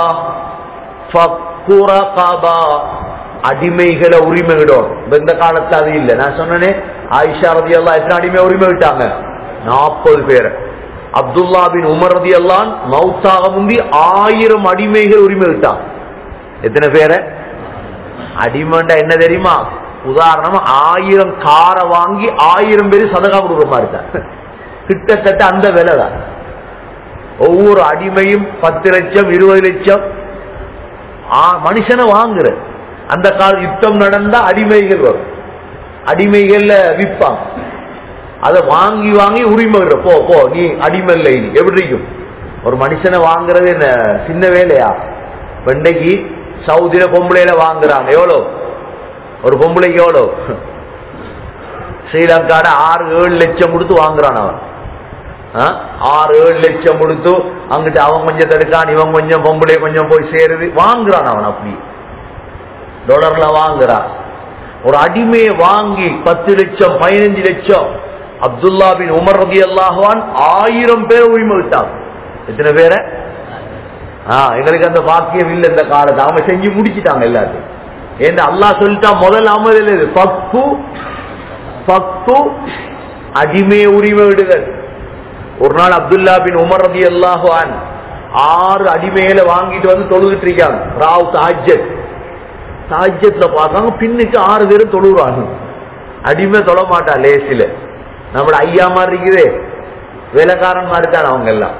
ஃபக்குரகபா அடிமைகளை உரிமை விடும் இந்த காலத்துல அது இல்ல நான் சொன்னனே ஆயிஷா ரதி எல்லாம் எத்தனை அடிமை உரிமை விட்டாங்க நாற்பது பேர் அப்துல்லா பின் உமர் ரதி எல்லாம் மவுத்தாக முந்தி ஆயிரம் அடிமைகள் உரிமை விட்டாங்க எத்தனை பேரை அடிமண்டா என்ன தெரியுமா உதாரணமா ஆயிரம் காரை வாங்கி ஆயிரம் பேர் சதகா கொடுக்குற மாதிரி தான் கிட்டத்தட்ட அந்த விலை தான் ஒவ்வொரு அடிமையும் பத்து லட்சம் இருபது லட்சம் ஆ- மனுஷனை வாங்குற அந்த கால யுத்தம் நடந்தா அடிமைகள் வரும் அடிமைகள்ல விற்பாங்க அதை வாங்கி வாங்கி உரிமை விடுற. போ போ நீ அடிமை இல்லை நீ எப்படி இருக்கும் ஒரு மனுஷனை வாங்குறது என்ன சின்ன வேலையா வெண்டைக்கு சவுதியில பொம்பளையில வாங்குறாங்க எவ்வளோ ஒரு பொம்பளைக்கு எவ்வளோ ஸ்ரீலங்காட ஆறு ஏழு லட்சம் கொடுத்து வாங்குறான் அவன் ஆ? ஆறு ஏழு லட்சம் கொடுத்து அங்கிட்டு அவன் கொஞ்சம் தடுக்கான் இவன் கொஞ்சம் பொம்பளை கொஞ்சம் போய் சேருது வாங்குறான் அவன் அப்படி டாலர்ல வாங்குறான் ஒரு அடிமையை வாங்கி பத்து லட்சம் பதினஞ்சு லட்சம் அப்துல்லா பின் உமர் ரதி அல்லாஹான் ஆயிரம் பேர் உரிமை விட்டான் எத்தனை பேரை ஆ, எங்களுக்கு அந்த பாக்கியம் இல்லை இந்த காலத்தை அவங்க செஞ்சு முடிச்சிட்டாங்க எல்லாத்தையும் ஏன்னா அல்லாஹ் சொல்லிட்டான் முதல் அமதில் இது பக்கு பக்கு அடிமை உரிமை விடுதல் ஒரு நாள் அப்துல்லா பின் உமர் ரதி அல்லாஹான் ஆறு அடிமையில வாங்கிட்டு வந்து தொழுதுட்டு இருக்காங்க ராவ் தாஜத் தாஜ்யத்துல பார்க்காங்க பின்னுக்கு ஆறு பேரும் தொழுவாங்க அடிமை தொழ மாட்டா லேசில நம்மள ஐயா மாதிரி இருக்குதே வேலைக்காரன் மாதிரி தான் அவங்க எல்லாம்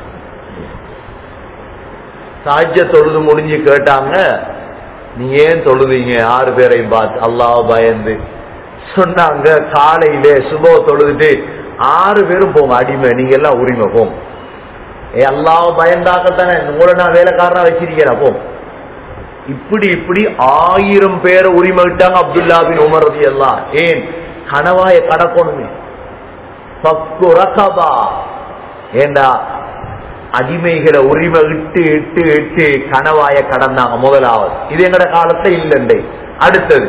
சாஜ்ய தொழுது முடிஞ்சு கேட்டாங்க நீ ஏன் தொழுதீங்க ஆறு பேரையும் பார்த்து அல்லாஹ் பயந்து சொன்னாங்க காலையிலே சுபோ தொழுதுட்டு ஆறு பேரும் போங்க அடிமை நீங்க எல்லாம் உரிமை போங்க ஏ அல்லாஹ் பயந்தாக்கத்தானே உங்களை நான் வேலைக்காரனா வச்சிருக்கிறேன் போங்க இப்படி இப்படி ஆயிரம் பேரை உரிமை விட்டாங்க அப்துல்லா பின் உமர் ரதி எல்லாம் ஏன் கனவாய கடக்கணுமே பக்கு ரகபா ஏண்டா அடிமைகளை உரிமை இட்டு இட்டு இட்டு கனவாய கடந்தாங்க முதலாவது இது எங்கட காலத்துல இல்லண்டே அடுத்தது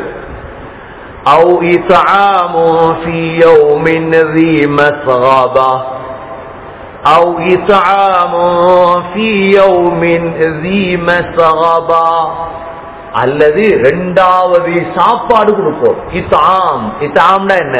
أو إطعام في يوم ذي مسغبة أو إطعام في يوم ذي مسغبة அல்லது ரெண்டாவது சாப்பாடு கொடுப்போம் இத்தாம் இத்தாம்னா என்ன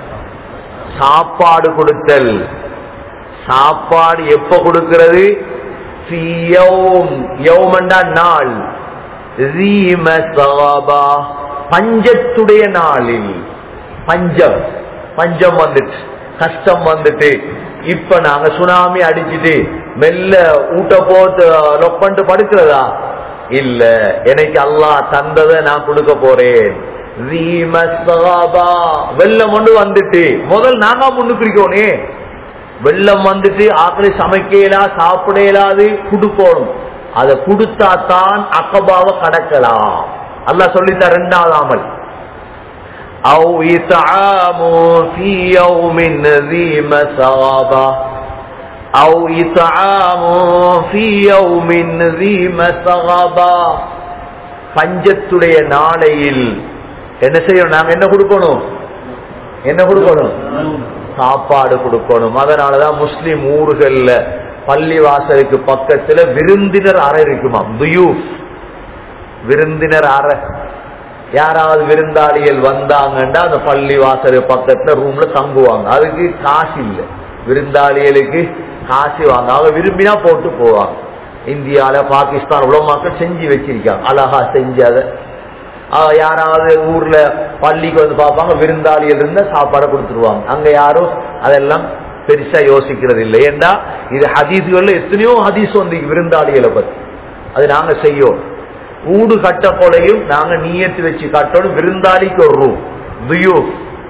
சாப்பாடு கொடுத்தல் சாப்பாடு எப்ப கொடுக்கிறது ஃபி யௌம். யௌமண்டா நாள் ذي مسغبة. பஞ்சத்துடைய நாளில் பஞ்சம் பஞ்சம் வந்துட்டு கஷ்டம் வந்துட்டு இப்ப நாங்க சுனாமி அடிச்சிட்டு மெல்ல ஊட்ட போட்டு லொப்பண்டு படுக்கிறதா இல்ல எனக்கு அல்லாஹ் தந்ததை நான் கொடுக்க போறேன் ذي مسغبة. வெள்ளம் கொண்டு வந்துட்டு முதல் நாங்க முன்னுக்கு இருக்கோனே வெள்ளம் வந்துட்டு ஆக்களை சமைக்கலா சாப்பிட இயலாது கொடுக்கணும் அதை கொடுத்தா தான் அக்கபாவை கடக்கலாம் அல்லாஹ் சொல்லித்தார் ரெண்டாவது அமல் أو إطعام في يوم ذي مسغبة أو إطعام في يوم ذي مسغبة பஞ்சத்துடைய நாளையில் என்ன செய்யணும் நாங்க என்ன கொடுக்கணும் என்ன கொடுக்கணும் சாப்பாடு கொடுக்கணும் அதனாலதான் முஸ்லிம் ஊர்கள்ல பள்ளி வாசலுக்கு பக்கத்துல விருந்தினர் அறை இருக்குமா துயூஃப் விருந்தினர் அறை யாராவது விருந்தாளிகள் வந்தாங்கன்னா அந்த பள்ளி வாசல் பக்கத்துல ரூம்ல தங்குவாங்க அதுக்கு காசு இல்லை விருந்தாளிகளுக்கு காசு வாங்க அவங்க விரும்பினா போட்டு போவாங்க இந்தியால பாகிஸ்தான் உலமாக்கள் செஞ்சு வச்சிருக்காங்க அழகா செஞ்சு அதை ஆஹ் யாராவது ஊர்ல பள்ளிக்கு வந்து பார்ப்பாங்க விருந்தாளிகள் இருந்தா சாப்பாடை கொடுத்துருவாங்க அங்க யாரும் அதெல்லாம் பெருசா யோசிக்கிறது இல்லை ஏண்டா இது ஹதீஸ்கள்ல எத்தனையோ ஹதீஸ் வந்து விருந்தாளிகளை பத்தி அது நாங்க செய்யோம் ஊடு கட்ட போலையும் நாங்க நீயத்து வச்சு கட்டணும் விருந்தாளிக்கு ஒரு ரூம் துயூ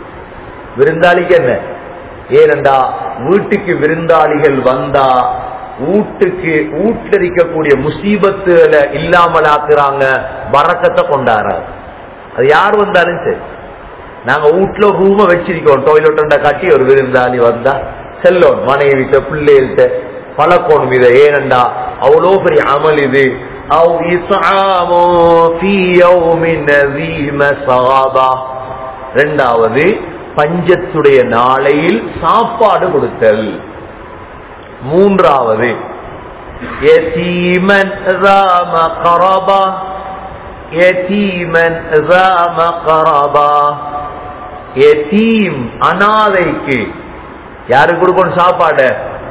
விருந்தாளிக்கு என்ன ஏனண்டா வீட்டுக்கு விருந்தாளிகள் வந்தா வீட்டுக்கு வீட்டுல இருக்கக்கூடிய முசீபத்துகளை இல்லாமல் ஆக்குறாங்க வரக்கத்தை கொண்டாடுறாங்க அது யார் வந்தாலும் சரி நாங்க வீட்டுல ரூம வச்சிருக்கோம் டாய்லெட் கட்டி ஒரு விருந்தாளி வந்தா செல்லோம் மனைவிட்ட பிள்ளைகள்கிட்ட பழக்கணும் இதை ஏனண்டா அவ்வளோ பெரிய அமல் இது أو إطعام في يوم ذي مسغبة ரெண்டாவது பஞ்சத்துடைய நாளையில் சாப்பாடு கொடுத்தல் மூன்றாவது يتيما ذا مقربة يتيما ذا مقربة يتيم அனாதைக்கு யாருக்கு கொடுக்கணும் சாப்பாடு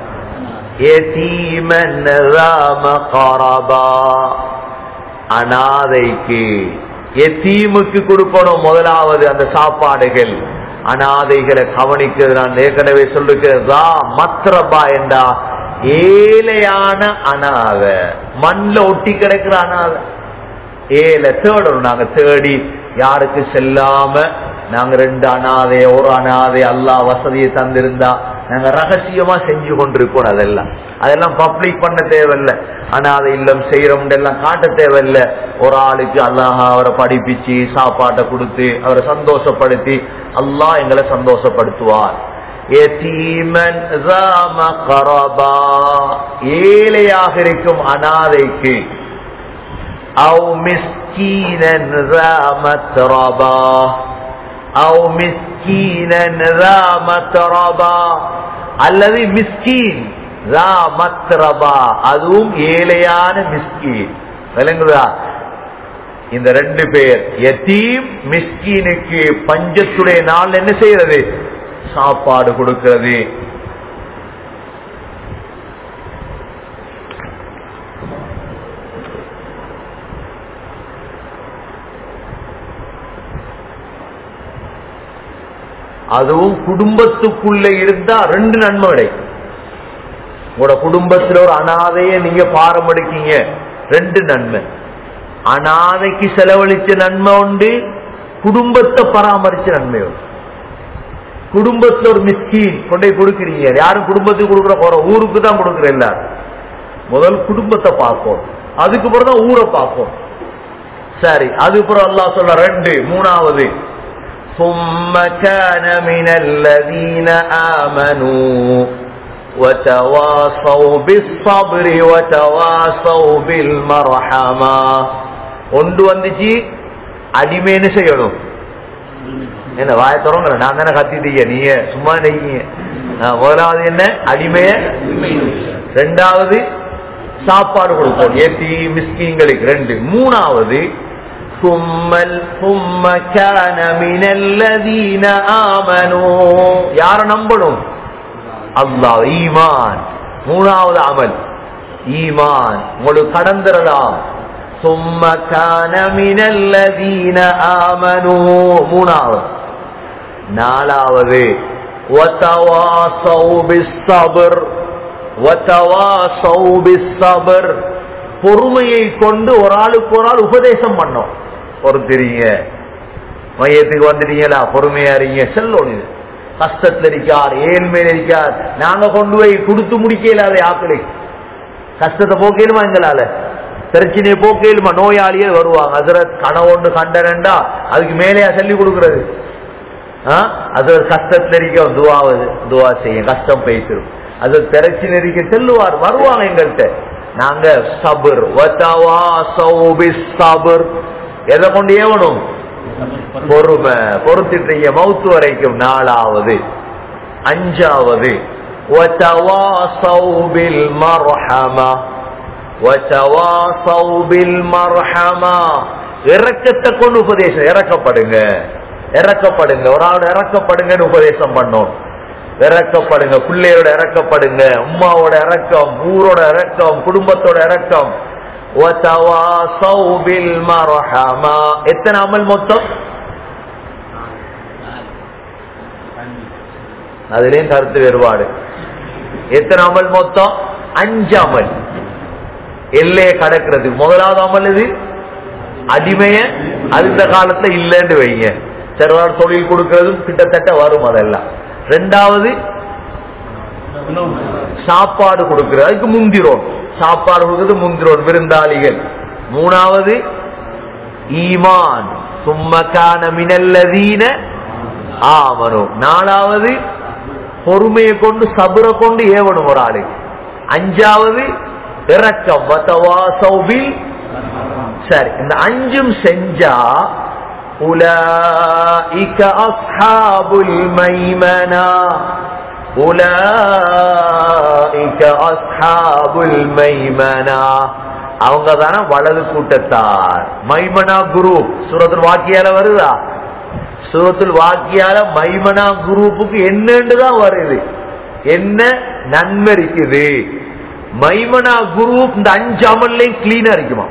يتيما ذا مقربة அனாதைக்கு எத்தீமுக்கு கொடுக்கணும் முதலாவது அந்த சாப்பாடுகள் அனாதைகளை கவனிக்கிறது நான் ஏற்கனவே சொல்லுகிறதா மத்ரபா என்றா ஏழையான அனாத மண்ல ஒட்டி கிடக்கிற அனாத ஏழை தேடணும் நாங்க தேடி யாருக்கு செல்லாம நாங்க ரெண்டு அனாதை ஒரு அனாதை அல்லா வசதியை தந்திருந்தா நாங்க ரகசியமா செஞ்சு கொண்டிருக்கோம் அதெல்லாம் அதெல்லாம் பப்ளிக் பண்ண தேவையில்லை அனாதை இல்லம் செய்யறோம் எல்லாம் காட்ட தேவையில்லை ஒரு ஆளுக்கு அல்லாஹ் அவரை படிப்பிச்சு சாப்பாட்டை கொடுத்து அவரை சந்தோஷப்படுத்தி அல்லாஹ் எங்களை சந்தோஷப்படுத்துவார் எத்தீமன் ஏழையாக இருக்கும் அனாதைக்கு أو مسكينا ذا متربا أو مسكينا ذا متربا அல்லது மிஸ்கீன் ذا மத்ரபா அதுவும் ஏழையான மிஸ்கீன் விளங்குதா இந்த ரெண்டு பேர் எத்தீம் மிஸ்கீனுக்கு பஞ்சத்துடைய நாள் என்ன செய்யறது சாப்பாடு கொடுக்கிறது அதுவும் குடும்பத்துக்குள்ள இருந்தா ரெண்டு நன்மை கிடைக்கும் உங்களோட குடும்பத்துல ஒரு அனாதைய நீங்க பாரம்படிக்கீங்க ரெண்டு நன்மை அனாதைக்கு செலவழிச்ச நன்மை உண்டு குடும்பத்தை பராமரிச்ச நன்மை உண்டு குடும்பத்துல ஒரு மிஸ்கீன் கொண்டே கொடுக்குறீங்க யாரும் குடும்பத்துக்கு கொடுக்குற போற ஊருக்கு தான் கொடுக்குற எல்லாரும் முதல் குடும்பத்தை பார்ப்போம் அதுக்கு பிறகு தான் ஊரை பார்ப்போம் சரி அதுக்கப்புறம் அல்லாஹ் சொல்ற ரெண்டு மூணாவது ثم كان من الذين آمنوا وتواصوا بالصبر وتواصوا بالمرحمة ஒன்று வந்துச்சு அடிமைன்னு செய்யணும் என்ன வாய தொடங்கல நான் தானே கத்திட்டீங்க நீங்க சும்மா நெய்யீங்க முதலாவது என்ன அடிமைய ரெண்டாவது சாப்பாடு கொடுப்போம் ஏத்தி மிஸ்கிங்களுக்கு ரெண்டு மூணாவது ثم ثم كان من الذين آمنوا யார நம்பணும் அல்லாஹ் ஈமான் மூணாவது அமல் ஈமான் உங்களுக்கு கடந்திரலாம் ثم كان من الذين آمنوا மூணாவது நாலாவது وتواصوا بالصبر وتواصوا بالصبر பொறுமையை கொண்டு ஒரு ஆளுக்கு ஒரு ஆள் உபதேசம் பண்ணோம் பொறுத்துறீங்க மையத்துக்கு வந்துட்டீங்களா பொறுமையா இருங்க செல்லோம் இது கஷ்டத்துல இருக்கார் ஏழ்மையில இருக்கார் நாங்க கொண்டு போய் கொடுத்து முடிக்கல அதை ஆக்களை கஷ்டத்தை போக்கலுமா எங்களால பிரச்சனையை போக்கலுமா நோயாளியே வருவாங்க அதுல கனவொன்று கண்டனண்டா அதுக்கு மேலேயா சொல்லி கொடுக்கறது அது ஒரு கஷ்டத்துல இருக்க துவாவது துவா செய்யும் கஷ்டம் பேசிடும் அது பிரச்சனை இருக்க செல்லுவார் வருவாங்க எங்கள்கிட்ட நாங்க சபர் சபர் எதை கொண்டு ஏவணும் பொறுமை பொறுத்துட்டீங்க மவுத்து வரைக்கும் நாலாவது அஞ்சாவது இறக்கத்தை கொண்டு உபதேசம் இறக்கப்படுங்க இறக்கப்படுங்க ஒரு ஆள் இறக்கப்படுங்கன்னு உபதேசம் பண்ணோம் இறக்கப்படுங்க பிள்ளையோட இறக்கப்படுங்க உமாவோட இறக்கம் ஊரோட இறக்கம் குடும்பத்தோட இறக்கம் எத்தனை அமல் மொத்தம் அதுலயும் கருத்து வேறுபாடு எத்தனை அமல் மொத்தம் அஞ்சு அமல் எல்லையை கடக்கிறது முதலாவது அமல் இது அடிமைய அந்த காலத்துல இல்லைன்னு வைங்க சிறுவார் தொழில் கொடுக்கறதும் கிட்டத்தட்ட வரும் அதெல்லாம் ரெண்டாவது சாப்பாடு கொடுக்கிறது அதுக்கு முந்திரோன் சாப்பாடு கொடுக்கிறது முந்திரோன் விருந்தாளிகள் மூணாவது ஈமான் சும்மக்கான மினல்லதீன ஆமனு நாலாவது பொறுமையை கொண்டு சபுர கொண்டு ஏவணும் ஒரு ஆளு அஞ்சாவது இறக்கம் வத்தவாசௌபில் சரி இந்த அஞ்சும் செஞ்சா உலாஇக அஸ்ஹாபுல் மைமனா உலாஇக அஸ்ஹாபுல் மைமனா அவங்க தானே வலது கூட்டத்தார் மைமனா குரு சூரத்துல் வாக்கியால வருதா சூரத்துல் வாக்கியால மைமனா குரூப்புக்கு என்னன்னு தான் வருது என்ன நன்மை இருக்குது மைமனா குரூப் இந்த அஞ்சு அமல்லையும் கிளீனா இருக்குமா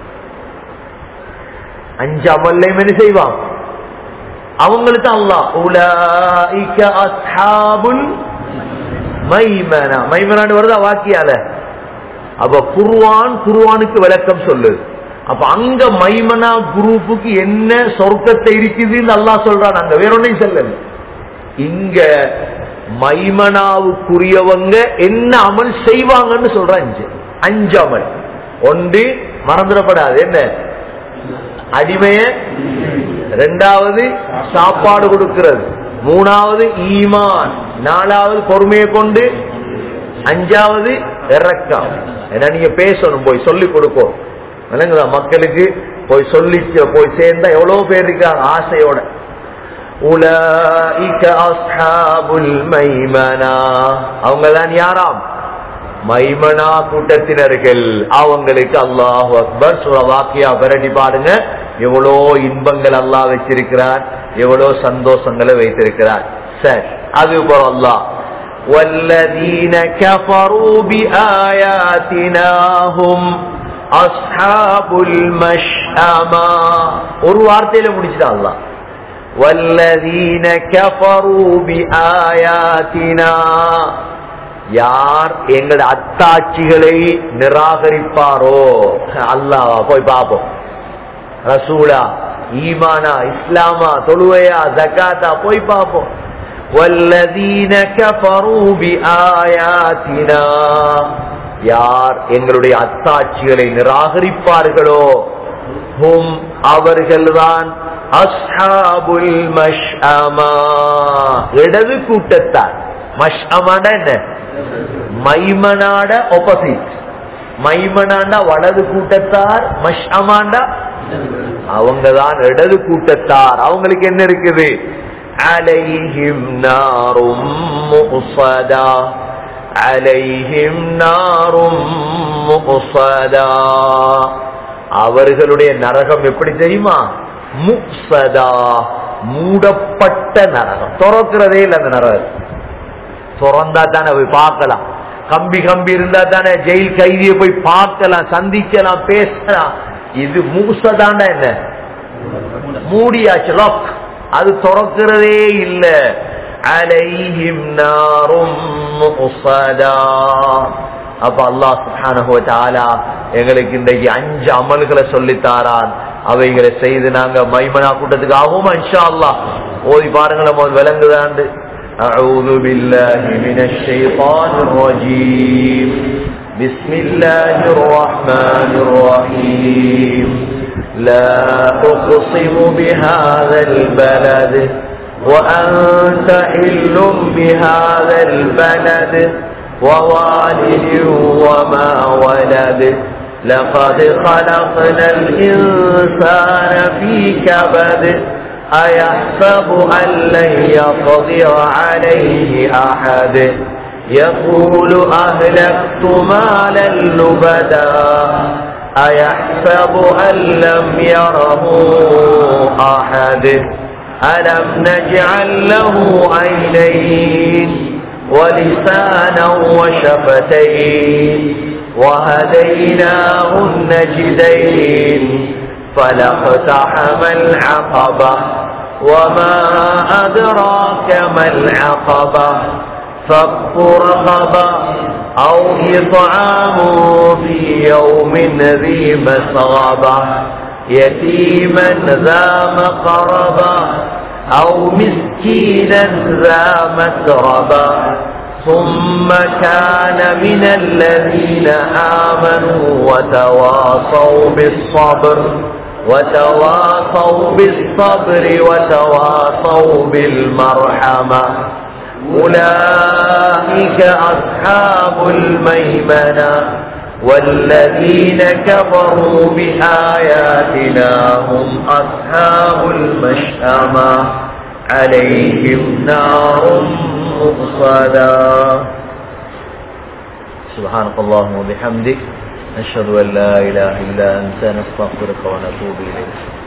அஞ்சு அமல்லையும் என்ன செய்வான் அவங்களுக்கு அல்லாஹ் உலாஇக அஸ்ஹாபுல் மைமனா மைமனான்னு வருதா வாக்கியால அப்ப குருவான் குருவானுக்கு விளக்கம் சொல்லுது அப்ப அங்க மைமனா குரூப்புக்கு என்ன சொர்க்கத்தை இருக்குதுன்னு அல்லாஹ் சொல்றான் அங்க வேற ஒன்னையும் சொல்லல இங்க மைமனாவுக்குரியவங்க என்ன அமல் செய்வாங்கன்னு சொல்றான் அஞ்சு அஞ்சு அமல் ஒன்று மறந்துடப்படாது என்ன அடிமைய ரெண்டாவது சாப்பாடு கொடுக்கிறது மூணாவது ஈமான் நாலாவது பொறுமையை கொண்டு அஞ்சாவது இறக்கம் ஏன்னா நீங்க பேசணும் போய் சொல்லி கொடுக்கும் விளங்குதா மக்களுக்கு போய் சொல்லி போய் சேர்ந்தா எவ்வளவு பேர் இருக்காங்க ஆசையோட உலஇக அஸ்ஹாபுல் மைமனா அவங்க தான் யாராம் மைமனா கூட்டத்தினர்கள் அவங்களுக்கு அல்லாஹ் அக்பர் சுர வாக்கியா விரட்டி பாடுங்க எவ்வளோ இன்பங்கள் அல்லாஹ் வச்சிருக்கிறார் எவ்வளோ சந்தோஷங்களை வைத்திருக்கிறார் சரி அது போல அல்லாஹ் والذين كفروا بآياتنا هم أصحاب المشأمة ஒரு வார்த்தையில முடிச்சுட்டா அல்லாஹ் والذين كفروا بآياتنا யார் எங்களோட அத்தாட்சிகளை நிராகரிப்பாரோ அல்லாஹ் போய் பார்ப்போம் ரசூலா ஈமானா இஸ்லாமா தொழுவையா ஜக்காத்தா போய் பார்ப்போம் வல்லதீன கஃபரூ பிஆயாத்தினா யார் எங்களுடைய அத்தாட்சிகளை நிராகரிப்பார்களோ ஹும் அவர்கள்தான் அஸ்ஹாபுல் மஷ்அமா இடது கூட்டத்தார் மஷ்அமாண்டா என்ன மைமனாட ஒப்போசிட் மைமனாண்டா வலது கூட்டத்தார் மஷ்அமாண்டா அவங்கதான் இடது கூட்டத்தார் அவங்களுக்கு என்ன இருக்குது அலைஹிம் நாரும் முஃசதா அலைஹிம் நாரும் முஃசதா அவர்களுடைய நரகம் எப்படி தெரியுமா முஃசதா மூடப்பட்ட நரகம் திறக்கிறதே இல்லை அந்த நரகம் திறந்தா தானே போய் பார்க்கலாம் கம்பி கம்பி இருந்தா தானே ஜெயில் கைதியை போய் பார்க்கலாம் சந்திக்கலாம் பேசலாம் இது மூசதாண்டா என்ன மூடியாச்சு லாக் அது திறக்கிறதே இல்ல அலைஹிம் நாரும் முஃசதா அப்ப அல்லாஹ் சுப்ஹானஹு வ தஆலா எங்களுக்கு இன்றைக்கு அஞ்சு அமல்களை சொல்லித்தாரான் அவைகளை செய்து நாங்க மைமனா கூட்டத்துக்கு ஆகுமா இன்ஷா அல்லாஹ் ஓதி பாருங்களேன் முதல் விளங்குதாண்டு أعوذ بالله من الشيطان الرجيم بسم الله الرحمن الرحيم لا أقسم بهذا البلد وأنت حل بهذا البلد ووالد وما ولد لقد خلقنا الإنسان في كبد أيحسب أن لن يقدر عليه أحد يقول أهلكت مالا لبدا أيحسب أن لم يره أحد ألم نجعل له عينين ولسانا وشفتين وهديناه النجدين فلاقتحم العقبة وما أدراك ما العقبة فك رقبة أو إطعام في يوم ذي مسغبة يتيما ذا مقربة أو مسكينا ذا متربة ثم كان من الذين آمنوا وتواصوا بالصبر وتواصوا بالصبر وتواصوا بالمرحمة أولئك أصحاب الميمنة والذين كفروا بآياتنا هم أصحاب المشأمة عليهم نار مؤصدا سبحانك اللهم وبحمدك نشهد أن لا إله إلا أنت نستغفرك ونتوب إليك